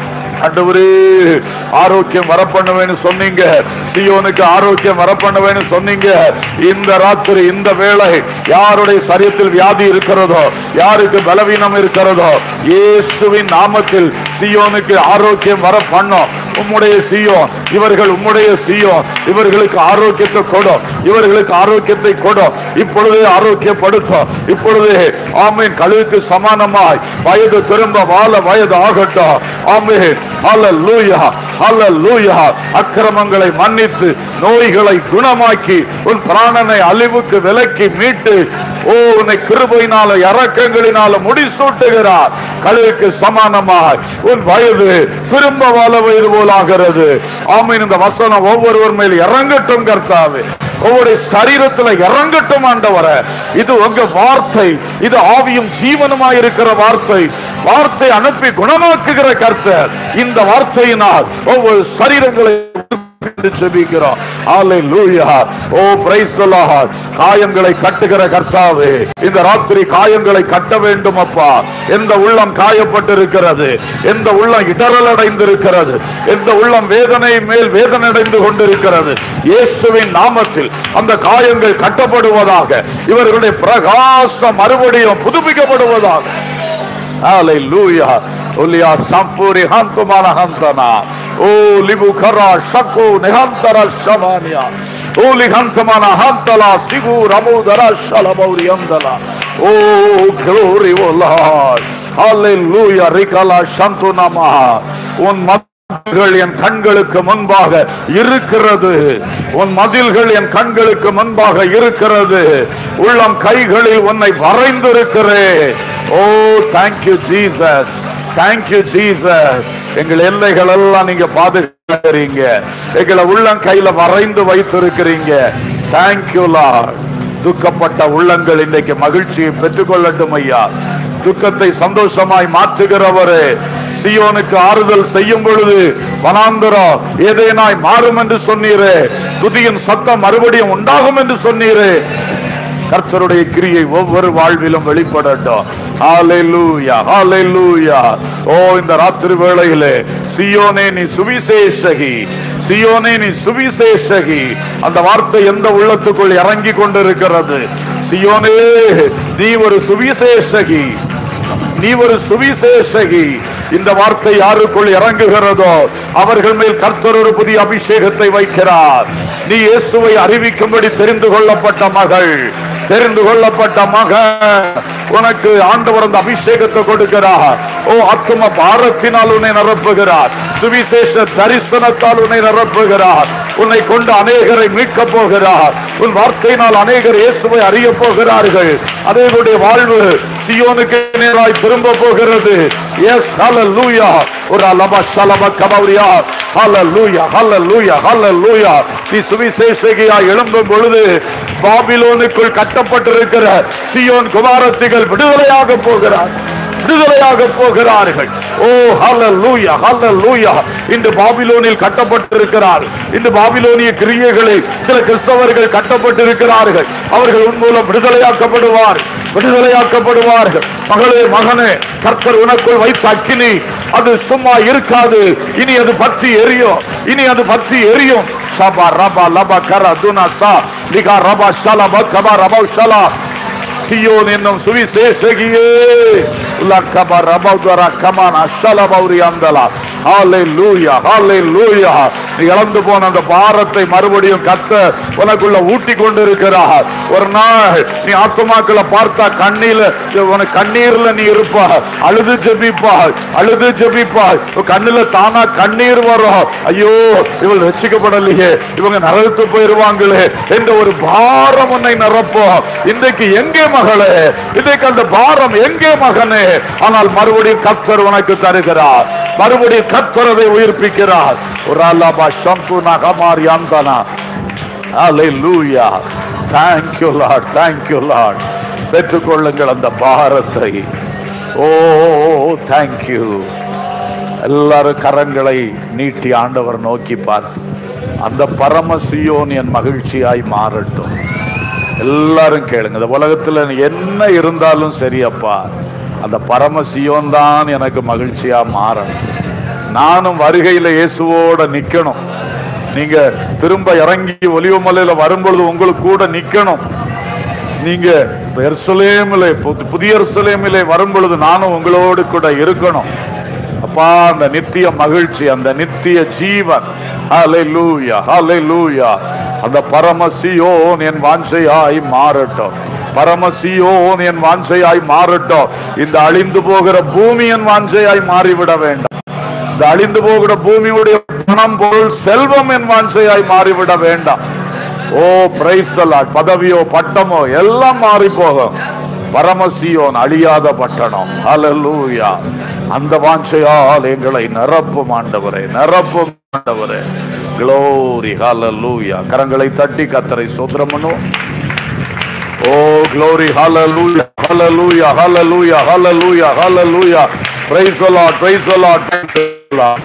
ஆண்டவரே ஆரோக்கியம் வரப்பண்ணுவேன்னு சொன்னீங்க சியோனுக்கு ஆரோக்கியம் வரப்பண்ணுவேன்னு சொன்னீங்க இந்த ராத்திரி இந்த வேளை யாருடைய சரீரத்தில் வியாதி இருக்கிறதோ யாருக்கு பலவீனம் இருக்கிறதோ இயேசுவின் நாமத்தில் சியோனுக்கு ஆரோக்கியம் வர பண்ணும் உம்முடைய சியோன் இவர்கள் உம்முடைய சியோன் இவர்களுக்கு ஆரோக்கியத்தை கொடும் இவர்களுக்கு ஆரோக்கியத்தை கொடும் இப்பொழுதே ஆரோக்கியப்படுத்தும் இப்பொழுதே ஆமீன் கழுவுக்கு சமானமாய் வயது திரும்ப வாழ வயது ஆகட்டும் ஆமீன் ஹalleluya ஹalleluya அக்கிரமங்களை மன்னித்து நோய்களை குணமாக்கி உன் பிராணனை அழிவுக்கு விலக்கி மீட்டு ஓ உன்னை கிருபையினால இரக்கங்களினால முடிசூட்டுகிறார் கழுவுக்கு சமானமாய் உன் வயது திரும்ப வாழ வயது போலாகிறது ஆமீன் இந்த வசனம் ஒவ்வொருவர் மேல் இறங்கட்டும் கர்த்தாவே ஒவ்வொரு சரீரத்துல இறங்கட்டும் ஆண்டவரே இது உங்க வார்த்தை இது ஆவியும் ஜீவனுமாய் இருக்கிற வார்த்தை வார்த்தை அனுப்பி குணமாக்குகிற கர்த்தர் இந்த வார்த்தையினால் ஒவ்வொரு சரீரங்களை என்று ஜெபிக்கிறோம் ஹalleluya ஓ praise the lord காயங்களை கட்டுகிற கர்த்தாவே இந்த ராத்திரி காயங்களை கட்ட வேண்டும் அப்பா எந்த உள்ளம் காயப்பட்டிருக்கிறது எந்த உள்ளம் இடரல் அடைந்திருக்கிறது எந்த உள்ளம் வேதனை மேல் வேதனை அடைந்து கொண்டிருக்கிறது இயேசுவின் நாமத்தில் அந்த காயங்கள் கட்டப்படுவதாக இவர்களுடைய பிரகாசம் மறுபடியும் புதுப்பிக்கப்படுவதாக Hallelujah. Ulia samfuri hantumana hantana. O libukara shaku nihantara shamania. O lihantamana hantala sigu ramudara shalabauri andala. Oh glory, O Lord. Hallelujah. Rikala shantunama. உன் மதில்கள் என் கண்களுக்கு முன்பாக இருக்கிறது உன் மதில்கள் என் கண்களுக்கு முன்பாக இருக்கிறது உள்ளம் கைகளில் உன்னை வரைந்திருக்கிறேன் oh thank you Jesus thank you Jesus எங்கள் எல்லைகள் எல்லாம் நீங்க பாதுகாக்கிறீங்க எங்களை உள்ளம் கையில வரைந்து வைத்திருக்கிறீங்க தேங்க்யூ லார்ட் துக்கப்பட்ட உள்ளங்கள் இன்றைக்கு மகிழ்ச்சியை பெற்றுக்கொள்ளட்டும் ஐயா துக்கத்தை சந்தோஷமாய் மாற்றுகிறவரே சியோனுக்கு ஆறுதல் செய்யும் பொழுது வனாந்தரம் ஏதேனாய் மாறும் என்று சொன்னீரே துதியின் சத்தம் மறுபடியும் உண்டாகும் என்று சொன்னீரே கர்த்தருடைய கிரியை ஒவ்வொரு வாழ்விலும் வெளிப்படட்டும் ஹalleluya ஹalleluya ஓ இந்த ராத்திரி வேளையிலே சியோனே நீ சுவிசேஷகி சியோனே நீ சுவிசேஷகி அந்த வார்த்தை எந்த உள்ளத்துக்குள் இறங்கி கொண்டிருக்கிறது சியோனே நீ ஒரு சுவிசேஷகி நீ ஒரு சுவிசேஷகி இந்த வார்த்தை யாருக்குள் இறங்குகிறதோ அவர்கள் மேல் கர்த்தர் ஒரு புதிய அபிஷேகத்தை வைக்கிறார் நீ இயேசுவை அறிவிக்கும்படி தெரிந்து கொள்ளப்பட்ட மகள் தெரிந்து கொள்ளப்பட்ட மகன் உனக்கு ஆண்டவர் அந்த அபிஷேகத்தை கொடுக்கிறார் ஓ ஆத்ம பாரத்தினால் உன்னை நிரப்புகிறார் சுவிசேஷ தரிசனத்தால் உன்னை நிரப்புகிறார் உன்னை கொண்டு அநேகரை மீட்க போகிறார் உன் வார்த்தையினால் அநேகர் இயேசுவை அறிய போகிறார்கள் அதேனுடைய வாழ்வு சியோனுக்கு நேராய் திரும்ப போகிறது எஸ் ஹalleluya ஒரு அலப ஷலப கபௌரியா ஹalleluya ஹalleluya ஹalleluya நீ சுவிசேஷகியா எழும்பும் பொழுது பாபிலோனுக்குள் கட்டப்பட்டிருக்கிற சியோன் குமாரத்திகள் விடுதலையாக போகிறார் விடுதலையாக போகிறார்கள் ஓ ஹalleluya ஹalleluya இந்த பாபிலோனில் கட்டப்பட்டிருக்கிறார் இந்த பாபிலோனிய கிரியைகளில் சில கிறிஸ்தவர்கள் கட்டப்பட்டிருக்கிறார்கள் அவர்கள் உன் மூலம் விடுதலையாக்கப்படுவார் விடுதலையாக்கப்படுவார்கள் மகளே மகனே கர்த்தர் உனக்குள் வைத்த அக்கினி அது சும்மா இருக்காது இனி அது பற்றி எரியும் இனி அது பற்றி எரியும் சபா ரபா லபா கர துனா சா லிகா ரபா ஷலபா கபா ரபா ஷலா சியோன் என்னும் சுவிசேஷகியே லக்கப ரபௌதர கமான் அஷலபௌரி அந்தலா ஹalleluya ஹalleluya நீ இழந்து போன அந்த பாரத்தை மறுபடியும் கத்த உனக்குள்ள ஊட்டி கொண்டிருக்கிறார் ஒரு நாள் நீ ஆத்துமாக்களை பார்த்தா கண்ணீர்ல உனக்கு கண்ணீர்ல நீ இருப்பா அழுது ஜெபிப்பாய் அழுது ஜெபிப்பாய் உன் கண்ணுல தானா கண்ணீர் வரும் ஐயோ இவள் ரட்சிக்கப்படலையே இவங்க நரகத்து போயிருவாங்களே என்ற ஒரு பாரம் உன்னை நிரப்போம் இன்றைக்கு எங்கே மகளே இன்றைக்கு அந்த பாரம் எங்கே மகனே ஆனால் மறுபடியும் கத்தர் உனக்கு தருகிறார் மறுபடியும் கத்தர் அதை உயிர்ப்பிக்கிறார் ஒரு அல்லாபா சந்து நகமாரி அந்தனா Hallelujah. Thank you, Lord. Thank you, Lord. பெற்றுக்கொள்ளுங்கள் அந்த பாரத்தை ஓ thank you எல்லாரும் கரங்களை நீட்டி ஆண்டவர் நோக்கி பார்த்து அந்த பரமசியோன் என் மகிழ்ச்சியாய் மாறட்டும் எல்லாரும் கேளுங்க இந்த உலகத்துல என்ன இருந்தாலும் சரியப்பா அந்த பரமசியோன் தான் எனக்கு மகிழ்ச்சியா மாறணும் நானும் வருகையில இயேசுவோட நிக்கணும் நீங்க திரும்ப இறங்கி ஒலிவமலையில வரும்பொழுது உங்களுக்கு கூட நிக்கணும் நீங்க எருசலேமிலே புது- புதிய எருசலேமிலே வரும் பொழுது நானும் உங்களோடு கூட இருக்கணும் அப்பா அந்த நித்திய மகிழ்ச்சி அந்த நித்திய ஜீவன் ஹalleluya ஹalleluya அந்த பரமசியோன் என் வாஞ்சையாய் மாறட்டும் பரமசியோன் என் வாஞ்சையாய் மாறட்டும் இந்த அழிந்து போகிற பூமி என் வாஞ்சையாய் மாறிவிட வேண்டாம் இந்த அழிந்து போகிற பூமியுடைய பணம் பொருள் செல்வம் என் வாஞ்சையாய் மாறிவிட வேண்டாம் ஓ பிரைஸ் பதவியோ பட்டமோ எல்லாம் மாறி போகும் பரமசியோன் அழியாத பட்டணம் ஹalleluya அந்த வாஞ்சையால் எங்களை நிரப்பும் ஆண்டவரே நிரப்பும் ஆண்டவரே க்ளோரி ஹalleluya கரங்களை தட்டி கத்தரை சோத்திரம் பண்ணுவோம் oh glory hallelujah hallelujah hallelujah hallelujah hallelujah praise the lord praise the lord thank you lord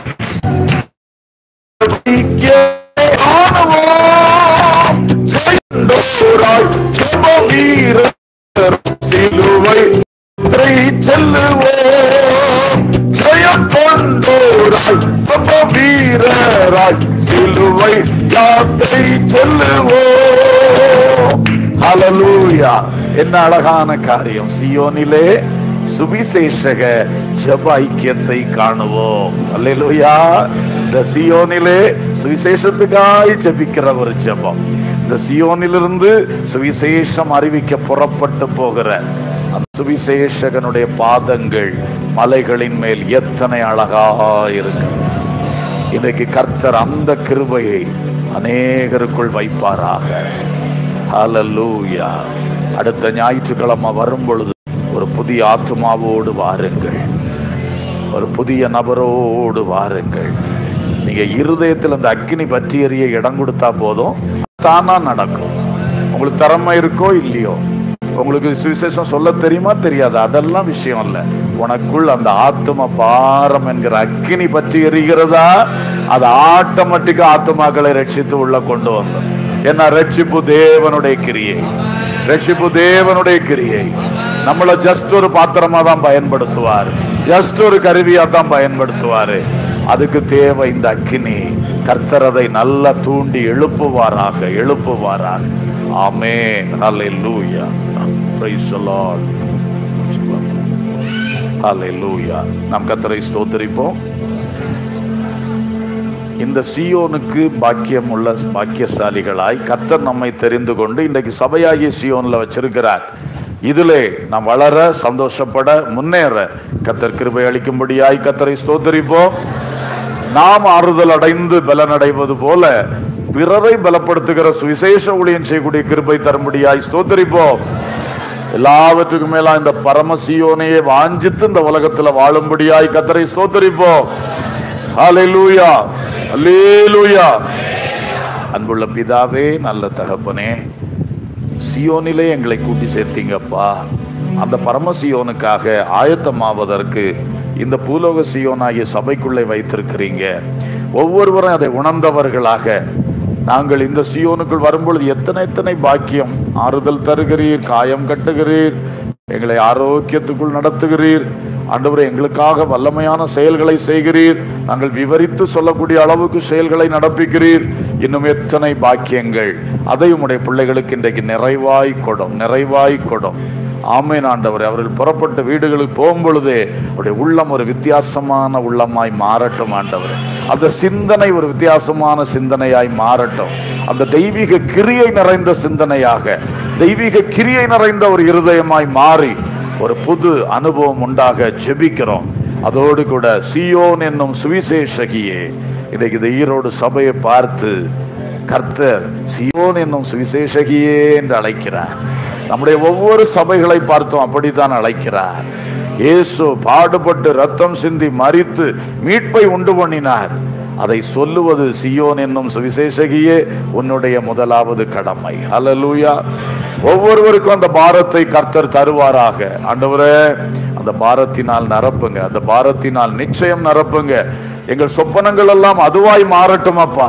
ஆனவோம் ஜெயந்தோராய் ஜெப வீரர் சிலுவை யாத்திரை செல்லுவோம் ஜெயம் கொண்டோராய் ஜெப வீரராய் சிலுவை யாத்திரை செல்லுவோம் ஹalleluya என்ன அழகான காரியம் சியோனிலே சுவிசேஷக ஜெப ஐக்கியத்தை காணுவோம் அல்லேலூயா இந்த சியோனிலே சுவிசேஷத்துக்காய் ஜெபிக்கிற ஒரு ஜெபம் இந்த சியோனிலிருந்து சுவிசேஷம் அறிவிக்க புறப்பட்டு போகிற அந்த சுவிசேஷகனுடைய பாதங்கள் மலைகளின் மேல் எத்தனை அழகா இருக்கிறது இன்றைக்கு கர்த்தர் அந்த கிருபையை அநேகருக்குள் வைப்பாராக ஹalleluya அடுத்த ஞாயிற்றுக்கிழமை வரும் பொழுது ஒரு புதிய ஆத்மாவோடு வாருங்கள் ஒரு புதிய நபரோடு வாருங்கள் நீங்க இருதயத்தில் அந்த அக்கினி பற்றி எறிய இடம் கொடுத்தா போதும் தானா நடக்கும் உங்களுக்கு திறமை இருக்கோ இல்லையோ உங்களுக்கு சுவிசேஷம் சொல்ல தெரியுமா தெரியாது அதெல்லாம் விஷயம் இல்லை உனக்குள் அந்த ஆத்ம பாரம் என்கிற அக்கினி பற்றி எரிகிறதா அது ஆட்டோமேட்டிக்கா ஆத்மாக்களை ரட்சித்து உள்ள கொண்டு வந்தோம் என்ன ரட்சிப்பு தேவனுடைய கிரியை ரட்சிப்பு தேவனுடைய கிரியை நம்மளை ஜஸ்ட் ஒரு பாத்திரமா தான் பயன்படுத்துவார் ஜஸ்ட் ஒரு கருவியா தான் பயன்படுத்துவாரு அதுக்கு தேவை இந்த அக்கினி கர்த்தர் அதை நல்லா தூண்டி எழுப்புவாராக எழுப்புவாராக ஆமென் ஹalleluya praise the lord ஹalleluya நாம் கர்த்தரை ஸ்தோத்திரிப்போம் இந்த சியோனுக்கு பாக்கியம் உள்ள பாக்கியசாலிகளாய் கர்த்தர் நம்மை தெரிந்து கொண்டு இன்றைக்கு சபையாகிய சியோன்ல வச்சிருக்கிறார் இதிலே நாம் வளர சந்தோஷப்பட முன்னேற கத்தர் கிருபை அளிக்கும்படியாய் கத்தரை ஸ்தோத்தரிப்போம் நாம் ஆறுதல் அடைந்து பலனடைவது போல பிறரை பலப்படுத்துகிற சுவிசேஷ ஊழியம் செய்யக்கூடிய கிருபை தரும்படியாய் ஸ்தோத்தரிப்போம் எல்லாவற்றுக்கும் மேலா இந்த பரம சியோனையே வாஞ்சித்து இந்த உலகத்துல வாழும்படியாய் கத்தரை ஸ்தோத்தரிப்போம் ஹalleluya அல்லேலூயா அன்புள்ள பிதாவே நல்ல தகப்பனே சியோனிலே எங்களை கூட்டி சேர்த்தீங்கப்பா அந்த பரம சியோனுக்காக ஆயத்தமாவதற்கு இந்த பூலோக சியோனாகிய சபைக்குள்ளே வைத்திருக்கிறீங்க ஒவ்வொருவரும் அதை உணர்ந்தவர்களாக நாங்கள் இந்த சியோனுக்குள் வரும்பொழுது எத்தனை எத்தனை பாக்கியம் ஆறுதல் தருகிறீர் காயம் கட்டுகிறீர் எங்களை ஆரோக்கியத்துக்குள் நடத்துகிறீர் ஆண்டவரே எங்களுக்காக வல்லமையான செயல்களை செய்கிறீர் நாங்கள் விவரித்து சொல்லக்கூடிய அளவுக்கு செயல்களை நடப்பிக்கிறீர் இன்னும் எத்தனை பாக்கியங்கள் அதை உம்முடைய பிள்ளைகளுக்கு இன்றைக்கு நிறைவாய் கொடும் நிறைவாய் கொடும் ஆமேன் ஆண்டவர் அவர்கள் புறப்பட்ட வீடுகளுக்கு போகும் பொழுதே அவருடைய உள்ளம் ஒரு வித்தியாசமான உள்ளமாய் மாறட்டும் ஆண்டவர் அந்த சிந்தனை ஒரு வித்தியாசமான சிந்தனையாய் மாறட்டும் அந்த தெய்வீக கிரியை நிறைந்த சிந்தனையாக தெய்வீக கிரியை நிறைந்த ஒரு இருதயமாய் மாறி ஒரு புது அனுபவம் உண்டாக ஜெபிக்கிறோம் அதோடு கூட சியோன் என்னும் சுவிசேஷகியே இன்னைக்கு இந்த ஈரோடு சபையை பார்த்து கர்த்தர் சியோன் என்னும் சுவிசேஷகியே என்று அழைக்கிறார் நம்முடைய ஒவ்வொரு சபைகளை பார்த்தும் அப்படித்தான் அழைக்கிறார் இயேசு பாடுபட்டு ரத்தம் சிந்தி மறித்து மீட்பை உண்டு பண்ணினார் அதை சொல்லுவது சியோன் என்னும் சுவிசேஷகியே உன்னுடைய முதலாவது கடமை ஹalleluya ஒவ்வொருவருக்கும் அந்த பாரத்தை கர்த்தர் தருவாராக ஆண்டவரே அந்த பாரத்தினால் நிரப்புங்க அந்த பாரத்தினால் நிச்சயம் நிரப்புங்க எங்கள் சொப்பனங்கள் எல்லாம் அதுவாய் மாறட்டும் அப்பா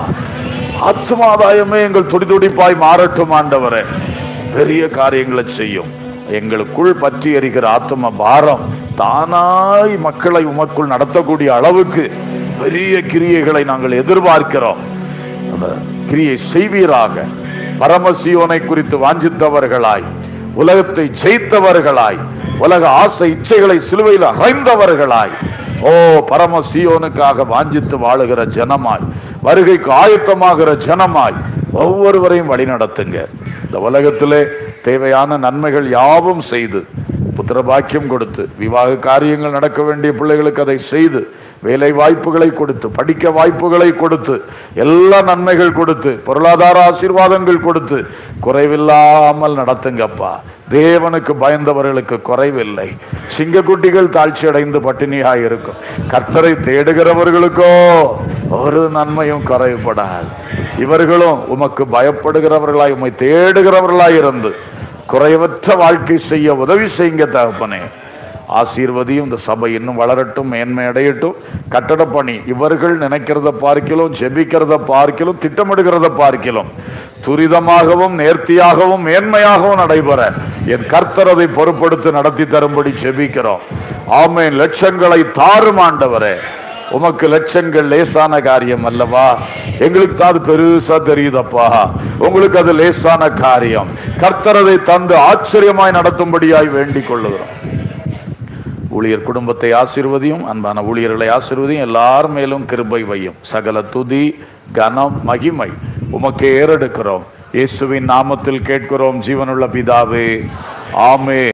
ஆத்மாதாயமே எங்கள் துடிதுடிப்பாய் மாறட்டும் ஆண்டவரே பெரிய காரியங்களை செய்யும் எங்களுக்குள் பற்றி எறிகிற ஆத்ம பாரம் தானாய் மக்களை உமக்குள் நடத்தக்கூடிய அளவுக்கு பெரிய கிரியைகளை நாங்கள் எதிர்பார்க்கிறோம் அந்த கிரியை செய்வீராக பரமசியோனை குறித்து வாஞ்சித்தவர்களாய் உலகத்தை ஜெயித்தவர்களாய் உலக ஆசை இச்சைகளை சிலுவையில் அறைந்தவர்களாய் ஓ பரம சியோனுக்காக வாஞ்சித்து வாழுகிற ஜனமாய் வருகைக்கு ஆயத்தமாகிற ஜனமாய் ஒவ்வொருவரையும் வழிநடத்துங்க இந்த உலகத்திலே தேவையான நன்மைகள் யாவும் செய்து புத்திர பாக்கியம் கொடுத்து விவாக காரியங்கள் நடக்க வேண்டிய பிள்ளைகளுக்கு அதை செய்து வேலை வாய்ப்புகளை கொடுத்து படிக்க வாய்ப்புகளை கொடுத்து எல்லா நன்மைகள் கொடுத்து பொருளாதார ஆசீர்வாதங்கள் கொடுத்து குறைவில்லாமல் நடத்துங்கப்பா தேவனுக்கு பயந்தவர்களுக்கு குறைவில்லை சிங்கக்குட்டிகள் தாழ்ச்சி அடைந்து பட்டினியாக இருக்கும் கர்த்தரை தேடுகிறவர்களுக்கோ ஒரு நன்மையும் குறைவுபடாது இவர்களும் உமக்கு பயப்படுகிறவர்களாய் உம்மை தேடுகிறவர்களாய் இருந்து குறைவற்ற வாழ்க்கை செய்ய உதவி செய்யுங்க தகப்பனே ஆசீர்வதியும் இந்த சபை இன்னும் வளரட்டும் மேன்மை அடையட்டும் கட்டட பணி இவர்கள் நினைக்கிறத பார்க்கிலும் ஜெபிக்கிறத பார்க்கிலும் திட்டமிடுகிறத பார்க்கிலும் துரிதமாகவும் நேர்த்தியாகவும் மேன்மையாகவும் நடைபெற என் கர்த்தர் அதை பொறுப்படுத்தி நடத்தி தரும்படி ஜெபிக்கிறோம் ஆமேன் லட்சங்களை தாரும் ஆண்டவரே உமக்கு லட்சங்கள் லேசான காரியம் அல்லவா எங்களுக்கு தான் அது பெருசா தெரியுதப்பா உங்களுக்கு அது லேசான காரியம் கர்த்தர் அதை தந்து ஆச்சரியமாய் நடத்தும்படியாய் வேண்டிக் கொள்ளுகிறோம் ஊழியர் குடும்பத்தை ஆசீர்வதியும் அன்பான ஊழியர்களை ஆசீர்வதியும் எல்லார் மேலும் கிருபை வையும் சகல துதி கனம் மகிமை உமக்கு ஏறெடுக்கிறோம் இயேசுவின் நாமத்தில் கேட்கிறோம் ஜீவனுள்ள பிதாவே ஆமே